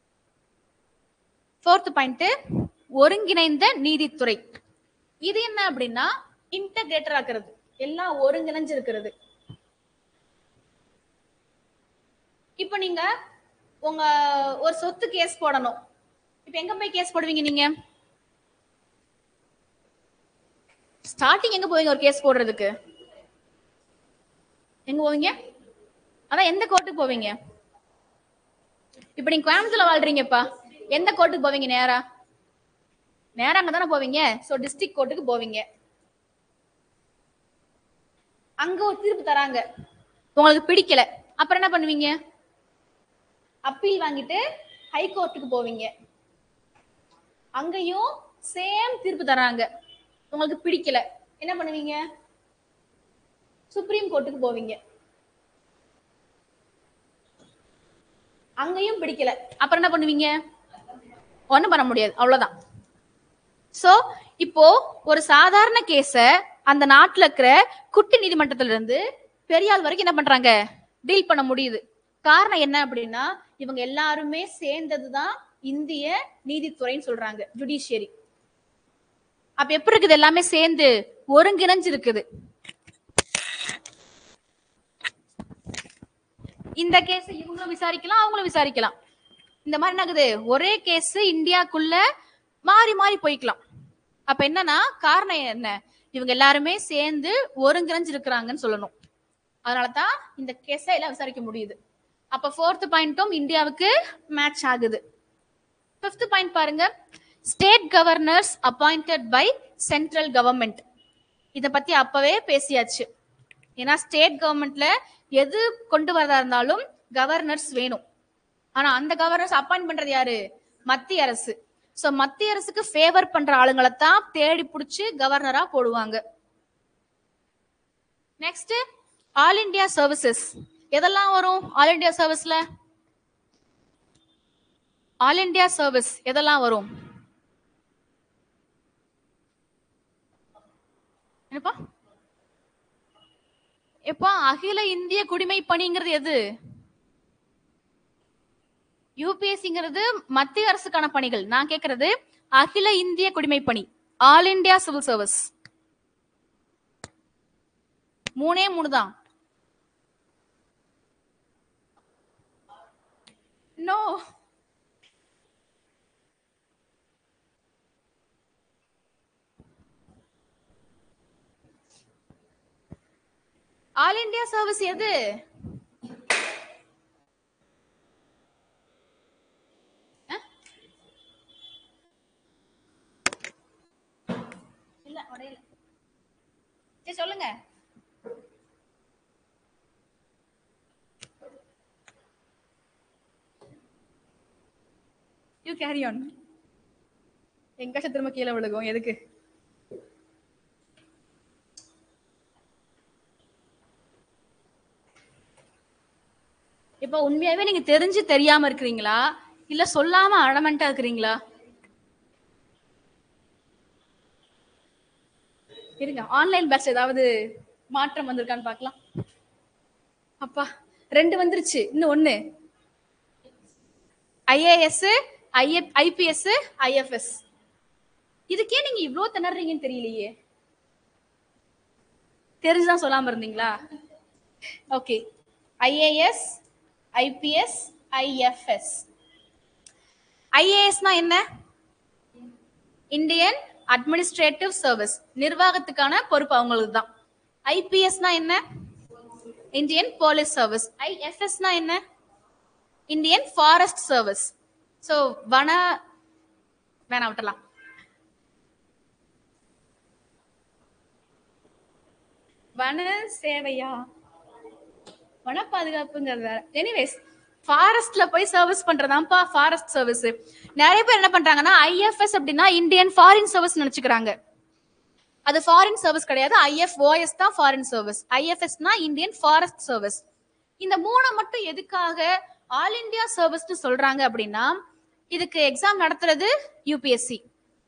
ஃபோர்த் பாயிண்ட் ஒருங்கிணைந்த நீதித்துறை இது என்ன அப்படின்னா இன்டகிரேட்டர் ஆக்குறது எல்லாம் ஒருங்கிணைஞ்சு இருக்கிறது இப்ப நீங்க உங்க ஒரு சொத்து கேஸ் போடணும் இப்ப எங்க போய் கேஸ் போடுவீங்க நீங்க ஸ்டார்டிங் எங்க போவீங்க ஒரு கேஸ் போடுறதுக்கு எங்க போவீங்க அதான் எந்த கோர்ட்டுக்கு போவீங்க இப்ப நீங்க கோயம்புத்தூர்ல வாழ்றீங்கப்பா எந்த கோர்ட்டுக்கு போவீங்க நேரா நேரா அங்க தானே போவீங்க சோ டிஸ்ட்ரிக்ட் கோர்ட்டுக்கு போவீங்க அங்க ஒரு தீர்ப்பு தராங்க உங்களுக்கு பிடிக்கல அப்புறம் என்ன பண்ணுவீங்க அப்பீல் வாங்கிட்டு ஹை கோர்ட்டுக்கு போவீங்க அங்கேயும் சேம் தீர்ப்பு தராங்க உங்களுக்கு பிடிக்கல என்ன பண்ணுவீங்க சுப்ரீம் கோர்ட்டுக்கு போவீங்க அங்கேயும் பிடிக்கல அப்புறம் என்ன பண்ணுவீங்க ஒண்ணும் பண்ண முடியாது அவ்வளவுதான் சோ இப்போ ஒரு சாதாரண கேஸ அந்த நாட்டுல இருக்கிற குட்டி நீதிமன்றத்துல இருந்து பெரியாள் வரைக்கும் என்ன பண்றாங்க டீல் பண்ண முடியுது காரணம் என்ன அப்படின்னா இவங்க எல்லாருமே சேர்ந்ததுதான் இந்திய நீதித்துறைன்னு சொல்றாங்க ஜுடிஷியரி அப்ப எப்படி இருக்குது எல்லாமே சேர்ந்து ஒருங்கிணைஞ்சு இருக்குது இந்த கேஸ் இவங்களும் விசாரிக்கலாம் அவங்களும் விசாரிக்கலாம் இந்த மாதிரி என்ன ஆகுது ஒரே கேஸ் இந்தியாக்குள்ள மாறி மாறி போய்க்கலாம் அப்ப என்னன்னா காரணம் என்ன இவங்க எல்லாருமே சேர்ந்து ஒருங்கிணைஞ்சு இருக்கிறாங்கன்னு சொல்லணும் அதனாலதான் இந்த கேஸை எல்லாம் விசாரிக்க முடியுது அப்ப ஃபோர்த் பாயிண்ட்டும் இந்தியாவுக்கு மேட்ச் ஆகுது ஃபிஃப்த் பாயிண்ட் பாருங்க state governors appointed by central government இத பத்தி அப்பவே பேசியாச்சு ஏன்னா ஸ்டேட் கவர்மெண்ட்ல எது கொண்டு வரதா இருந்தாலும் கவர்னர்ஸ் வேணும் ஆனா அந்த கவர்னர்ஸ் அப்பாயிண்ட் பண்றது யாரு மத்திய அரசு சோ மத்திய அரசுக்கு ஃபேவர் பண்ற ஆளுங்களை தான் தேடி புடிச்சு கவர்னரா போடுவாங்க நெக்ஸ்ட் ஆல் இந்தியா சர்வீசஸ் எதெல்லாம் வரும் ஆல் இந்தியா சர்வீஸ்ல ஆல் இந்தியா சர்வீஸ் எதெல்லாம் வரும் என்னப்பா எப்பா அகில இந்திய குடிமை பணிங்கிறது எது யூபிஎஸ்சிங்கிறது மத்திய அரசுக்கான பணிகள் நான் கேக்குறது அகில இந்திய குடிமை பணி ஆல் இந்தியா சிவில் சர்வீஸ் மூணே மூணு தான் நோ ஆல் இந்தியா சர்வீஸ் எது அஹ்? இல்ல உடையல சரி சொல்லுங்க யூ கேரி ஆன் எங்க திரும்ப கீழே விழுகும் எதுக்கு இப்போ உண்மையாவே நீங்க தெரிஞ்சு தெரியாம இருக்கிறீங்களா இல்ல சொல்லாம அடமெண்டா இருக்கிறீங்களா இருங்க ஆன்லைன் பேட்ச் ஏதாவது மாற்றம் வந்திருக்கான்னு பார்க்கலாம் அப்பா ரெண்டு வந்துருச்சு இன்னும் ஒண்ணு ஐஏஎஸ் ஐஎப் ஐபிஎஸ் ஐஎஃப்எஸ் இதுக்கே நீங்க இவ்ளோ திணறீங்கன்னு தெரியலையே தெரிஞ்சுதான் சொல்லாம இருந்தீங்களா ஓகே ஐஏஎஸ் ஐபிஎஸ் ஐஎஃப்எஸ் ஐஏஎஸ்னா என்ன இந்தியன் அட்மினிஸ்ட்ரேட்டிவ் சர்வீஸ் நிர்வாகத்துக்கான பொறுப்பு அவங்களுக்கு தான் ஐபிஎஸ்னா என்ன இந்தியன் போலீஸ் சர்வீஸ் ஐஎஃப்எஸ்னா என்ன இந்தியன் ஃபாரஸ்ட் சர்வீஸ் ஸோ வன வேணாம் விட்டுலாம் வன சேவையா வன பாதுகாப்புங்கிறது வேற எனிவேஸ் ஃபாரஸ்ட்ல போய் சர்வீஸ் பண்றதாம்ப்பா ஃபாரஸ்ட் சர்வீஸ் நிறைய பேர் என்ன பண்றாங்கன்னா ஐஎஃப்எஸ் அப்படின்னா இந்தியன் ஃபாரின் சர்வீஸ் நினைச்சுக்கிறாங்க அது ஃபாரின் சர்வீஸ் கிடையாது ஐஎஃப்ஓஎஸ் தான் ஃபாரின் சர்வீஸ் ஐஎஃப்எஸ்னா இந்தியன் ஃபாரஸ்ட் சர்வீஸ் இந்த மூணை மட்டும் எதுக்காக ஆல் இந்தியா சர்வீஸ்னு சொல்றாங்க அப்படின்னா இதுக்கு எக்ஸாம் நடத்துறது யூபிஎஸ்சி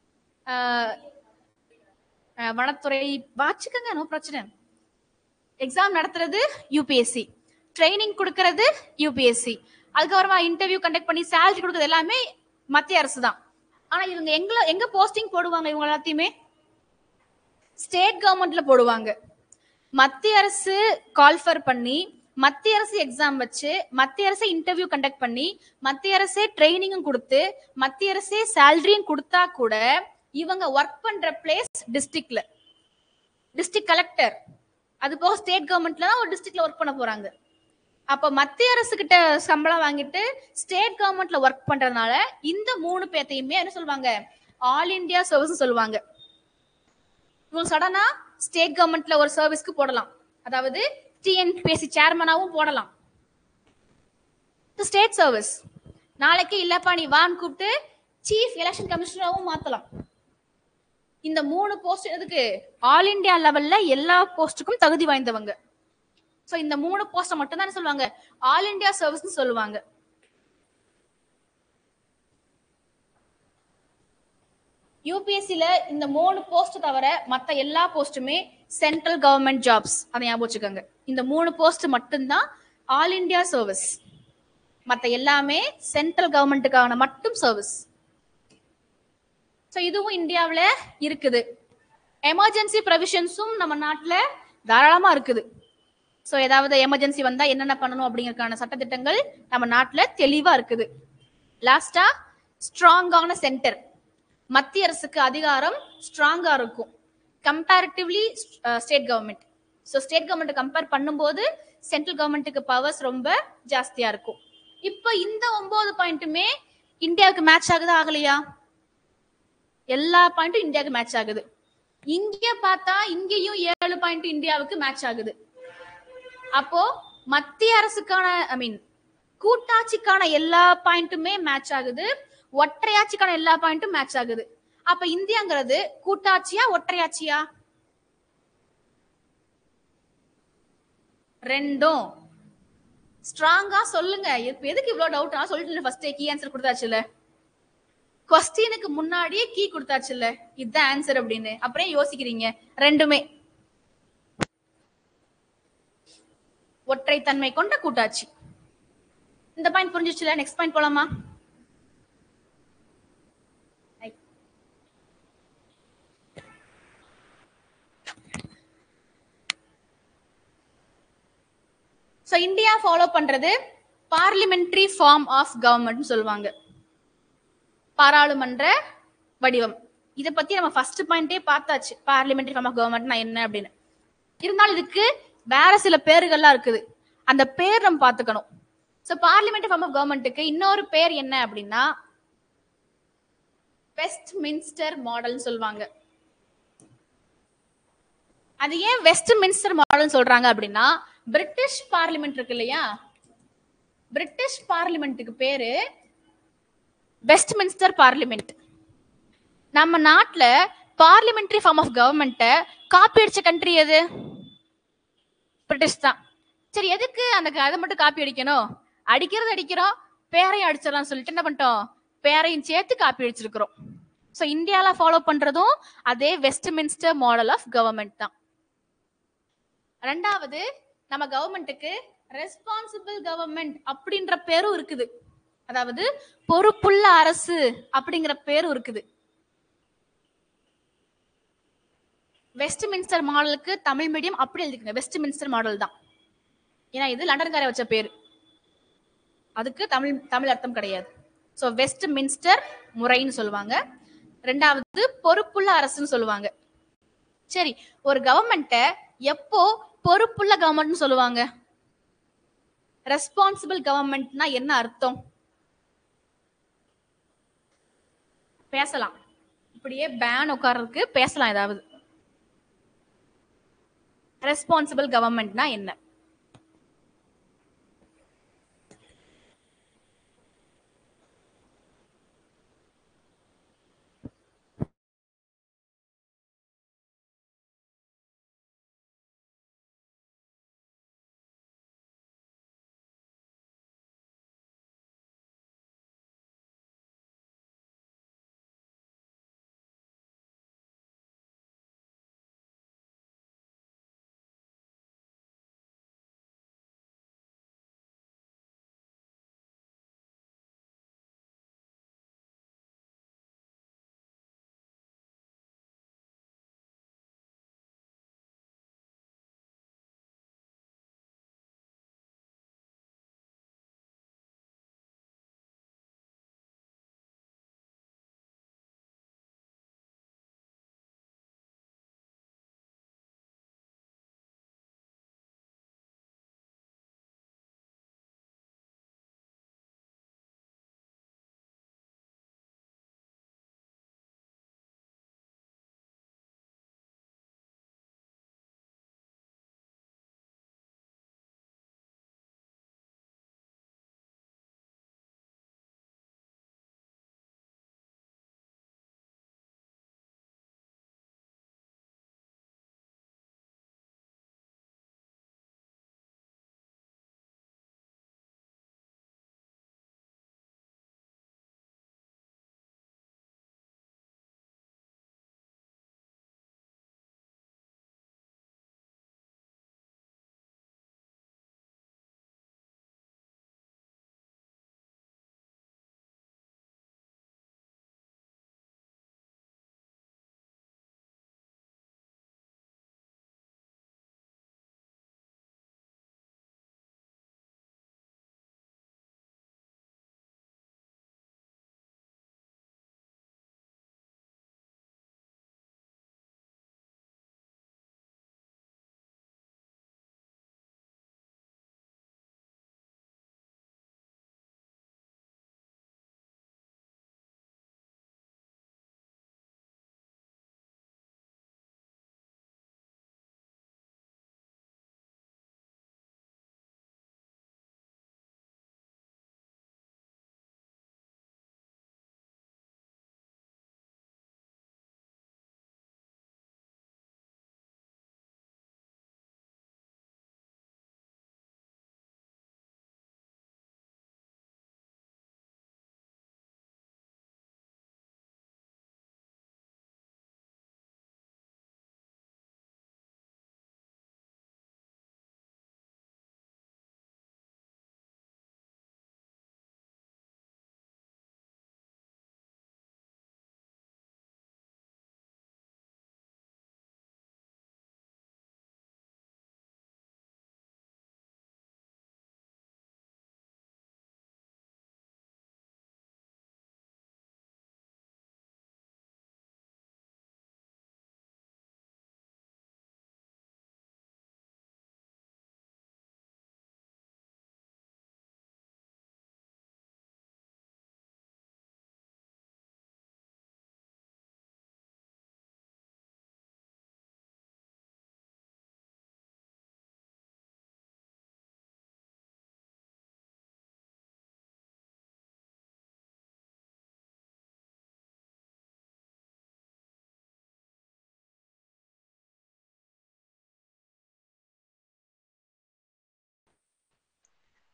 வனத்துறை வாச்சுக்கங்க நோ பிரச்சனை எக்ஸாம் நடத்துறது யூபிஎஸ்சி ட்ரைனிங் கொடுக்கறது யூபிஎஸ்சி அதுக்கப்புறமா இன்டர்வியூ கண்டக்ட் பண்ணி சேலரி கொடுக்கறது எல்லாமே மத்திய அரசு தான் ஆனா இவங்க எங்க எங்க போஸ்டிங் போடுவாங்க இவங்க எல்லாத்தையுமே ஸ்டேட் கவர்மெண்ட்ல போடுவாங்க மத்திய அரசு கால்ஃபர் பண்ணி மத்திய அரசு எக்ஸாம் வச்சு மத்திய அரசு இன்டர்வியூ கண்டக்ட் பண்ணி மத்திய அரசே ட்ரைனிங்கும் கொடுத்து மத்திய அரசே சேலரியும் கொடுத்தா கூட இவங்க ஒர்க் பண்ற பிளேஸ் டிஸ்ட்ரிக்ட்ல டிஸ்ட்ரிக்ட் கலெக்டர் அது போக ஸ்டேட் கவர்மெண்ட்ல தான் ஒரு டிஸ்ட்ரிக்ட்ல ஒர்க் பண்ண போறாங்க அப்ப மத்திய அரசு கிட்ட சம்பளம் வாங்கிட்டு ஸ்டேட் கவர்மெண்ட்ல ஒர்க் பண்றதுனால இந்த மூணு பேர்த்தையுமே என்ன சொல்லுவாங்க ஆல் இந்தியா சர்வீஸ் சொல்லுவாங்க இவங்க சடனா ஸ்டேட் கவர்மெண்ட்ல ஒரு சர்வீஸ்க்கு போடலாம் அதாவது டிஎன்பிஎஸ்சி சேர்மனாவும் போடலாம் ஸ்டேட் சர்வீஸ் நாளைக்கு இல்லப்பா நீ வான்னு கூப்பிட்டு சீஃப் எலெக்ஷன் கமிஷனராகவும் மாத்தலாம் இந்த மூணு போஸ்ட் எதுக்கு ஆல் இந்தியா லெவல்ல எல்லா போஸ்ட்டுக்கும் தகுதி வாய்ந்தவங்க சோ இந்த மூணு போஸ்ட மட்டும் தான் சொல்லுவாங்க ஆல் இந்தியா சர்வீஸ்னு சொல்லுவாங்க யூபிஎஸ்சில இந்த மூணு போஸ்ட் தவிர மத்த எல்லா போஸ்ட்டுமே சென்ட்ரல் கவர்மெண்ட் ஜாப்ஸ் அதை ஞாபகம் வச்சுக்கோங்க இந்த மூணு போஸ்ட் மட்டும்தான் ஆல் இந்தியா சர்வீஸ் மத்த எல்லாமே சென்ட்ரல் கவர்மெண்ட்டுக்கான மட்டும் சர்வீஸ் ஸோ இதுவும் இந்தியாவில் இருக்குது எமர்ஜென்சி ப்ரொவிஷன்ஸும் நம்ம நாட்டில் தாராளமாக இருக்குது ஸோ ஏதாவது எமர்ஜென்சி வந்தால் என்னென்ன பண்ணணும் அப்படிங்கறதுக்கான சட்டத்திட்டங்கள் நம்ம நாட்டில் தெளிவாக இருக்குது லாஸ்டா ஸ்ட்ராங்கான சென்டர் மத்திய அரசுக்கு அதிகாரம் ஸ்ட்ராங்கா இருக்கும் comparatively state government so state government compare பண்ணும்போது சென்ட்ரல் கவர்மெண்ட்டுக்கு பவர்ஸ் ரொம்ப ஜாஸ்தியா இருக்கும் இப்போ இந்த ஒன்பது பாயிண்ட்டுமே இந்தியாவுக்கு மேட்ச் ஆகுதா ஆகலையா எல்லா பாயிண்ட்டும் இந்தியாவுக்கு மேட்ச் ஆகுது இங்க பார்த்தா இங்கேயும் ஏழு பாயிண்ட் இந்தியாவுக்கு மேட்ச் ஆகுது அப்போ மத்திய அரசுக்கான ஐ மீன் கூட்டாட்சிக்கான எல்லா பாயிண்ட்டுமே மேட்ச் ஆகுது ஒற்றையாட்சிக்கான எல்லா பாயிண்ட்டும் மேட்ச் ஆகுது அப்ப இந்தியாங்கிறது கூட்டாட்சியா ஒற்றையாட்சியா ரெண்டும் ஸ்ட்ராங்கா சொல்லுங்க இப்ப எதுக்கு இவ்வளவு டவுட்டா சொல்லிட்டு ஃபர்ஸ்ட் கீ ஆன்சர் கொடுத்தாச்சுல கொஸ்டினுக்கு முன்னாடியே கீ கொடுத்தாச்சுல்ல இதுதான் ஆன்சர் அப்படின்னு அப்புறம் ஏன் யோசிக்கிறீங்க ரெண்டுமே ஒற்றைத்தன்மை கொண்ட கூட்டாட்சி இந்த பாயிண்ட் புரிஞ்சிச்சுல நெக்ஸ்ட் பாயிண்ட் போலாமா ஸோ இந்தியா ஃபாலோ பண்றது பார்லிமெண்ட்ரி ஃபார்ம் ஆஃப் கவர்மெண்ட் சொல்லுவாங்க பாராளுமன்ற வடிவம் இதை பத்தி நம்ம ஃபர்ஸ்ட் பாயிண்டே பார்த்தாச்சு பார்லிமெண்ட்ரி ஃபார்ம் ஆஃப் கவர்மெண்ட்னா என்ன அப்படின்னு இருந்தாலும் இதுக்கு வேற சில பேர்கள்லாம் இருக்குது அந்த பேர் நம்ம பார்த்துக்கணும் ஸோ பார்லிமெண்ட்ரி ஃபார்ம் ஆஃப் கவர்மெண்ட்டுக்கு இன்னொரு பேர் என்ன அப்படின்னா வெஸ்ட் மின்ஸ்டர் மாடல்னு சொல்லுவாங்க அது ஏன் வெஸ்ட் மின்ஸ்டர் மாடல் சொல்றாங்க அப்படின்னா பிரிட்டிஷ் பார்லிமெண்ட் இருக்கு இல்லையா பிரிட்டிஷ் பார்லிமெண்ட்டுக்கு பேரு வெஸ்ட் மின்ஸ்டர் பார்லிமெண்ட் நம்ம நாட்டுல பார்லிமெண்ட்ரி ஃபார்ம் ஆஃப் கவர்மெண்ட்டை காப்பி அடிச்ச கண்ட்ரி எது பிரிட்டிஷ் தான் சரி எதுக்கு அந்த அதை மட்டும் காப்பி அடிக்கணும் அடிக்கிறது அடிக்கிறோம் பேரையும் அடிச்சிடலாம் சொல்லிட்டு என்ன பண்ணிட்டோம் பேரையும் சேர்த்து காப்பி அடிச்சிருக்கிறோம் ஸோ இந்தியாவில் ஃபாலோ பண்றதும் அதே Westminster model of government தான் ரெண்டாவது நம்ம கவர்மெண்ட்டுக்கு ரெஸ்பான்சிபிள் கவர்மெண்ட் அப்படின்ற பேரும் இருக்குது அதாவது பொறுப்புள்ள அரசு அப்படிங்கிற பேரும் இருக்குது வெஸ்ட் மின்ஸ்டர் மாடலுக்கு தமிழ் மீடியம் அப்படி எழுதிக்கங்க வெஸ்ட் மின்ஸ்டர் மாடல் தான் ஏன்னா இது லண்டன்காரை வச்ச பேர் அதுக்கு தமிழ் தமிழ் அர்த்தம் கிடையாது ஸோ வெஸ்ட் மின்ஸ்டர் முறைன்னு சொல்லுவாங்க ரெண்டாவது பொறுப்புள்ள அரசுன்னு சொல்லுவாங்க சரி ஒரு கவர்மெண்ட்டை எப்போ பொறுப்புள்ள கவர்மெண்ட்னு சொல்லுவாங்க ரெஸ்பான்சிபிள் கவர்மெண்ட்னா என்ன அர்த்தம் பேசலாம் இப்படியே பேன் உட்கார்றதுக்கு பேசலாம் ஏதாவது ரெஸ்பான்சிபிள் கவர்மெண்ட்னா என்ன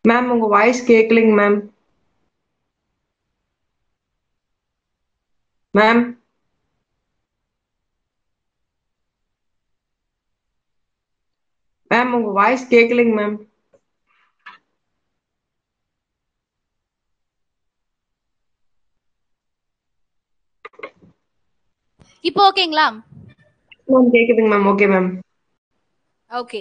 மேம் உங்க வாய்ஸ் கேட்கலைங்க மேம் மேம் மேம் உங்க வாய்ஸ் கேட்கலைங்க மேம் இப்போ ஓகேங்களா மேம் கேக்குதுங்க மேம் ஓகே மேம் ஓகே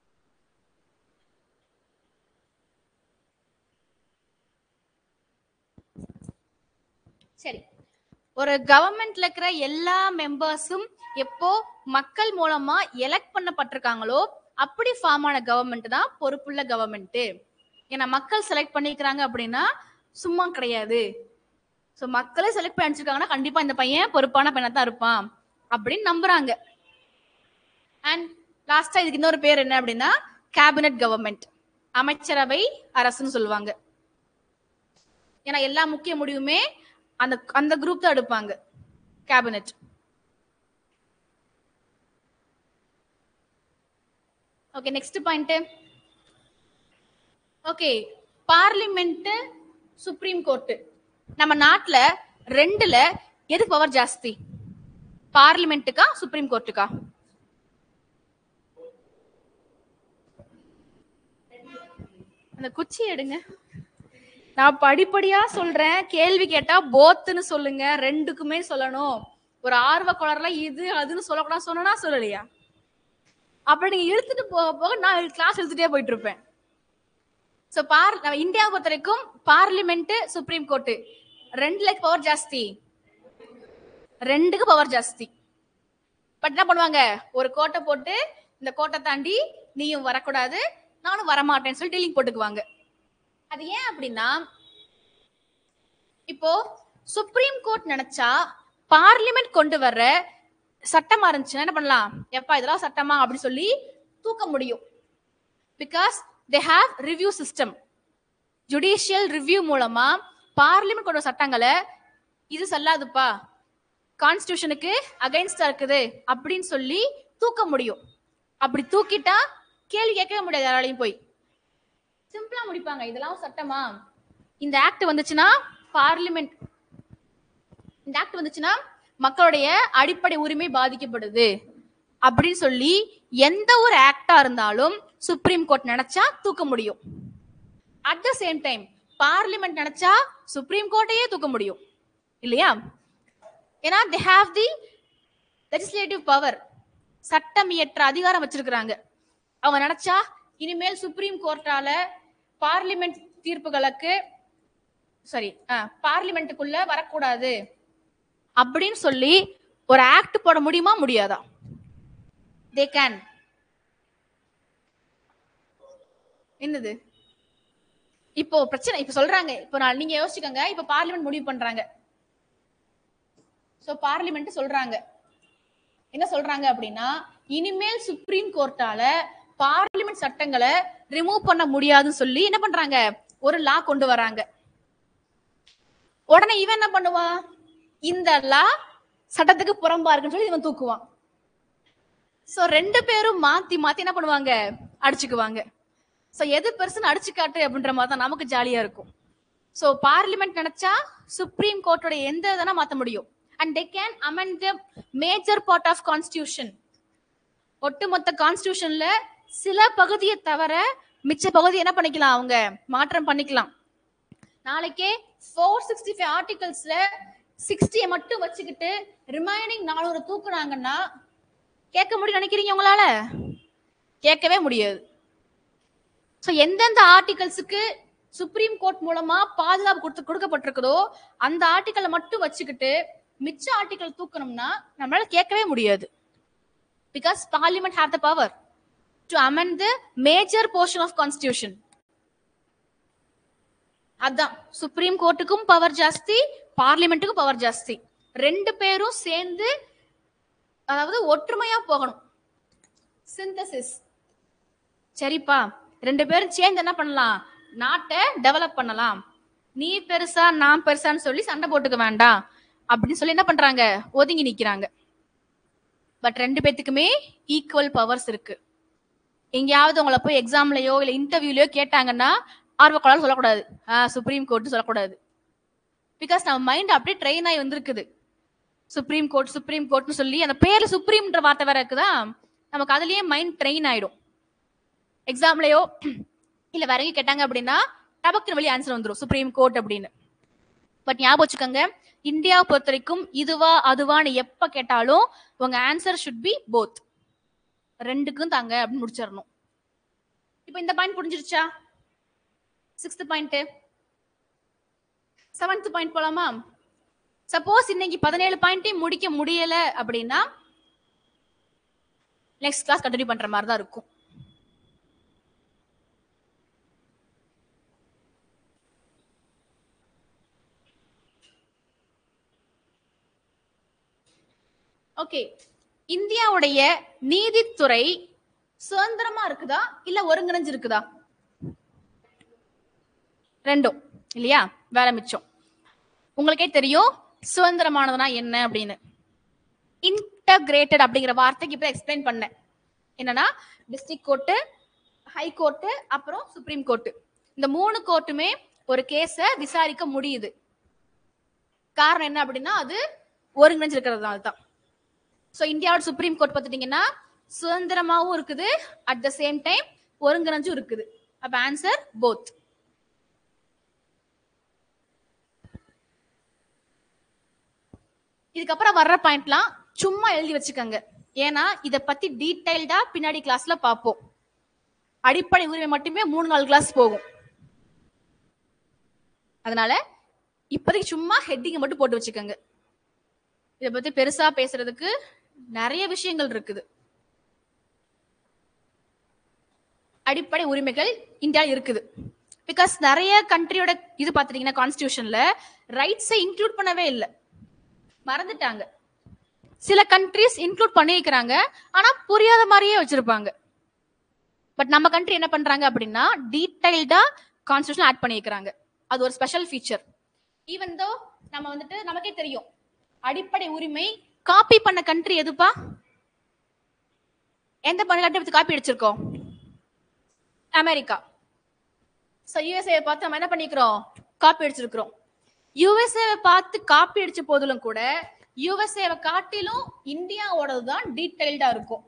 சரி ஒரு கவர்மெண்ட்ல இருக்கிற எல்லா மெம்பர்ஸும் எப்போ மக்கள் மூலமா எலெக்ட் பண்ணப்பட்டிருக்காங்களோ அப்படி ஃபார்ம் ஆன கவர்மெண்ட் தான் பொறுப்புள்ள கவர்மெண்ட் ஏன்னா மக்கள் செலக்ட் பண்ணிக்கிறாங்க அப்படின்னா சும்மா கிடையாது ஸோ மக்களே செலக்ட் பண்ணி அனுப்பிச்சிருக்காங்கன்னா கண்டிப்பா இந்த பையன் பொறுப்பான பையனா தான் இருப்பான் அப்படின்னு நம்புறாங்க அண்ட் லாஸ்டா இதுக்கு இன்னொரு பேர் என்ன அப்படின்னா கேபினட் கவர்மெண்ட் அமைச்சரவை அரசுன்னு சொல்லுவாங்க ஏன்னா எல்லா முக்கிய முடிவுமே அந்த அந்த குரூப் தான் எடுப்பாங்க cabinet okay next point okay parliament supreme court நம்ம நாட்டுல ரெண்டுல எது பவர் ஜாஸ்தி பார்லிமெண்ட்டுக்கா சுப்ரீம் கோர்ட்டுக்கா அந்த குச்சி எடுங்க நான் படிப்படியா சொல்றேன் கேள்வி கேட்டா போத்துன்னு சொல்லுங்க ரெண்டுக்குமே சொல்லணும் ஒரு ஆர்வ குளர்ல இது அதுன்னு சொல்லக்கூடாது சொன்னா சொல்லலையா அப்ப நீங்க இழுத்துட்டு போக போக நான் கிளாஸ் எடுத்துட்டே போயிட்டு இருப்பேன் சோ பார் நம்ம இந்தியாவை பொறுத்த வரைக்கும் பார்லிமெண்ட் சுப்ரீம் கோர்ட் ரெண்டுல பவர் ஜாஸ்தி ரெண்டுக்கு பவர் ஜாஸ்தி பட் என்ன பண்ணுவாங்க ஒரு கோட்டை போட்டு இந்த கோட்டை தாண்டி நீயும் வரக்கூடாது நானும் வரமாட்டேன்னு சொல்லி டீலிங் போட்டுக்குவாங்க அது ஏன் அப்படின்னா இப்போ சுப்ரீம் கோர்ட் நினைச்சா பார்லிமெண்ட் கொண்டு வர்ற சட்டமா இருந்துச்சுன்னா என்ன பண்ணலாம் எப்பா இதெல்லாம் சட்டமா அப்படின்னு சொல்லி தூக்க முடியும் because they have review system judicial review மூலமா பார்லிமெண்ட் கொண்ட சட்டங்களை இது செல்லாதுப்பா கான்ஸ்டியூஷனுக்கு அகைன்ஸ்டா இருக்குது அப்படின்னு சொல்லி தூக்க முடியும் அப்படி தூக்கிட்டா கேள்வி கேட்கவே முடியாது யாராலையும் போய் சிம்பிளா முடிப்பாங்க இதெல்லாம் சட்டமா இந்த ஆக்ட் வந்துச்சுன்னா பார்லிமெண்ட் இந்த ஆக்ட் வந்துச்சுன்னா மக்களுடைய அடிப்படை உரிமை பாதிக்கப்படுது அப்படின்னு சொல்லி எந்த ஒரு ஆக்டா இருந்தாலும் சுப்ரீம் கோர்ட் நினைச்சா தூக்க முடியும் at the same time parliament நினைச்சா சுப்ரீம் கோர்ட்டையே தூக்க முடியும் இல்லையா ஏன்னா they have the legislative power சட்டம் இயற்ற அதிகாரம் வச்சிருக்கிறாங்க அவங்க நினைச்சா இனிமேல் சுப்ரீம் கோர்ட்டால பார்லிமெண்ட் தீர்ப்புகளுக்கு சாரி பார்லிமெண்ட்டுக்குள்ள வரக்கூடாது அப்படின்னு சொல்லி ஒரு ஆக்ட் போட முடியுமா முடியாதா தே கேன் என்னது இப்போ பிரச்சனை இப்ப சொல்றாங்க இப்போ நான் நீங்க யோசிச்சுக்கோங்க இப்ப பார்லிமெண்ட் முடிவு பண்றாங்க சோ பார்லிமெண்ட் சொல்றாங்க என்ன சொல்றாங்க அப்படின்னா இனிமேல் சுப்ரீம் கோர்ட்டால பார்லிமெண்ட் சட்டங்களை ரிமூவ் பண்ண முடியாதுன்னு சொல்லி என்ன பண்றாங்க ஒரு லா கொண்டு வராங்க உடனே இவன் என்ன பண்ணுவான் இந்த லா சட்டத்துக்கு புறம்பா இருக்குன்னு சொல்லி இவன் தூக்குவான் சோ ரெண்டு பேரும் மாத்தி மாத்தி என்ன பண்ணுவாங்க அடிச்சுக்குவாங்க சோ எது பெருசுன்னு அடிச்சு காட்டு அப்படின்ற மாதிரி தான் நமக்கு ஜாலியா இருக்கும் சோ பார்லிமெண்ட் நினைச்சா சுப்ரீம் கோர்ட்டோட எந்த இதனா மாத்த முடியும் and they can amend the major part of constitution ஒட்டுமொத்த கான்ஸ்டியூஷன்ல சில பகுதியை தவிர மிச்ச பகுதி என்ன பண்ணிக்கலாம் அவங்க மாற்றம் பண்ணிக்கலாம் நாளைக்கே ஃபோர் சிக்ஸ்டி ஃபைவ் ஆர்டிகல்ஸ்ல சிக்ஸ்டியை மட்டும் வச்சுக்கிட்டு ரிமைனிங் நானூறு தூக்குனாங்கன்னா கேட்க முடியும் நினைக்கிறீங்க உங்களால கேட்கவே முடியாது ஸோ எந்தெந்த ஆர்டிகல்ஸுக்கு சுப்ரீம் கோர்ட் மூலமா பாதுகாப்பு கொடுத்து கொடுக்கப்பட்டிருக்குதோ அந்த ஆர்டிக்கலை மட்டும் வச்சுக்கிட்டு மிச்ச ஆர்டிக்கல் தூக்கணும்னா நம்மளால கேட்கவே முடியாது because parliament have the power to amend the major portion of constitution அதான் சுப்ரீம் கோர்ட்டுக்கும் பவர் ஜாஸ்தி பார்லிமெண்ட்டுக்கும் பவர் ஜாஸ்தி ரெண்டு பேரும் சேர்ந்து அதாவது ஒற்றுமையா போகணும் சிந்தசிஸ் சரிப்பா ரெண்டு பேரும் சேர்ந்து என்ன பண்ணலாம் நாட்டை டெவலப் பண்ணலாம் நீ பெருசா நான் பெருசான்னு சொல்லி சண்டை போட்டுக்க வேண்டாம் அப்படின்னு சொல்லி என்ன பண்றாங்க ஒதுங்கி நிக்கிறாங்க பட் ரெண்டு பேத்துக்குமே ஈக்குவல் பவர்ஸ் இருக்கு எங்கேயாவது உங்களை போய் எக்ஸாம்லயோ இல்ல இன்டர்வியூலயோ கேட்டாங்கன்னா ஆர்வக்கோளாறு சொல்லக்கூடாது ஆஹ் சுப்ரீம் கோர்ட் சொல்லக்கூடாது பிகாஸ் நம்ம மைண்ட் அப்படியே ட்ரெயின் ஆகி வந்திருக்குது சுப்ரீம் கோர்ட் சுப்ரீம் கோர்ட்னு சொல்லி அந்த பேர்ல சுப்ரீம்ன்ற வார்த்தை வேற இருக்குதா நமக்கு அதுலயே மைண்ட் ட்ரெயின் ஆயிடும் எக்ஸாம்லயோ இல்ல வேற எங்கேயும் கேட்டாங்க அப்படின்னா டபக்குன்னு வெளியே ஆன்சர் வந்துடும் சுப்ரீம் கோர்ட் அப்படின்னு பட் ஞாபகம் வச்சுக்கோங்க இந்தியாவை பொறுத்த வரைக்கும் இதுவா அதுவான்னு எப்ப கேட்டாலும் உங்க ஆன்சர் ஷுட் பி போத் ரெண்டுக்கும் தாங்க அப்படின்னு முடிச்சிடணும் இப்போ இந்த பாயிண்ட் புரிஞ்சிருச்சா சிக்ஸ்த் பாயிண்ட் செவன்த் பாயிண்ட் போலாமா சப்போஸ் இன்னைக்கு பதினேழு பாயிண்ட்டையும் முடிக்க முடியல அப்படின்னா நெக்ஸ்ட் கிளாஸ் கண்டினியூ பண்ற மாதிரி தான் இருக்கும் ஓகே இந்தியாவுடைய நீதித்துறை சுதந்திரமா இருக்குதா இல்ல ஒருங்கிணைஞ்சு இருக்குதா ரெண்டும் இல்லையா வேலை மிச்சம் உங்களுக்கே தெரியும் சுதந்திரமானதுனா என்ன அப்படின்னு இன்டகிரேட்டட் அப்படிங்கிற வார்த்தைக்கு இப்ப எக்ஸ்பிளைன் பண்ணேன் என்னன்னா டிஸ்ட்ரிக்ட் கோர்ட்டு ஹை கோர்ட்டு அப்புறம் சுப்ரீம் கோர்ட்டு இந்த மூணு கோர்ட்டுமே ஒரு கேஸை விசாரிக்க முடியுது காரணம் என்ன அப்படின்னா அது ஒருங்கிணைஞ்சு இருக்கிறதுனால தான் ஸோ இந்தியாவோட சுப்ரீம் கோர்ட் பார்த்துட்டீங்கன்னா சுதந்திரமாவும் இருக்குது அட் த சேம் டைம் ஒருங்கிணைஞ்சும் இருக்குது அப்ப ஆன்சர் போத் இதுக்கப்புறம் வர்ற பாயிண்ட்லாம் சும்மா எழுதி வச்சுக்கோங்க ஏன்னா இத பத்தி டீடைல்டா பின்னாடி கிளாஸ்ல பார்ப்போம் அடிப்படை உரிமை மட்டுமே மூணு நாலு கிளாஸ் போகும் அதனால இப்போதைக்கு சும்மா ஹெட்டிங்கை மட்டும் போட்டு வச்சுக்கோங்க இத பத்தி பெருசா பேசுறதுக்கு நிறைய விஷயங்கள் இருக்குது அடிப்படை உரிமைகள் இந்தியா இருக்குது பிகாஸ் நிறைய கண்ட்ரியோட இது பார்த்துட்டீங்கன்னா கான்ஸ்டியூஷன்ல ரைட்ஸை இன்க்ளூட் பண்ணவே இல்லை மறந்துட்டாங்க சில கண்ட்ரிஸ் இன்க்ளூட் பண்ணி வைக்கிறாங்க ஆனா புரியாத மாதிரியே வச்சிருப்பாங்க பட் நம்ம கண்ட்ரி என்ன பண்றாங்க அப்படின்னா டீடைல்டா கான்ஸ்டியூஷன் ஆட் பண்ணி வைக்கிறாங்க அது ஒரு ஸ்பெஷல் ஃபீச்சர் ஈவன் தோ நம்ம வந்துட்டு நமக்கே தெரியும் அடிப்படை உரிமை காப்பி பண்ண கண்ட்ரி எதுப்பா எந்த பண்ணி காப்பி அடிச்சிருக்கோம் அமெரிக்கா ஸோ யூஎஸ்ஏ பார்த்து நம்ம என்ன பண்ணிக்கிறோம் காப்பி அடிச்சிருக்கிறோம் யூஎஸ்ஏ பார்த்து காப்பி அடிச்ச போதிலும் கூட யூஎஸ்ஏவை காட்டிலும் இந்தியாவோடது தான் டீடைல்டா இருக்கும்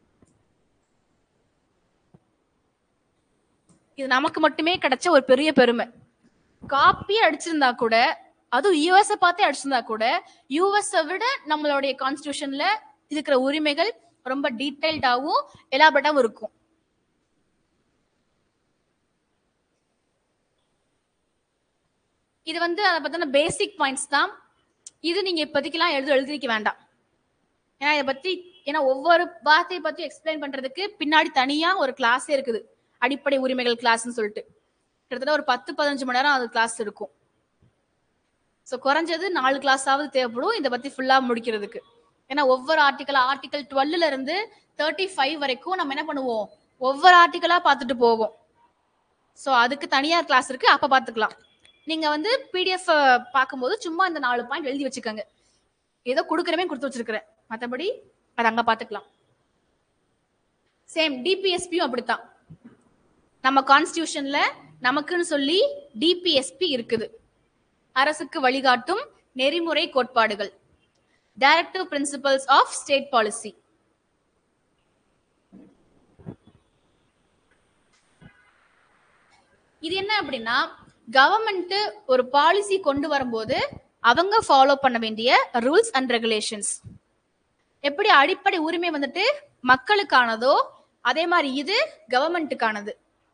இது நமக்கு மட்டுமே கிடைச்ச ஒரு பெரிய பெருமை காப்பி அடிச்சிருந்தா கூட அதுவும் யூஎஸ்ஏ பார்த்தே அடிச்சிருந்தா கூட யூஎஸ்ஐ விட நம்மளுடைய கான்ஸ்டியூஷன்ல இருக்கிற உரிமைகள் ரொம்ப டீடைல்டாவும் எலாபரேட்டாவும் இருக்கும் இது வந்து அதை பத்தின பேசிக் பாயிண்ட்ஸ் தான் இது நீங்க இப்போதைக்கெல்லாம் எழுத எழுதிக்க வேண்டாம் ஏன்னா இதை பத்தி ஏன்னா ஒவ்வொரு வார்த்தையை பத்தி எக்ஸ்பிளைன் பண்றதுக்கு பின்னாடி தனியா ஒரு கிளாஸே இருக்குது அடிப்படை உரிமைகள் கிளாஸ்னு சொல்லிட்டு கிட்டத்தட்ட ஒரு பத்து பதினஞ்சு மணி நேரம் அது கிளாஸ் இருக்கும் ஸோ குறைஞ்சது நாலு கிளாஸாவது தேவைப்படும் இதை பத்தி ஃபுல்லா முடிக்கிறதுக்கு ஏன்னா ஒவ்வொரு ஆர்டிக்கல் ஆர்டிக்கல் டுவெல்ல இருந்து தேர்ட்டி ஃபைவ் வரைக்கும் நம்ம என்ன பண்ணுவோம் ஒவ்வொரு ஆர்டிக்கலா பார்த்துட்டு போவோம் ஸோ அதுக்கு தனியார் கிளாஸ் இருக்கு அப்ப பார்த்துக்கலாம் நீங்க வந்து பிடிஎஃப் பார்க்கும்போது சும்மா இந்த நாலு பாயிண்ட் எழுதி வச்சுக்கோங்க ஏதோ கொடுக்குறமே கொடுத்து வச்சிருக்கிறேன் மற்றபடி அது அங்க பார்த்துக்கலாம் சேம் டிபிஎஸ்பியும் அப்படித்தான் நம்ம கான்ஸ்டியூஷன்ல நமக்குன்னு சொல்லி டிபிஎஸ்பி இருக்குது அரசுக்கு வழிகாட்டும் நெறிமுறை கோட்பாடுகள் directive principles of state policy இது என்ன அப்படின்னா கவர்மெண்ட் ஒரு பாலிசி கொண்டு வரும்போது அவங்க ஃபாலோ பண்ண வேண்டிய ரூல்ஸ் அண்ட் ரெகுலேஷன்ஸ் எப்படி அடிப்படை உரிமை வந்துட்டு மக்களுக்கானதோ அதே மாதிரி இது கவர்மெண்ட்டுக்கானது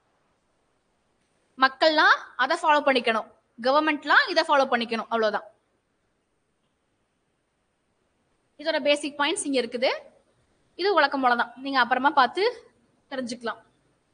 மக்கள்லாம் அதை ஃபாலோ பண்ணிக்கணும் கவர்மெண்ட்லாம் இதை ஃபாலோ பண்ணிக்கணும் அவ்வளவுதான் இதோட பேசிக் பாயிண்ட்ஸ் இங்க இருக்குது இது வழக்கம் போலதான் நீங்க அப்புறமா பார்த்து தெரிஞ்சுக்கலாம்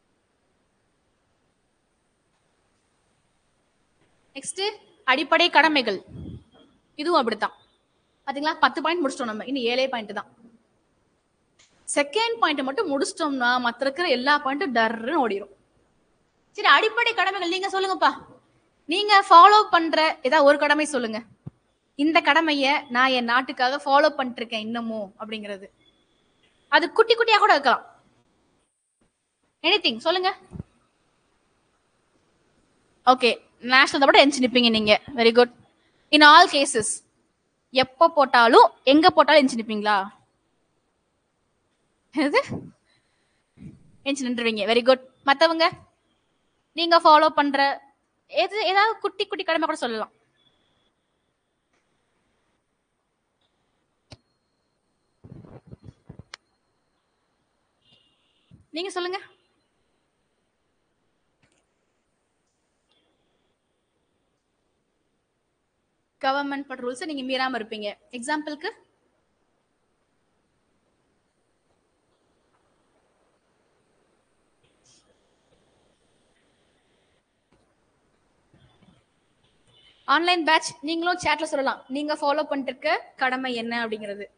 நெக்ஸ்ட் அடிப்படை கடமைகள் இதுவும் அப்படித்தான் பாத்தீங்களா பத்து பாயிண்ட் முடிச்சிட்டோம் நம்ம இன்னும் ஏழே பாயிண்ட் தான் செகண்ட் பாயிண்ட் மட்டும் முடிச்சிட்டோம்னா மத்த இருக்கிற எல்லா பாயிண்ட்டும் டர்ன்னு ஓடிடும் சரி அடிப்படை கடமைகள் நீங்க சொல்லுங்கப்பா நீங்க ஃபாலோ பண்ற ஏதாவது ஒரு கடமை சொல்லுங்க இந்த கடமைய நான் என் நாட்டுக்காக ஃபாலோ பண்ணிட்டு இருக்கேன் இன்னமும் அப்படிங்கிறது அது குட்டி குட்டியா கூட இருக்கலாம் எனிதிங் சொல்லுங்க ஓகே நேஷனல் கூட எஞ்சி நிப்பீங்க நீங்க very good in all cases எப்போ போட்டாலும் எங்க போட்டாலும் எஞ்சி நிப்பீங்களா எது எஞ்சி நின்றுவீங்க வெரி குட் மத்தவங்க நீங்க ஃபாலோ பண்ற எது ஏதாவது குட்டி குட்டி கடமை கூட சொல்லலாம் நீங்க சொல்லுங்க கவர்மெண்ட் பட் ரூல்ஸ் நீங்க மீறாம இருப்பீங்க எக்ஸாம்பிளுக்கு ஆன்லைன் பேட்ச் நீங்களும் சேட்ல சொல்லலாம் நீங்க ஃபாலோ பண்ணிட்டு இருக்க கடமை என்ன அப்படிங்கிறது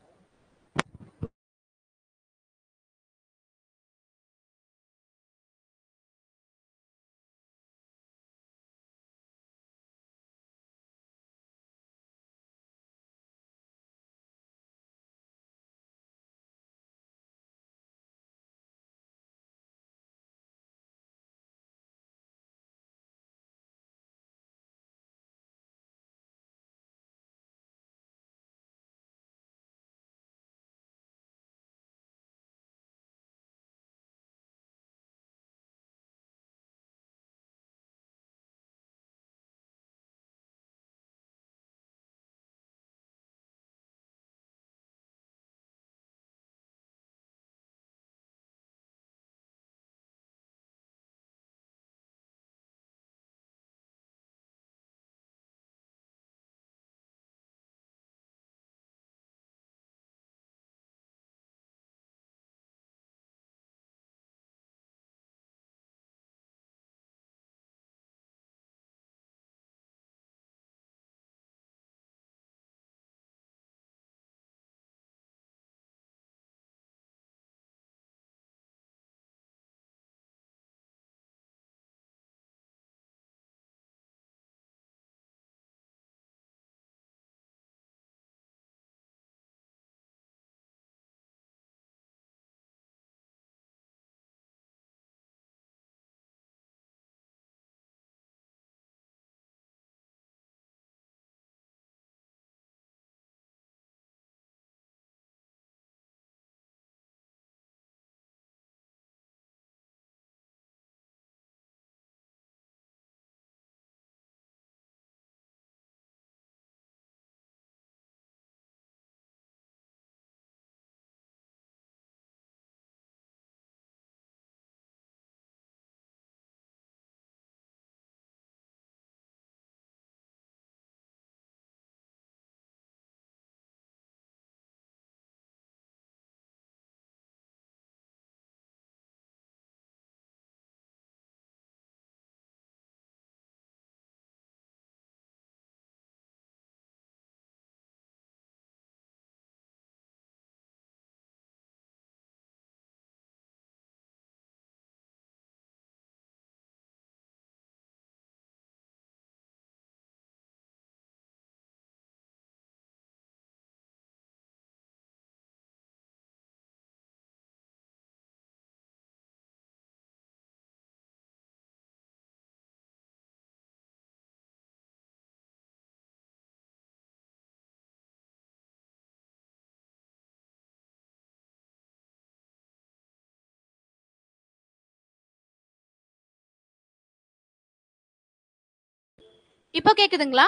இப்போ கேக்குதுங்களா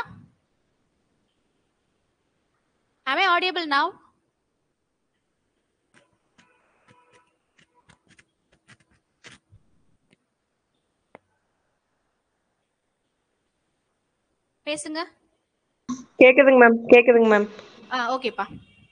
am i audible now பேசுங்க கேக்குதுங்க மேம் கேக்குதுங்க மேம் ஆ ஓகேப்பா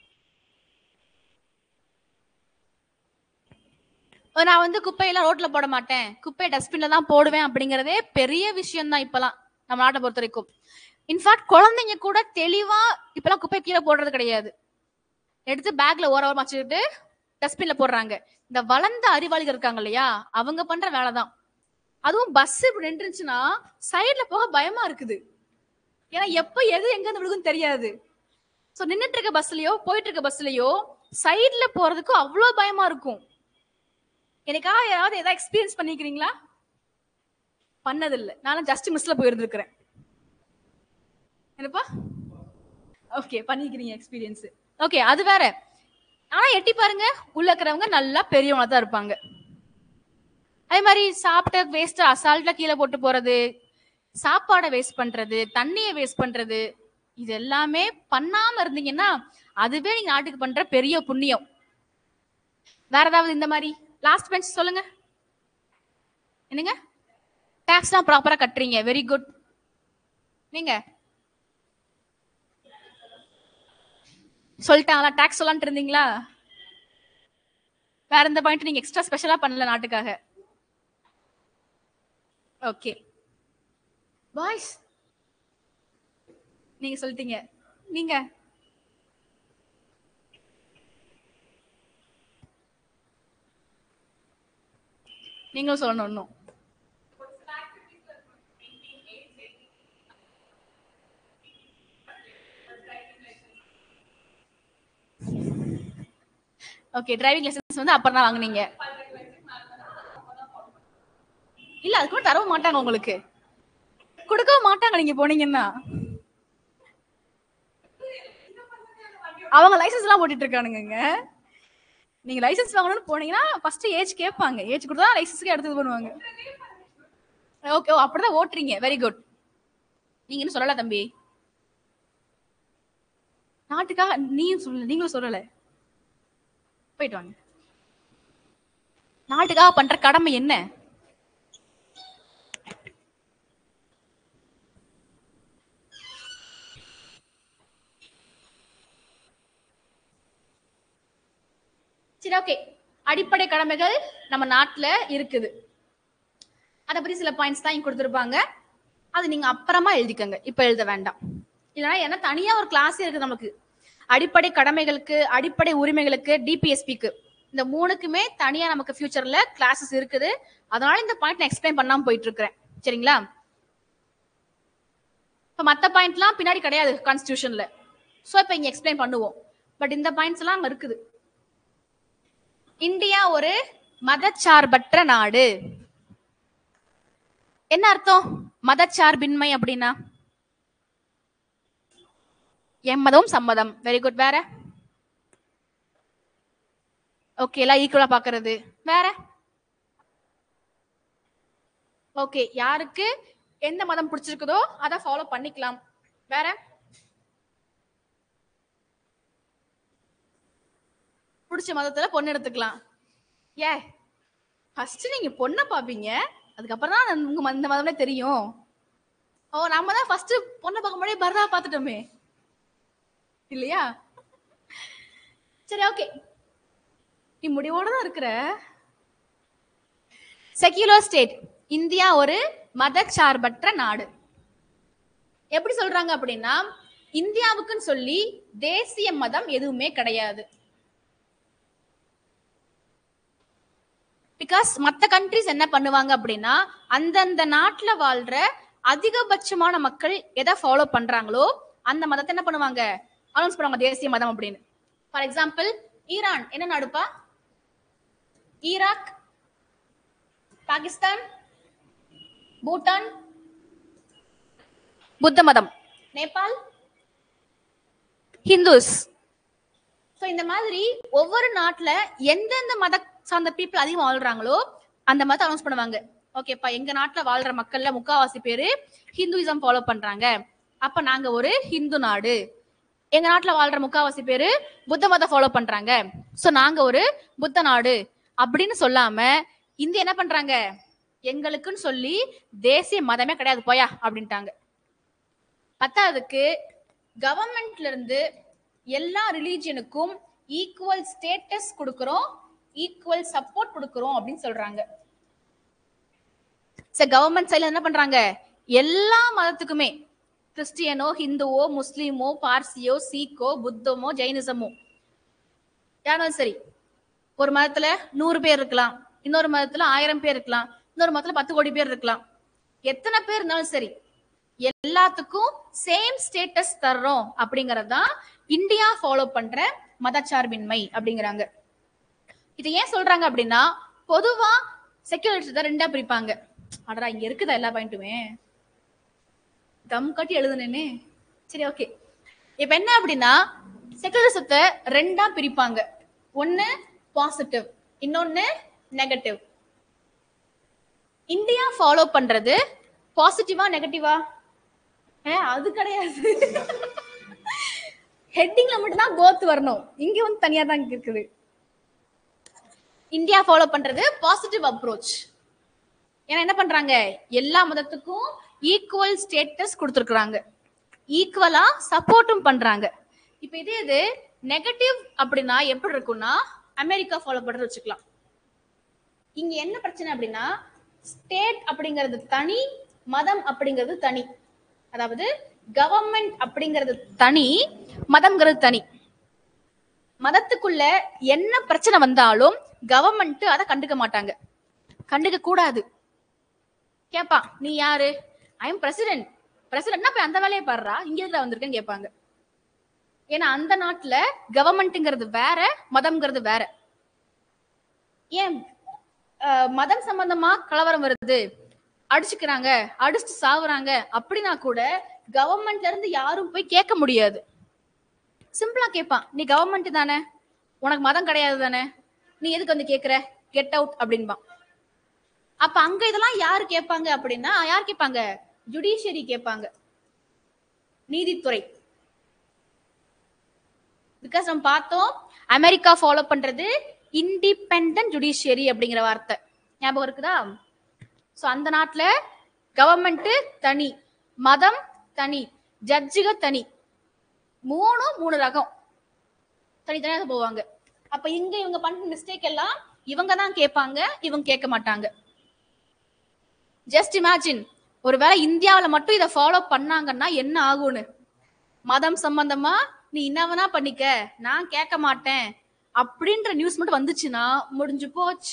நான் வந்து குப்பையெல்லாம் ரோட்ல போட மாட்டேன் குப்பையை டஸ்ட்பின்ல தான் போடுவேன் அப்படிங்கறதே பெரிய விஷயம் தான் இப்பெல்லாம் நம்ம நாட்டை பொறுத்த வரைக்கும் இன்ஃபேக்ட் குழந்தைங்க கூட தெளிவா இப்பெல்லாம் குப்பை கீழே போடுறது கிடையாது எடுத்து பேக்ல ஓர ஓரமா வச்சுக்கிட்டு டஸ்ட்பின்ல போடுறாங்க இந்த வளர்ந்த அறிவாளிகள் இருக்காங்க இல்லையா அவங்க பண்ற வேலை தான் அதுவும் பஸ் இப்படி நின்றுச்சுன்னா சைடுல போக பயமா இருக்குது ஏன்னா எப்ப எது எங்க இருந்து விழுகுன்னு தெரியாது சோ நின்னுட்டு இருக்க பஸ்லயோ போயிட்டு இருக்க பஸ்லயோ சைடுல போறதுக்கு அவ்வளவு பயமா இருக்கும் எனக்கா யாராவது ஏதாவது எக்ஸ்பீரியன்ஸ் பண்ணிக்கிறீங்களா பண்ணதில்லை நானும் ஜஸ்ட் மிஸ்ல போயிருந்துருக்கிறேன் என்னப்பா ஓகே பண்ணிக்கிறீங்க எக்ஸ்பீரியன்ஸ் ஓகே அது வேற ஆனா எட்டி பாருங்க உள்ள இருக்கிறவங்க நல்லா பெரியவங்களா தான் இருப்பாங்க அதே மாதிரி சாப்பிட்ட வேஸ்ட் அசால்ட்டா கீழே போட்டு போறது சாப்பாடை வேஸ்ட் பண்றது தண்ணியை வேஸ்ட் பண்றது இது எல்லாமே பண்ணாம இருந்தீங்கன்னா அதுவே நீங்க நாட்டுக்கு பண்ற பெரிய புண்ணியம் வேற ஏதாவது இந்த மாதிரி லாஸ்ட் பெஞ்ச் சொல்லுங்க என்னங்க டாக்ஸ்லாம் ப்ராப்பரா கட்டுறீங்க வெரி குட் நீங்க சொல்லிட்டாங்களா டாக்ஸ் சொல்லான்ட்டு இருந்தீங்களா வேற எந்த பாயிண்ட் நீங்க எக்ஸ்ட்ரா ஸ்பெஷலா பண்ணல நாட்டுக்காக ஓகே பாய்ஸ் நீங்க சொல்லிட்டீங்க நீங்க நீங்களும் சொல்லணும் இன்னும் ஓகே டிரைவிங் லைசன்ஸ் வந்து அப்புறம் தான் வாங்குனீங்க இல்ல அது கூட தரவும் மாட்டாங்க உங்களுக்கு கொடுக்கவும் மாட்டாங்க நீங்க போனீங்கன்னா அவங்க லைசன்ஸ் எல்லாம் ஓட்டிட்டு இருக்கானுங்க நீங்க லைசன்ஸ் வாங்கணும்னு போனீங்கன்னா ஃபர்ஸ்ட் ஏஜ் கேட்பாங்க ஏஜ் கொடுத்தா லைசன்ஸ்க்கு எடுத்து இது பண்ணுவாங்க ஓகே ஓ அப்படிதான் ஓட்டுறீங்க வெரி குட் நீங்க இன்னும் சொல்லல தம்பி நாட்டுக்காக நீயும் சொல்லல நீங்களும் சொல்லல போயிட்டு வாங்க நாட்டுக்காக பண்ற கடமை என்ன சரி ஓகே அடிப்படை கடமைகள் நம்ம நாட்டுல இருக்குது அதை பத்தி சில பாயிண்ட்ஸ் தான் இங்க கொடுத்துருப்பாங்க அது நீங்க அப்புறமா எழுதிக்கங்க இப்ப எழுத வேண்டாம் இல்லைன்னா ஏன்னா தனியா ஒரு கிளாஸே இருக்கு நமக்கு அடிப்படை கடமைகளுக்கு அடிப்படை உரிமைகளுக்கு டிபிஎஸ்பிக்கு இந்த மூணுக்குமே தனியா நமக்கு ஃபியூச்சர்ல கிளாஸஸ் இருக்குது அதனால இந்த பாயிண்ட் நான் எக்ஸ்பிளைன் பண்ணாம போயிட்டு இருக்கிறேன் சரிங்களா இப்ப மத்த பாயிண்ட்லாம் பின்னாடி கிடையாது கான்ஸ்டியூஷன்ல சோ இப்ப இங்க எக்ஸ்பிளைன் பண்ணுவோம் பட் இந்த பாயிண்ட்ஸ் எல்லாம் அங்க இருக்குது இந்தியா ஒரு மதச்சார்பற்ற நாடு என்ன அர்த்தம் மதச்சார்பின்மை அப்படின்னா எம்மதம் சம்மதம் வெரி குட் வேற ஓகே எல்லாம் ஈக்குவலா பாக்குறது வேற ஓகே யாருக்கு எந்த மதம் பிடிச்சிருக்குதோ அதை ஃபாலோ பண்ணிக்கலாம் வேற பிடிச்ச மதத்துல பொண்ணு எடுத்துக்கலாம் ஏ ஃபர்ஸ்ட் நீங்க பொண்ணை பாப்பீங்க அதுக்கப்புறம் தான் அந்த- உங்க ம- இந்த மதம்னே தெரியும் ஓ நம்ம தான் ஃபர்ஸ்ட் பொண்ணை பார்க்க முன்னாடி பரதா பார்த்துட்டோமே இல்லையா சரி ஓகே நீ முடிவோட தான் இருக்கிற செக்யூலர் ஸ்டேட் இந்தியா ஒரு மதச்சார்பற்ற நாடு எப்படி சொல்றாங்க அப்படின்னா இந்தியாவுக்குன்னு சொல்லி தேசிய மதம் எதுவுமே கிடையாது பிகாஸ் மத்த கண்ட்ரிஸ் என்ன பண்ணுவாங்க அப்படின்னா அந்தந்த நாட்டுல வாழ்ற அதிகபட்சமான மக்கள் எதை ஃபாலோ பண்றாங்களோ அந்த மதத்தை என்ன பண்ணுவாங்க அனௌன்ஸ் பண்ணுவாங்க தேசிய மதம் அப்படின்னு ஃபார் எக்ஸாம்பிள் ஈரான் என்ன நாடுப்பா ஈராக் பாகிஸ்தான் பூட்டான் புத்த மதம் நேபாள் ஹிந்துஸ் சோ இந்த மாதிரி ஒவ்வொரு நாட்டுல எந்தெந்த மத சார்ந்த பீப்புள் அதிகமா வாழ்றாங்களோ அந்த மதத்தை அனௌன்ஸ் பண்ணுவாங்க ஓகேப்பா எங்க நாட்டுல வாழ்ற மக்கள்ல முக்காவாசி பேரு ஹிந்துயிசம் ஃபாலோ பண்றாங்க அப்ப நாங்க ஒரு ஹிந்து நாடு எங்க நாட்டுல வாழ்ற முக்காவாசி பேரு புத்த மதம் ஃபாலோ பண்றாங்க சோ நாங்க ஒரு புத்த நாடு அப்படின்னு சொல்லாம இந்தியா என்ன பண்றாங்க எங்களுக்குன்னு சொல்லி தேசிய மதமே கிடையாது போயா அப்படின்ட்டாங்க பத்தாவதுக்கு கவர்மெண்ட்ல இருந்து எல்லா ரிலீஜியனுக்கும் ஈக்குவல் ஸ்டேட்டஸ் கொடுக்கறோம் ஈக்குவல் சப்போர்ட் கொடுக்கறோம் அப்படின்னு சொல்றாங்க சார் கவர்மெண்ட் சைடுல என்ன பண்றாங்க எல்லா மதத்துக்குமே கிறிஸ்டியனோ ஹிந்துவோ முஸ்லீமோ பார்சியோ சீக்கோ புத்தமோ ஜெயினிசமோ யாரும் சரி ஒரு மதத்துல நூறு பேர் இருக்கலாம் இன்னொரு மதத்துல ஆயிரம் பேர் இருக்கலாம் இன்னொரு மதத்துல பத்து கோடி பேர் இருக்கலாம் எத்தனை பேர் இருந்தாலும் சரி எல்லாத்துக்கும் சேம் ஸ்டேட்டஸ் தர்றோம் அப்படிங்கறது தான் இந்தியா ஃபாலோ பண்ற மதச்சார்பின்மை அப்படிங்கிறாங்க இது ஏன் சொல்றாங்க அப்படின்னா பொதுவா செக்யூரிட்டி தான் ரெண்டா பிரிப்பாங்க அடடா இங்க இருக்குதா எல்லா பாயிண்ட்டுமே தம் கட்டி எழுதுனேனே சரி ஓகே இப்ப என்ன அப்படின்னா செகுலரிசத்தை ரெண்டா பிரிப்பாங்க ஒன்னு பாசிட்டிவ் இன்னொன்னு நெகட்டிவ் இந்தியா ஃபாலோ பண்றது பாசிட்டிவா நெகட்டிவா அது கிடையாது ஹெட்டிங்ல மட்டும் தான் போத் வரணும் இங்க வந்து தனியா தான் இருக்குது இந்தியா ஃபாலோ பண்றது பாசிட்டிவ் அப்ரோச் ஏன்னா என்ன பண்றாங்க எல்லா மதத்துக்கும் ஈக்குவல் ஸ்டேட்டஸ் கொடுத்துருக்குறாங்க ஈக்குவலா சப்போர்ட்டும் பண்றாங்க இப்போ இதே இது நெகட்டிவ் அப்படின்னா எப்படி இருக்கும்னா அமெரிக்கா ஃபாலோ பண்றது வச்சுக்கலாம் இங்க என்ன பிரச்சனை அப்படின்னா ஸ்டேட் அப்படிங்கிறது தனி மதம் அப்படிங்கிறது தனி அதாவது கவர்மெண்ட் அப்படிங்கிறது தனி மதம்ங்கிறது தனி மதத்துக்குள்ள என்ன பிரச்சனை வந்தாலும் கவர்மெண்ட் அதை கண்டுக்க மாட்டாங்க கண்டுக்க கூடாது கேப்பா நீ யாரு ஐ எம் பிரசிடென்ட் பிரசிடென்ட்னா போய் அந்த வேலையை பாடுறா இங்க எதுல வந்திருக்கேன்னு கேட்பாங்க ஏன்னா அந்த நாட்டுல கவர்மெண்ட்ங்கிறது வேற மதம்ங்கிறது வேற ஏன் அஹ், மதம் சம்பந்தமா கலவரம் வருது அடிச்சுக்கிறாங்க அடிச்சுட்டு சாவுறாங்க அப்படின்னா கூட கவர்மெண்ட்ல இருந்து யாரும் போய் கேட்க முடியாது சிம்பிளா கேட்பான் நீ கவர்மெண்ட் தானே உனக்கு மதம் கிடையாது தானே நீ எதுக்கு வந்து கேக்குற கெட் அவுட் அப்படின்பான் அப்ப அங்க இதெல்லாம் யாரு கேட்பாங்க அப்படின்னா யார் கேட்பாங்க ஜுடிஷியரி கேட்பாங்க நீதித்துறை பிகாஸ் நம்ம பார்த்தோம் அமெரிக்கா ஃபாலோ பண்றது இண்டிபெண்டன்ட் ஜுடிஷியரி அப்படிங்கிற வார்த்தை ஞாபகம் இருக்குதா சோ அந்த நாட்டுல கவர்மெண்ட் தனி மதம் தனி ஜட்ஜுக தனி மூணும் மூணு ரகம் தனித்தனியாக போவாங்க அப்ப இங்க இவங்க பண்ற மிஸ்டேக் எல்லாம் இவங்க தான் கேட்பாங்க இவங்க கேட்க மாட்டாங்க ஜஸ்ட் இமேஜின் ஒருவேளை இந்தியாவுல மட்டும் இதை ஃபாலோ பண்ணாங்கன்னா என்ன ஆகும்னு மதம் சம்பந்தமா நீ என்னவனா பண்ணிக்க நான் கேட்க மாட்டேன் அப்படின்ற நியூஸ் மட்டும் வந்துச்சுன்னா முடிஞ்சு போச்சு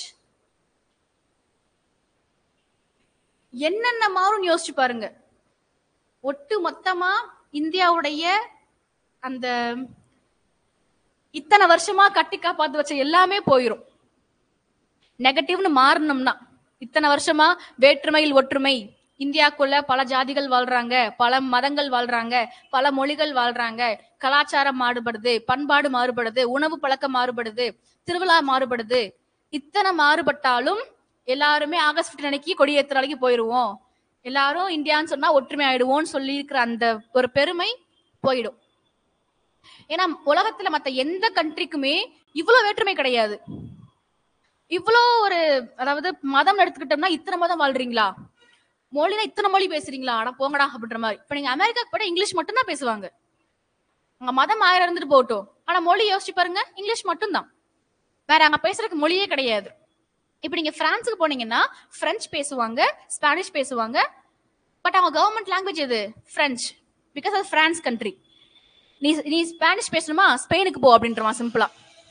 என்னென்ன மாறும் யோசிச்சு பாருங்க ஒட்டு மொத்தமா இந்தியாவுடைய அந்த இத்தனை வருஷமா கட்டி காப்பாத்து வச்ச எல்லாமே போயிரும் நெகட்டிவ்னு மாறணும்னா இத்தனை வருஷமா வேற்றுமையில் ஒற்றுமை இந்தியாக்குள்ள பல ஜாதிகள் வாழ்றாங்க பல மதங்கள் வாழ்றாங்க பல மொழிகள் வாழ்றாங்க கலாச்சாரம் மாறுபடுது பண்பாடு மாறுபடுது உணவு பழக்கம் மாறுபடுது திருவிழா மாறுபடுது இத்தனை மாறுபட்டாலும் எல்லாருமே ஆகஸ்ட் 15 அன்னைக்கு கொடியேத்துற நாளைக்கு போயிருவோம் எல்லாரும் இந்தியான்னு சொன்னா ஒற்றுமை ஆயிடுவோம்னு சொல்லி இருக்கிற அந்த ஒரு பெருமை போயிடும் ஏன்னா உலகத்துல மத்த எந்த கண்ட்ரிக்குமே இவ்வளவு வேற்றுமை கிடையாது இவ்வளோ ஒரு அதாவது மதம் எடுத்துக்கிட்டோம்னா இத்தனை மதம் வாழ்றீங்களா மொழினா இத்தனை மொழி பேசுறீங்களா அட போங்கடா அப்படின்ற மாதிரி இப்ப நீங்க அமெரிக்காக்கு போனா இங்கிலீஷ் மட்டும் தான் பேசுவாங்க அங்க மதம் ஆயிரம் இருந்துட்டு போகட்டும் ஆனா மொழி யோசிச்சு பாருங்க இங்கிலீஷ் மட்டும்தான் வேற அங்க பேசுறதுக்கு மொழியே கிடையாது இப்ப நீங்க பிரான்ஸுக்கு போனீங்கன்னா பிரெஞ்சு பேசுவாங்க ஸ்பானிஷ் பேசுவாங்க பட் அவங்க கவர்மெண்ட் லாங்குவேஜ் எது பிரெஞ்சு பிகாஸ் அது பிரான்ஸ் கண்ட்ரி நீ நீ ஸ்பானிஷ் பேசணுமா ஸ்பெயினுக்கு போ அப்படின்றமா சிம்பிளா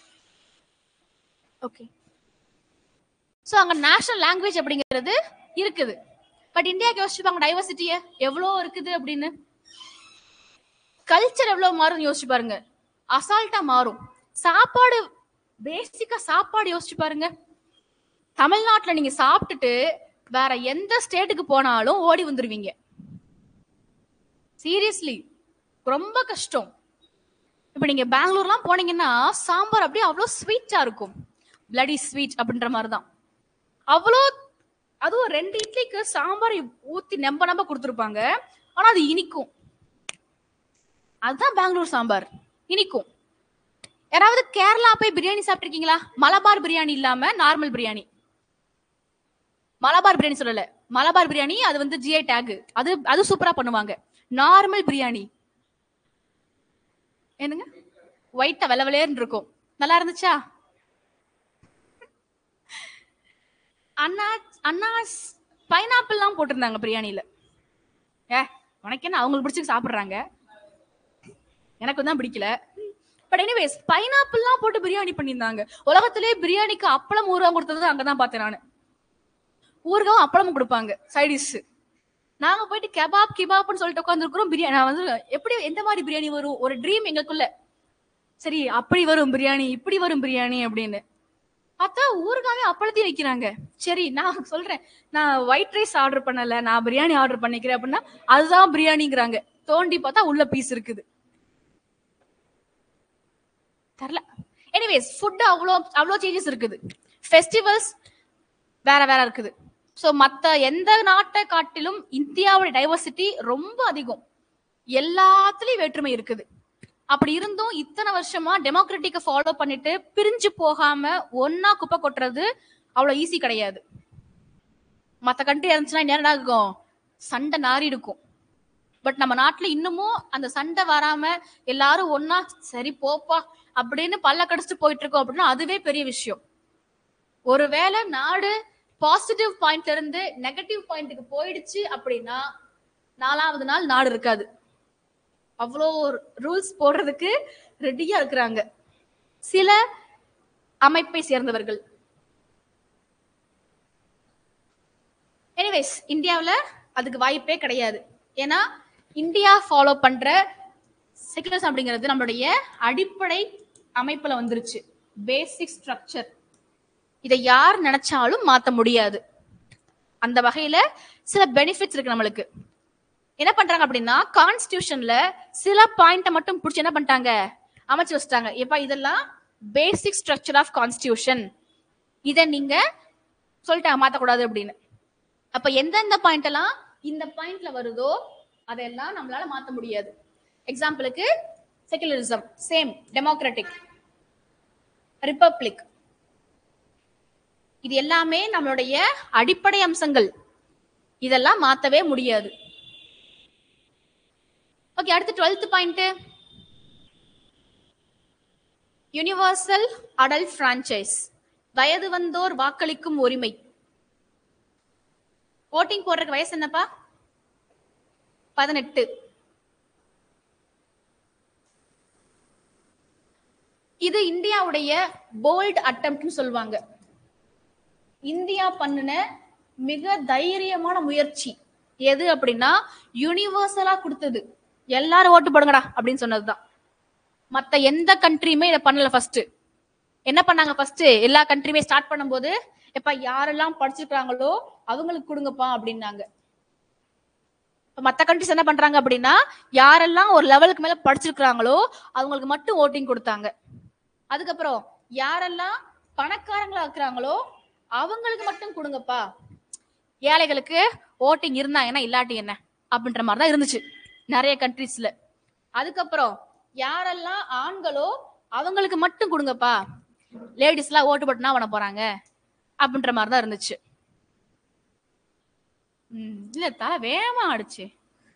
ஓகே ஸோ அங்க நேஷனல் லாங்குவேஜ் அப்படிங்கிறது இருக்குது பட் இந்தியாவுக்கு யோசிச்சுப்பாங்க டைவர்சிட்டிய எவ்வளோ இருக்குது அப்படின்னு கல்ச்சர் எவ்வளவு மாறும் யோசிச்சு பாருங்க அசால்ட்டா மாறும் சாப்பாடு பேசிக்கா சாப்பாடு யோசிச்சு பாருங்க தமிழ்நாட்டுல நீங்க சாப்பிட்டுட்டு வேற எந்த ஸ்டேட்டுக்கு போனாலும் ஓடி வந்துருவீங்க சீரியஸ்லி ரொம்ப கஷ்டம் இப்ப நீங்க பெங்களூர்லாம் போனீங்கன்னா சாம்பார் அப்படியே அவ்வளோ ஸ்வீட்டா இருக்கும் பிளடி ஸ்வீட் அப்படின்ற மாதிரி தான் அவ்வளோ அதுவும் ரெண்டு இட்லிக்கு சாம்பார் ஊத்தி நம்ப நம்ப கொடுத்துருப்பாங்க ஆனா அது இனிக்கும் அதுதான் பெங்களூர் சாம்பார் இனிக்கும் யாராவது கேரளா போய் பிரியாணி சாப்பிட்டிருக்கீங்களா மலபார் பிரியாணி இல்லாம நார்மல் பிரியாணி மலபார் பிரியாணி சொல்லல மலபார் பிரியாணி அது வந்து ஜிஐ டேக் அது அது சூப்பரா பண்ணுவாங்க நார்மல் பிரியாணி என்னங்க ஒயிட்டா வெள்ளை வெள்ளையர்னு இருக்கும் நல்லா இருந்துச்சா அண்ணா அண்ணா பைனாப்பிள்லாம் போட்டிருந்தாங்க பிரியாணியில ஏ உனக்கு என்ன அவங்களுக்கு பிடிச்சி சாப்பிடுறாங்க எனக்கு தான் பிடிக்கல பட் எனிவேஸ் பைனாப்பிள்லாம் போட்டு பிரியாணி பண்ணியிருந்தாங்க உலகத்திலே பிரியாணிக்கு அப்பளம் ஊறுகாய் கொடுத்தது அங்கதான் பார்த்தேன் நானு ஊறுகாவும் அப்பளமும் கொடுப்பாங்க சைடிஷ் நாங்க போயிட்டு கெபாப் கிபாப்னு சொல்லிட்டு உட்காந்துருக்கிறோம் பிரியாணி நான் வந்து எப்படி எந்த மாதிரி பிரியாணி வரும் ஒரு ட்ரீம் எங்களுக்குள்ள சரி அப்படி வரும் பிரியாணி இப்படி வரும் பிரியாணி அப்படின்னு பார்த்தா ஊறுகாவே அப்பளத்தையும் வைக்கிறாங்க சரி நான் சொல்றேன் நான் ஒயிட் ரைஸ் ஆர்டர் பண்ணல நான் பிரியாணி ஆர்டர் பண்ணிக்கிறேன் அப்படின்னா அதுதான் பிரியாணிங்கிறாங்க தோண்டி பார்த்தா உள்ள பீஸ் இருக்குது தெரியல எனிவேஸ் ஃபுட் அவ்வளோ அவ்வளோ சேஞ்சஸ் இருக்குது ஃபெஸ்டிவல்ஸ் வேற வேற இருக்குது ஸோ மற்ற எந்த நாட்டை காட்டிலும் இந்தியாவோட டைவர்சிட்டி ரொம்ப அதிகம் எல்லாத்துலயும் வேற்றுமை இருக்குது அப்படி இருந்தும் இத்தனை வருஷமா டெமோக்ராட்டிக்க ஃபாலோ பண்ணிட்டு பிரிஞ்சு போகாம ஒன்னா குப்பை கொட்டுறது அவ்வளவு ஈஸி கிடையாது மத்த கண்ட்ரி இருந்துச்சுன்னா என்ன ஆகும் சண்டை நாரி இருக்கும் பட் நம்ம நாட்டுல இன்னமும் அந்த சண்டை வராம எல்லாரும் ஒன்னா சரி போப்பா அப்படின்னு பல்ல கடிச்சிட்டு போயிட்டு இருக்கோம் அப்படின்னா அதுவே பெரிய விஷயம் ஒருவேளை நாடு பாசிட்டிவ் பாயிண்ட்ல இருந்து நெகட்டிவ் பாயிண்ட்டுக்கு போயிடுச்சு அப்படின்னா நாலாவது நாள் நாடு இருக்காது அவ்வளோ ரூல்ஸ் போடுறதுக்கு ரெடியா இருக்கிறாங்க சில அமைப்பை சேர்ந்தவர்கள் எனிவேஸ் இந்தியாவில் அதுக்கு வாய்ப்பே கிடையாது ஏன்னா இந்தியா ஃபாலோ பண்ற செகுலரிசம் அப்படிங்கிறது நம்மளுடைய அடிப்படை அமைப்புல வந்துருச்சு பேசிக் ஸ்ட்ரக்சர் இதை யார் நினைச்சாலும் மாத்த முடியாது அந்த வகையில சில பெனிஃபிட்ஸ் இருக்கு நம்மளுக்கு என்ன பண்றாங்க அப்படின்னா கான்ஸ்டியூஷன்ல சில பாயிண்ட மட்டும் பிடிச்சி என்ன பண்ணிட்டாங்க அமைச்சு வச்சிட்டாங்க இப்ப இதெல்லாம் பேசிக் ஸ்ட்ரக்சர் ஆஃப் கான்ஸ்டியூஷன் இதை நீங்க சொல்லிட்டாங்க மாத்தக்கூடாது அப்படின்னு அப்ப எந்தெந்த பாயிண்ட் எல்லாம் இந்த பாயிண்ட்ல வருதோ அதெல்லாம் நம்மளால மாத்த முடியாது எக்ஸாம்பிளுக்கு செகுலரிசம் சேம் டெமோக்ராட்டிக் ரிப்பப்ளிக் இது எல்லாமே நம்மளுடைய அடிப்படை அம்சங்கள் இதெல்லாம் மாத்தவே முடியாது ஓகே அடுத்து twelfth point universal adult franchise வயது வந்தோர் வாக்களிக்கும் உரிமை ஓட்டிங் போடுறதுக்கு வயசு என்னப்பா பதினெட்டு இது இந்தியாவுடைய போல்ட் அட்டம்ப்ட்னு சொல்லுவாங்க இந்தியா பண்ணுன மிக தைரியமான முயற்சி எது அப்படின்னா யூனிவர்சலா கொடுத்தது எல்லாரும் ஓட்டு போடுங்கடா அப்படின்னு சொன்னதுதான் மத்த எந்த கண்ட்ரியுமே இதை பண்ணல ஃபர்ஸ்ட் என்ன பண்ணாங்க ஃபர்ஸ்ட் எல்லா கண்ட்ரியுமே ஸ்டார்ட் பண்ணும்போது எப்ப யாரெல்லாம் படிச்சிருக்காங்களோ அவங்களுக்கு கொடுங்கப்பா அப்படின்னாங்க இப்ப மத்த கண்ட்ரிஸ் என்ன பண்றாங்க அப்படின்னா யாரெல்லாம் ஒரு லெவலுக்கு மேல படிச்சிருக்காங்களோ அவங்களுக்கு மட்டும் ஓட்டிங் கொடுத்தாங்க அதுக்கப்புறம் யாரெல்லாம் பணக்காரங்களா இருக்கிறாங்களோ அவங்களுக்கு மட்டும் கொடுங்கப்பா ஏழைகளுக்கு ஓட்டிங் இருந்தாங்கன்னா இல்லாட்டி என்ன அப்படின்ற மாதிரி தான் இருந்துச்சு நிறைய கண்ட்ரீஸ்ல அதுக்கப்புறம் யாரெல்லாம் ஆண்களோ அவங்களுக்கு மட்டும் கொடுங்கப்பா லேடிஸ்லாம் ஓட்டு போட்டுனா பண்ண போறாங்க அப்படின்ற மாதிரி தான் இருந்துச்சு ம், இல்ல தலை வேகமா ஆடுச்சு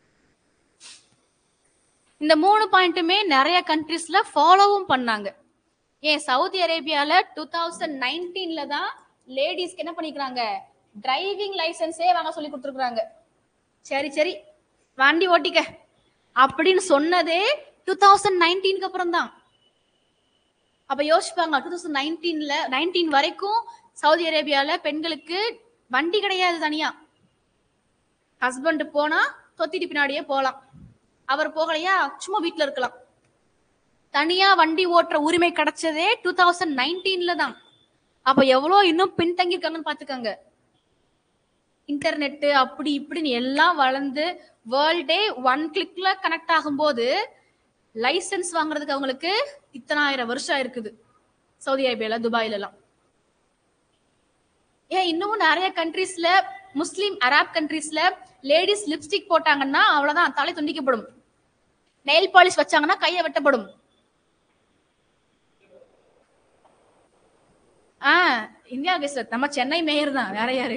இந்த மூணு பாயிண்ட்டுமே நிறைய கண்ட்ரீஸ்ல ஃபாலோவும் பண்ணாங்க ஏன் சவுதி அரேபியால டூ தௌசண்ட் நைன்டீன்ல தான் லேடிஸ்க்கு என்ன பண்ணிக்கிறாங்க டிரைவிங் லைசென்ஸே வாங்க சொல்லி கொடுத்துருக்காங்க சரி சரி வண்டி ஓட்டிக்க அப்படின்னு சொன்னதே டூ தௌசண்ட் நைன்டீனுக்கு அப்புறம் தான் அப்ப யோசிப்பாங்க டூ தௌசண்ட் நைன்டீன்ல நைன்டீன் வரைக்கும் சவுதி அரேபியால பெண்களுக்கு வண்டி கிடையாது தனியா ஹஸ்பண்ட் போனா தொத்திட்டு பின்னாடியே போலாம் அவர் போகலையா சும்மா வீட்ல இருக்கலாம் தனியா வண்டி ஓட்டுற உரிமை கிடைச்சதே டூ தௌசண்ட் நைன்டீன்ல தான் அப்ப எவ்வளவு இன்னும் பின்தங்கி இருக்காங்கன்னு பாத்துக்கோங்க இன்டர்நெட் அப்படி இப்படின்னு எல்லாம் வளர்ந்து வேர்ல்டே ஒன் கிளிக்ல கனெக்ட் ஆகும்போது லைசென்ஸ் வாங்குறதுக்கு அவங்களுக்கு இத்தனாயிரம் வருஷம் இருக்குது சவுதி அரேபியால துபாயில எல்லாம் ஏன் இன்னமும் நிறைய கண்ட்ரீஸ்ல முஸ்லீம் அரப் கண்ட்ரீஸ்ல லேடிஸ் லிப்ஸ்டிக் போட்டாங்கன்னா அவ்வளவுதான் தலை துண்டிக்கப்படும் நெயில் பாலிஷ் வச்சாங்கன்னா கையை வெட்டப்படும் ஆ இந்தியா கெஸ்ட் நம்ம சென்னை மேயர் தான் வேற யாரு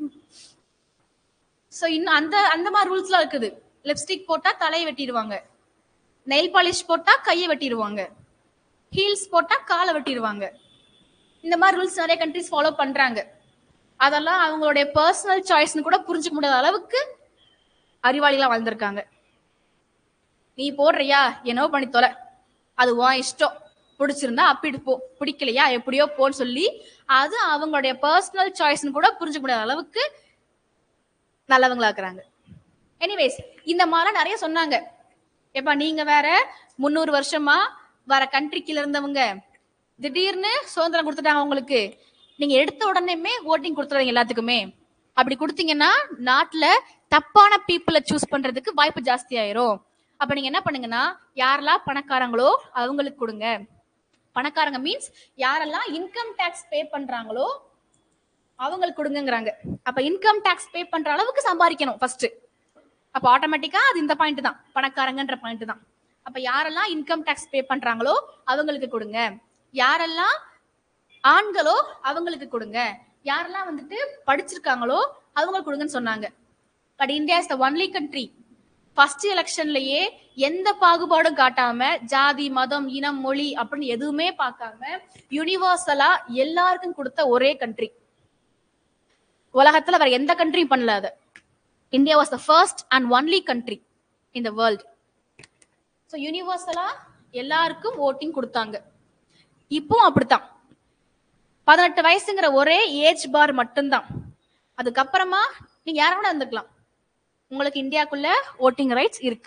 சோ இன்னும் அந்த அந்த மாதிரி ரூல்ஸ்லாம் இருக்குது லிப்ஸ்டிக் போட்டா தலையை வெட்டிடுவாங்க நெயில் பாலிஷ் போட்டா கையை வெட்டிடுவாங்க ஹீல்ஸ் போட்டா காலை வெட்டிடுவாங்க இந்த மாதிரி ரூல்ஸ் நிறைய கண்ட்ரிஸ் ஃபாலோ பண்றாங்க அதெல்லாம் அவங்களுடைய பர்சனல் சாய்ஸ்னு கூட புரிஞ்சுக்க முடியாத அளவுக்கு அறிவாளிகளா வாழ்ந்திருக்காங்க நீ போடுறியா என்னவோ பண்ணி தொலை அது உன் இஷ்டம் பிடிச்சிருந்தா அப்பிட்டு போ பிடிக்கலையா எப்படியோ போன்னு சொல்லி அது அவங்களுடைய பர்சனல் சாய்ஸ்னு கூட புரிஞ்சுக்க முடியாத அளவுக்கு நல்லவங்களா இருக்கிறாங்க எனிவேஸ் இந்த மாதிரிலாம் நிறைய சொன்னாங்க எப்பா நீங்க வேற முந்நூறு வருஷமா வர கண்ட்ரிக்குல இருந்தவங்க திடீர்னு சுதந்திரம் கொடுத்துட்டாங்க உங்களுக்கு நீங்க எடுத்த உடனேமே ஓட்டிங் கொடுத்துருவீங்க எல்லாத்துக்குமே அப்படி கொடுத்தீங்கன்னா நாட்டுல தப்பான பீப்புளை சூஸ் பண்றதுக்கு வாய்ப்பு ஜாஸ்தி ஆயிரும் அப்ப நீங்க என்ன பண்ணுங்கன்னா யாரெல்லாம் பணக்காரங்களோ அவங்களுக்கு கொடுங்க பணக்காரங்க மீன்ஸ் யாரெல்லாம் இன்கம் டேக்ஸ் பே பண்றாங்களோ அவங்களுக்கு கொடுங்கங்கறாங்க அப்ப இன்கம் டேக்ஸ் பே பண்ற அளவுக்கு சம்பாதிக்கணும் ஃபர்ஸ்ட் அப்ப ஆட்டோமேட்டிக்கா அது இந்த பாயிண்ட் தான் பணக்காரங்கன்ற பாயிண்ட் தான் அப்ப யாரெல்லாம் இன்கம் டேக்ஸ் பே பண்றாங்களோ அவங்களுக்கு கொடுங்க யாரெல்லாம் ஆண்களோ அவங்களுக்கு கொடுங்க யாரெல்லாம் வந்துட்டு படிச்சிருக்காங்களோ அவங்களுக்கு கொடுங்கன்னு சொன்னாங்க but India is the only country first எலெக்ஷன்லயே எந்த பாகுபாடும் காட்டாம ஜாதி மதம் இனம் மொழி அப்படின்னு எதுவுமே பார்க்காம யூனிவர்சலா எல்லாருக்கும் கொடுத்த ஒரே கண்ட்ரி உலகத்துல வேற எந்த கண்ட்ரியும் பண்ணல அது India was the first and only country in the world so யூனிவர்சலா எல்லாருக்கும் ஓட்டிங் கொடுத்தாங்க இப்பவும் அப்படித்தான் பதினெட்டு வயசுங்கிற ஒரே ஏஜ் பார் மட்டும்தான் அதுக்கப்புறமா நீங்க யார வேணா இருந்துக்கலாம் உங்களுக்கு இந்தியாக்குள்ள ஓட்டிங் ரைட்ஸ் இருக்கு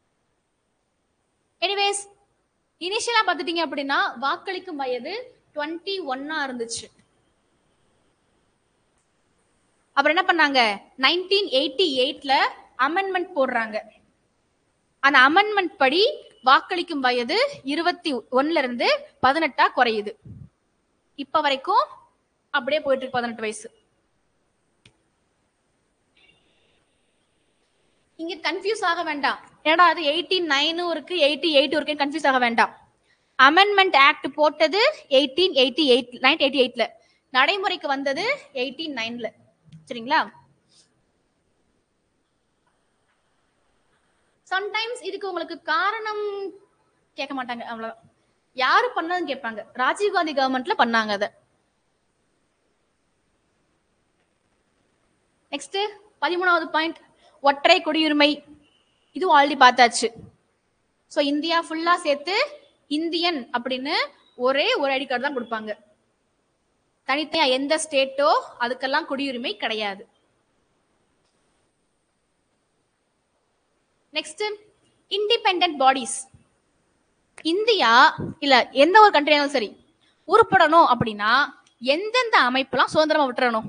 எனிவேஸ் இனிஷியலா பாத்துட்டீங்க அப்படின்னா வாக்களிக்கும் வயது டுவெண்ட்டி ஒன்னா இருந்துச்சு அப்புறம் என்ன பண்ணாங்க நைன்டீன் எயிட்டி எயிட்ல அமெண்ட்மெண்ட் போடுறாங்க அந்த அமெண்ட்மெண்ட் படி வாக்களிக்கும் வயது இருபத்தி ஒன்னுல இருந்து பதினெட்டா குறையுது இப்ப வரைக்கும் அப்படியே போயிட்டு இருக்கு பதினெட்டு வயசு இங்க கன்ஃபியூஸ் ஆக வேண்டாம் ஏன்னா அது எயிட்டி நைனும் இருக்கு எயிட்டி எயிட்டும் இருக்கு கன்ஃபியூஸ் ஆக வேண்டாம் அமெண்ட்மெண்ட் ஆக்ட் போட்டது eighteen eighty eight nineteen eighty எயிட்ல நடைமுறைக்கு வந்தது எயிட்டீன் நைன்ல சரிங்களா சம்டைம்ஸ் இதுக்கு உங்களுக்கு காரணம் கேட்க மாட்டாங்க அவ்வளவுதான் யாரு பண்ணதுன்னு கேட்பாங்க ராஜீவ்காந்தி கவர்மெண்ட்ல பண்ணாங்க அதை நெக்ஸ்ட் பதிமூணாவது பாயிண்ட் ஒற்றை குடியுரிமை இதுவும் ஆல்ரெடி பார்த்தாச்சு ஸோ இந்தியா ஃபுல்லா சேர்த்து இந்தியன் அப்படின்னு ஒரே ஒரு ஐடி கார்டு தான் கொடுப்பாங்க தனித்தனியா எந்த ஸ்டேட்டோ அதுக்கெல்லாம் குடியுரிமை கிடையாது நெக்ஸ்ட் இண்டிபெண்டன்ட் பாடிஸ் இந்தியா இல்ல எந்த ஒரு கண்ட்ரியாலும் சரி உருப்படணும் அப்படின்னா எந்தெந்த அமைப்புலாம் சுதந்திரமா விட்டுறணும்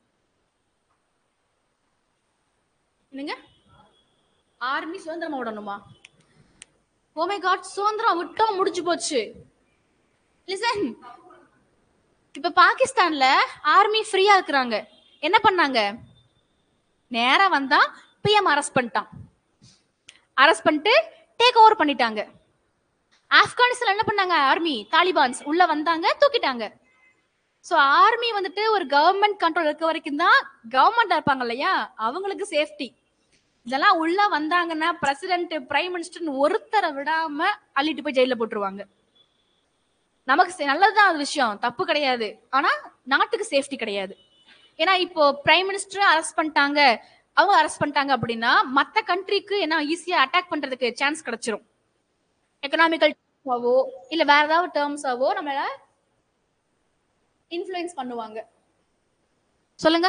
என்னங்க ஆர்மி சுதந்திரமா விடணுமா ஓமை காட் சுதந்திரம் விட்டோம் முடிஞ்சு போச்சு லிசன் இப்ப பாகிஸ்தான்ல ஆர்மி ஃப்ரீயா இருக்கிறாங்க என்ன பண்ணாங்க நேரா வந்தா பிஎம் அரெஸ்ட் பண்ணிட்டான் அரெஸ்ட் பண்ணிட்டு டேக் ஓவர் பண்ணிட்டாங்க ஆப்கானிஸ்தான் என்ன பண்ணாங்க ஆர்மி தாலிபான்ஸ் உள்ள வந்தாங்க தூக்கிட்டாங்க சோ ஆர்மி வந்துட்டு ஒரு கவர்மெண்ட் கண்ட்ரோல் இருக்க வரைக்கும் தான் கவர்மெண்ட் இருப்பாங்க இல்லையா அவங்களுக்கு சேஃப்டி இதெல்லாம் உள்ள வந்தாங்கன்னா பிரசிடென்ட் பிரைம் மினிஸ்டர் ஒருத்தரை விடாம அள்ளிட்டு போய் ஜெயில போட்டுருவாங்க நமக்கு சே- நல்லதுதான் அது விஷயம் தப்பு கிடையாது ஆனா நாட்டுக்கு சேஃப்டி கிடையாது ஏன்னா இப்போ பிரைம் மினிஸ்டர் அரெஸ்ட் பண்ணிட்டாங்க அவங்க அரெஸ்ட் பண்ணிட்டாங்க அப்படின்னா மத்த கண்ட்ரிக்கு என்ன ஈஸியா அட்டாக் பண்றதுக்கு சான்ஸ் கிடைச்சிரும் எக்கனாமிக்கல் ஆவோ இல்ல வேற ஏதாவது டேர்ம்ஸ் ஆவோ நம்மள இன்ஃப்ளூயன்ஸ் பண்ணுவாங்க சொல்லுங்க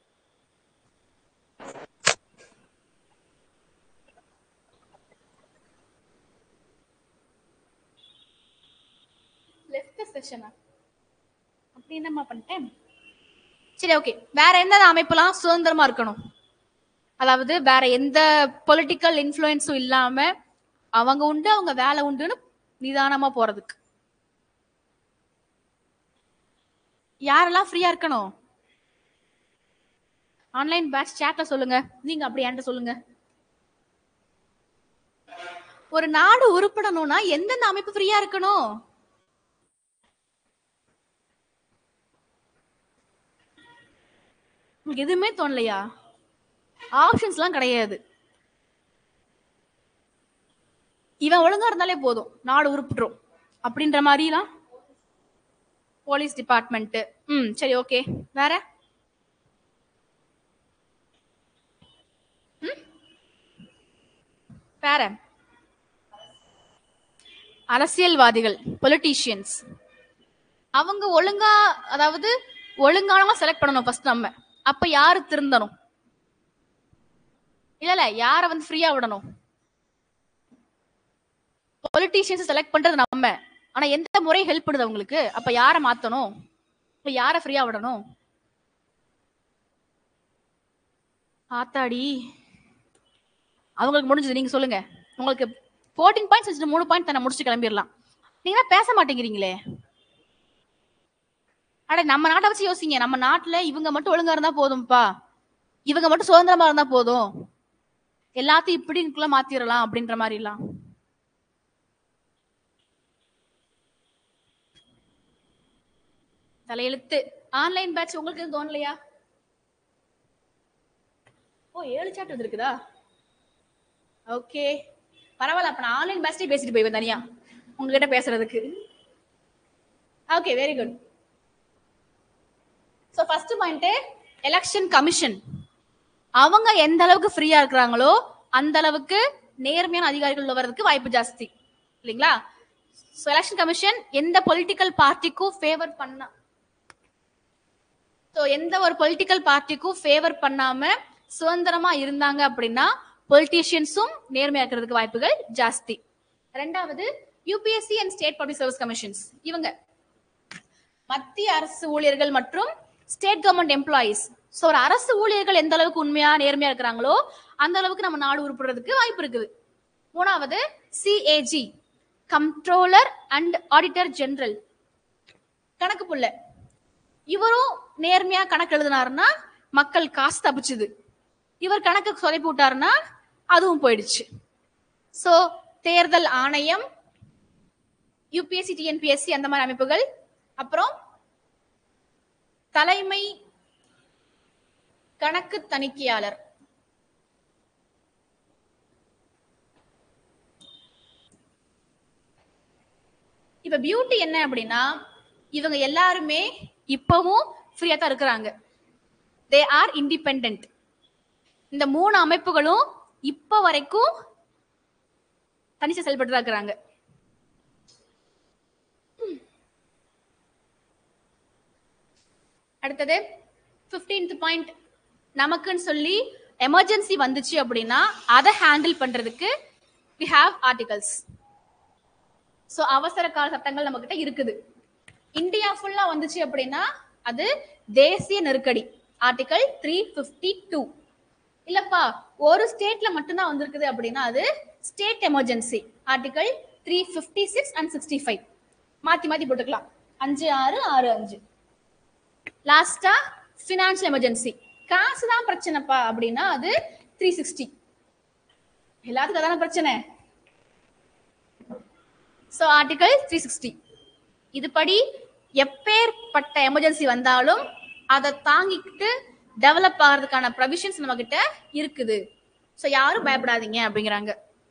லெஃப்ட் செஷனா அப்படி என்னம்மா பண்ணிட்டேன் சரி ஓகே வேற எந்த அமைப்புலாம் சுதந்திரமா இருக்கணும் அதாவது வேற எந்த பொலிட்டிக்கல் இன்ஃப்ளூயன்ஸும் இல்லாம அவங்க உண்டு அவங்க வேலை உண்டுன்னு நிதானமா போறதுக்கு யாரெல்லாம் ஃப்ரீயா இருக்கணும் ஆன்லைன் பேட்ச் சேட்ல சொல்லுங்க நீங்க அப்படி என்கிட்ட சொல்லுங்க ஒரு நாடு உருப்படணும்னா எந்தெந்த அமைப்பு ஃப்ரீயா இருக்கணும் உங்களுக்கு எதுவுமே தோணலையா ஆப்ஷன்ஸ்லாம் கிடையாது இவன் ஒழுங்கா இருந்தாலே போதும் நாடு உருப்பிட்டுரும் அப்படின்ற மாதிரிலாம் போலீஸ் டிபார்ட்மெண்ட் ம் சரி ஓகே வேற ம்? வேற அரசியல்வாதிகள் பொலிட்டீஷியன்ஸ் அவங்க ஒழுங்கா அதாவது ஒழுங்கானவங்க செலக்ட் பண்ணணும் ஃபர்ஸ்ட் நம்ம அப்ப யாரு திருந்தணும் இல்ல இல்ல யார வந்து ஃப்ரீயா விடணும் பொலிட்டீஷியன்ஸ் செலக்ட் பண்றது நம்ம ஆனா எந்த முறை ஹெல்ப் பண்ணுது அவங்களுக்கு அப்ப யார மாத்தணும் இப்ப யார ஃப்ரீயா விடணும் ஆத்தாடி அவங்களுக்கு முடிஞ்சது நீங்க சொல்லுங்க உங்களுக்கு ஃபோர்டீன் பாயிண்ட்ஸ் வச்சுட்டு மூணு பாயிண்ட் தானே முடிச்சு கிளம்பிடலாம் நீங்க தான் பேச மாட்டேங்கிறீங்களே அட நம்ம நாட்டை வச்சு யோசிங்க நம்ம நாட்டுல இவங்க மட்டும் ஒழுங்கா இருந்தா போதும்ப்பா இவங்க மட்டும் சுதந்திரமா இருந்தா போதும் எல்லாத்தையும் இப்படிக்குள்ள மாத்திரலாம் அப்படின்ற மாதிரி எல்லாம் தலையெழுத்து ஆன்லைன் பேட்ச் உங்களுக்கு எதுவும் தோணலையா ஓ ஏழு சாட் வந்திருக்குதா ஓகே பரவாயில்ல அப்ப நான் ஆன்லைன் பேட்ச்லயே பேசிட்டு போய்வேன் தனியா உங்ககிட்ட பேசுறதுக்கு okay very good so first point election commission அவங்க எந்த அளவுக்கு ஃப்ரீயா இருக்கிறாங்களோ அந்த அளவுக்கு நேர்மையான அதிகாரிகள் உள்ள வர்றதுக்கு வாய்ப்பு ஜாஸ்தி இல்லைங்களா ஸோ எலெக்ஷன் கமிஷன் எந்த பொலிட்டிக்கல் பார்ட்டிக்கும் ஃபேவர் பண்ண ஸோ எந்த ஒரு பொலிட்டிக்கல் பார்ட்டிக்கும் ஃபேவர் பண்ணாம சுதந்திரமா இருந்தாங்க அப்படின்னா பொலிட்டீஷியன்ஸும் நேர்மையா இருக்கிறதுக்கு வாய்ப்புகள் ஜாஸ்தி ரெண்டாவது UPSC and state public service commissions இவங்க மத்திய அரசு ஊழியர்கள் மற்றும் ஸ்டேட் கவர்மெண்ட் எம்ப்ளாயீஸ் ஸோ ஒரு அரசு ஊழியர்கள் எந்த அளவுக்கு உண்மையா நேர்மையா இருக்கிறாங்களோ அந்த அளவுக்கு நம்ம நாடு உருப்படுறதுக்கு வாய்ப்பு இருக்குது மூணாவது CAG comptroller and auditor general கணக்கு புள்ள இவரும் நேர்மையா கணக்கு எழுதினாருன்னா மக்கள் காசு தப்பிச்சுது இவர் கணக்கு சொதப்பி விட்டாருன்னா அதுவும் போயிடுச்சு ஸோ தேர்தல் ஆணையம் யூபிஎஸ்சி டிஎன்பிஎஸ்சி அந்த மாதிரி அமைப்புகள் அப்புறம் தலைமை கணக்கு தணிக்கையாளர் இப்ப பியூட்டி என்ன அப்படின்னா இவங்க எல்லாருமே இப்பவும் ஃப்ரீயா தான் இருக்கிறாங்க தே ஆர் இண்டிபெண்ட் இந்த மூணு அமைப்புகளும் இப்ப வரைக்கும் தனிச்சு செயல்பட்டு தான் இருக்கிறாங்க அடுத்தது 15th பாயிண்ட் நமக்குன்னு சொல்லி எமர்ஜென்சி வந்துச்சு அப்படின்னா அதை ஹேண்டில் பண்றதுக்கு வி ஹாவ் ஆர்டிகல்ஸ் ஸோ அவசர கால சட்டங்கள் நம்ம கிட்ட இருக்குது இந்தியா ஃபுல்லா வந்துச்சு அப்படின்னா அது தேசிய நெருக்கடி ஆர்டிகல் த்ரீ ஃபிஃப்டி டூ இல்லப்பா ஒரு ஸ்டேட்ல மட்டும்தான் வந்திருக்குது அப்படின்னா அது state emergency article three fifty six and sixty five மாத்தி மாத்தி போட்டுக்கலாம் அஞ்சு ஆறு ஆறு அஞ்சு லாஸ்டா ஃபினான்ஷியல் எமர்ஜென்சி காசு தான் பிரச்சனைப்பா அப்படின்னா அது த்ரீ சிக்ஸ்டி எல்லாத்துக்கும் அதான பிரச்சனை ஸோ ஆர்டிகல் த்ரீ சிக்ஸ்டி இதுபடி எப்பேற்பட்ட எமர்ஜென்சி வந்தாலும் அதை தாங்கிக்கிட்டு டெவலப் ஆகிறதுக்கான ப்ரொவிஷன்ஸ் நம்ம கிட்ட இருக்குது ஸோ யாரும் பயப்படாதீங்க அப்படிங்கிறாங்க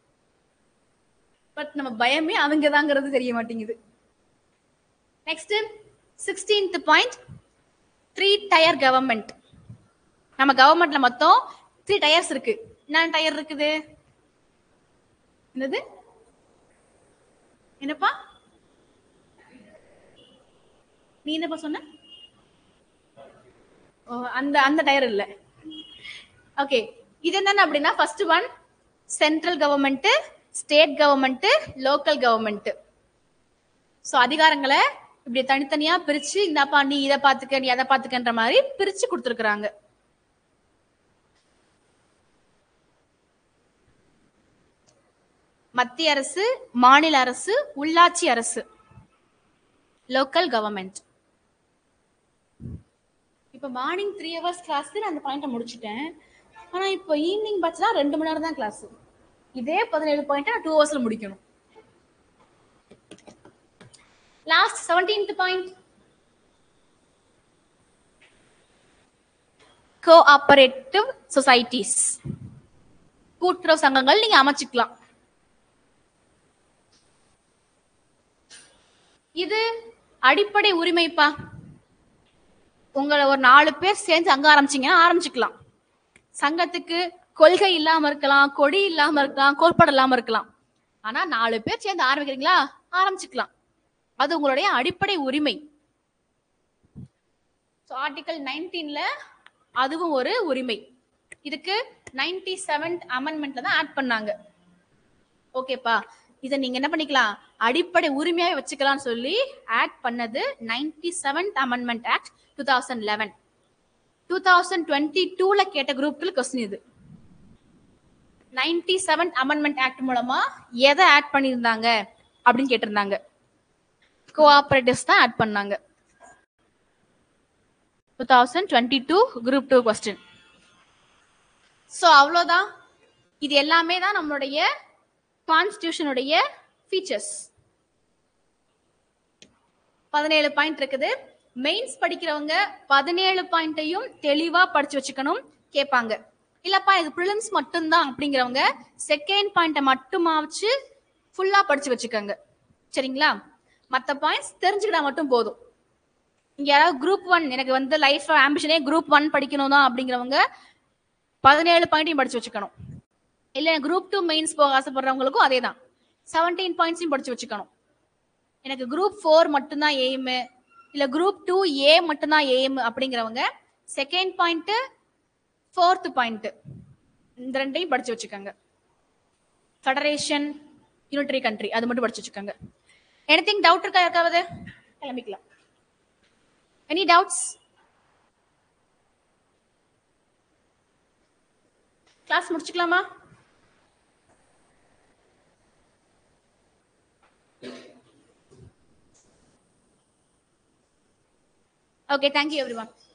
பட் நம்ம பயமே அவங்க தாங்கிறது தெரிய மாட்டேங்குது next sixteenth point three tier government நம்ம கவர்மெண்ட்ல மொத்தம் த்ரீ டயர்ஸ் இருக்கு என்ன டயர் இருக்குது என்னது என்னப்பா நீ என்னப்பா சொன்ன ஓ அந்த அந்த டயர் இல்ல ஓகே இது என்னன்னு அப்படின்னா first one central government state government local government so அதிகாரங்களை இப்படி தனித்தனியா பிரிச்சு இந்தாப்பா நீ இதை பாத்துக்க நீ அதை பாத்துக்கன்ற மாதிரி பிரிச்சு கொடுத்துருக்குறாங்க மத்திய அரசு மாநில அரசு உள்ளாட்சி அரசு லோக்கல் கவர்மெண்ட் இப்ப மார்னிங் த்ரீ ஹவர்ஸ் கிளாஸ் நான் அந்த பாயிண்ட்டை முடிச்சுட்டேன் ஆனா இப்போ ஈவினிங் பேட்ச்னா ரெண்டு மணி நேரம் தான் கிளாஸ் இதே பதினேழு பாயிண்ட் நான் டூ ஹவர்ஸ்ல முடிக்கணும் last seventeenth point cooperative societies கூட்டுறவு சங்கங்கள் நீங்க அமைச்சுக்கலாம் இது அடிப்படை உரிமைப்பா உங்களை ஒரு நாலு பேர் சேர்ந்து அங்க ஆரம்பிச்சீங்கன்னா ஆரம்பிச்சுக்கலாம் சங்கத்துக்கு கொள்கை இல்லாம இருக்கலாம் கொடி இல்லாம இருக்கலாம் கோட்பாடு இல்லாம இருக்கலாம் ஆனா நாலு பேர் சேர்ந்து ஆரம்பிக்கிறீங்களா ஆரம்பிச்சுக்கலாம் அது உங்களுடைய அடிப்படை உரிமை ஆர்டிகல் நைன்டீன்ல அதுவும் ஒரு உரிமை இதுக்கு நைன்டி செவன்த் அமெண்ட்மெண்ட்ல தான் ஆட் பண்ணாங்க ஓகேப்பா இதை நீங்க என்ன பண்ணிக்கலாம் அடிப்படை உரிமையாவே வச்சுக்கலாம்னு சொல்லி ஆக்ட் பண்ணது ninety seventh amendment act two thousand eleven two thousand twenty டூல கேட்ட குரூப்ல கொஸ்டின் இது நைன்டி செவன்த் அமெண்ட்மெண்ட் ஆக்ட் மூலமா எதை ஆட் பண்ணியிருந்தாங்க அப்படின்னு கேட்டிருந்தாங்க கோஆபரேட்டிவ்ஸ் தான் ஆட் பண்ணாங்க two thousand twenty two group two question so அவ்வளோதான் இது எல்லாமே தான் நம்மளுடைய கான்ஸ்டியூஷனுடைய ஃபீச்சர்ஸ் பதினேழு பாயிண்ட் இருக்குது மெயின்ஸ் படிக்கிறவங்க பதினேழு பாயிண்ட்டையும் தெளிவா படிச்சு வச்சுக்கணும் கேட்பாங்க இல்லப்பா இது ப்ரிலிம்ஸ் மட்டும்தான் அப்படிங்கிறவங்க செகண்ட் பாயிண்ட்டை மட்டுமாச்சு ஃபுல்லா படிச்சு வச்சுக்கோங்க சரிங்களா மற்ற பாயிண்ட்ஸ் தெரிஞ்சுக்கிட்டா மட்டும் போதும் இங்க யாராவது குரூப் ஒன் எனக்கு வந்து லைஃப் ஆம்பிஷனே குரூப் ஒன் படிக்கணும் தான் அப்படிங்கிறவங்க பதினேழு பாயிண்ட்டையும் படிச்சு வச்சுக்கணும் இல்ல குரூப் டூ மெயின்ஸ் போக ஆசைப்படுறவங்களுக்கும் அதே தான் செவன்டீன் பாயிண்ட்ஸையும் படிச்சு வச்சுக்கணும் எனக்கு குரூப் ஃபோர் மட்டும்தான் எய்மு இல்ல குரூப் டூ ஏ மட்டும்தான் எய்ம் அப்படிங்கிறவங்க செகண்ட் பாயிண்ட் ஃபோர்த் பாயிண்ட் இந்த ரெண்டையும் படிச்சு வச்சுக்கோங்க ஃபெடரேஷன் யூனிட்டரி கண்ட்ரி அது மட்டும் படிச்சு வச்சுக்கோங்க எனிதிங் டவுட் இருக்கா யாருக்காவது கிளம்பிக்கலாம் எனி டவுட்ஸ் கிளாஸ் முடிச்சுக்கலாமா ஓகே தேங்க்யூ எவ்ரி ஒன்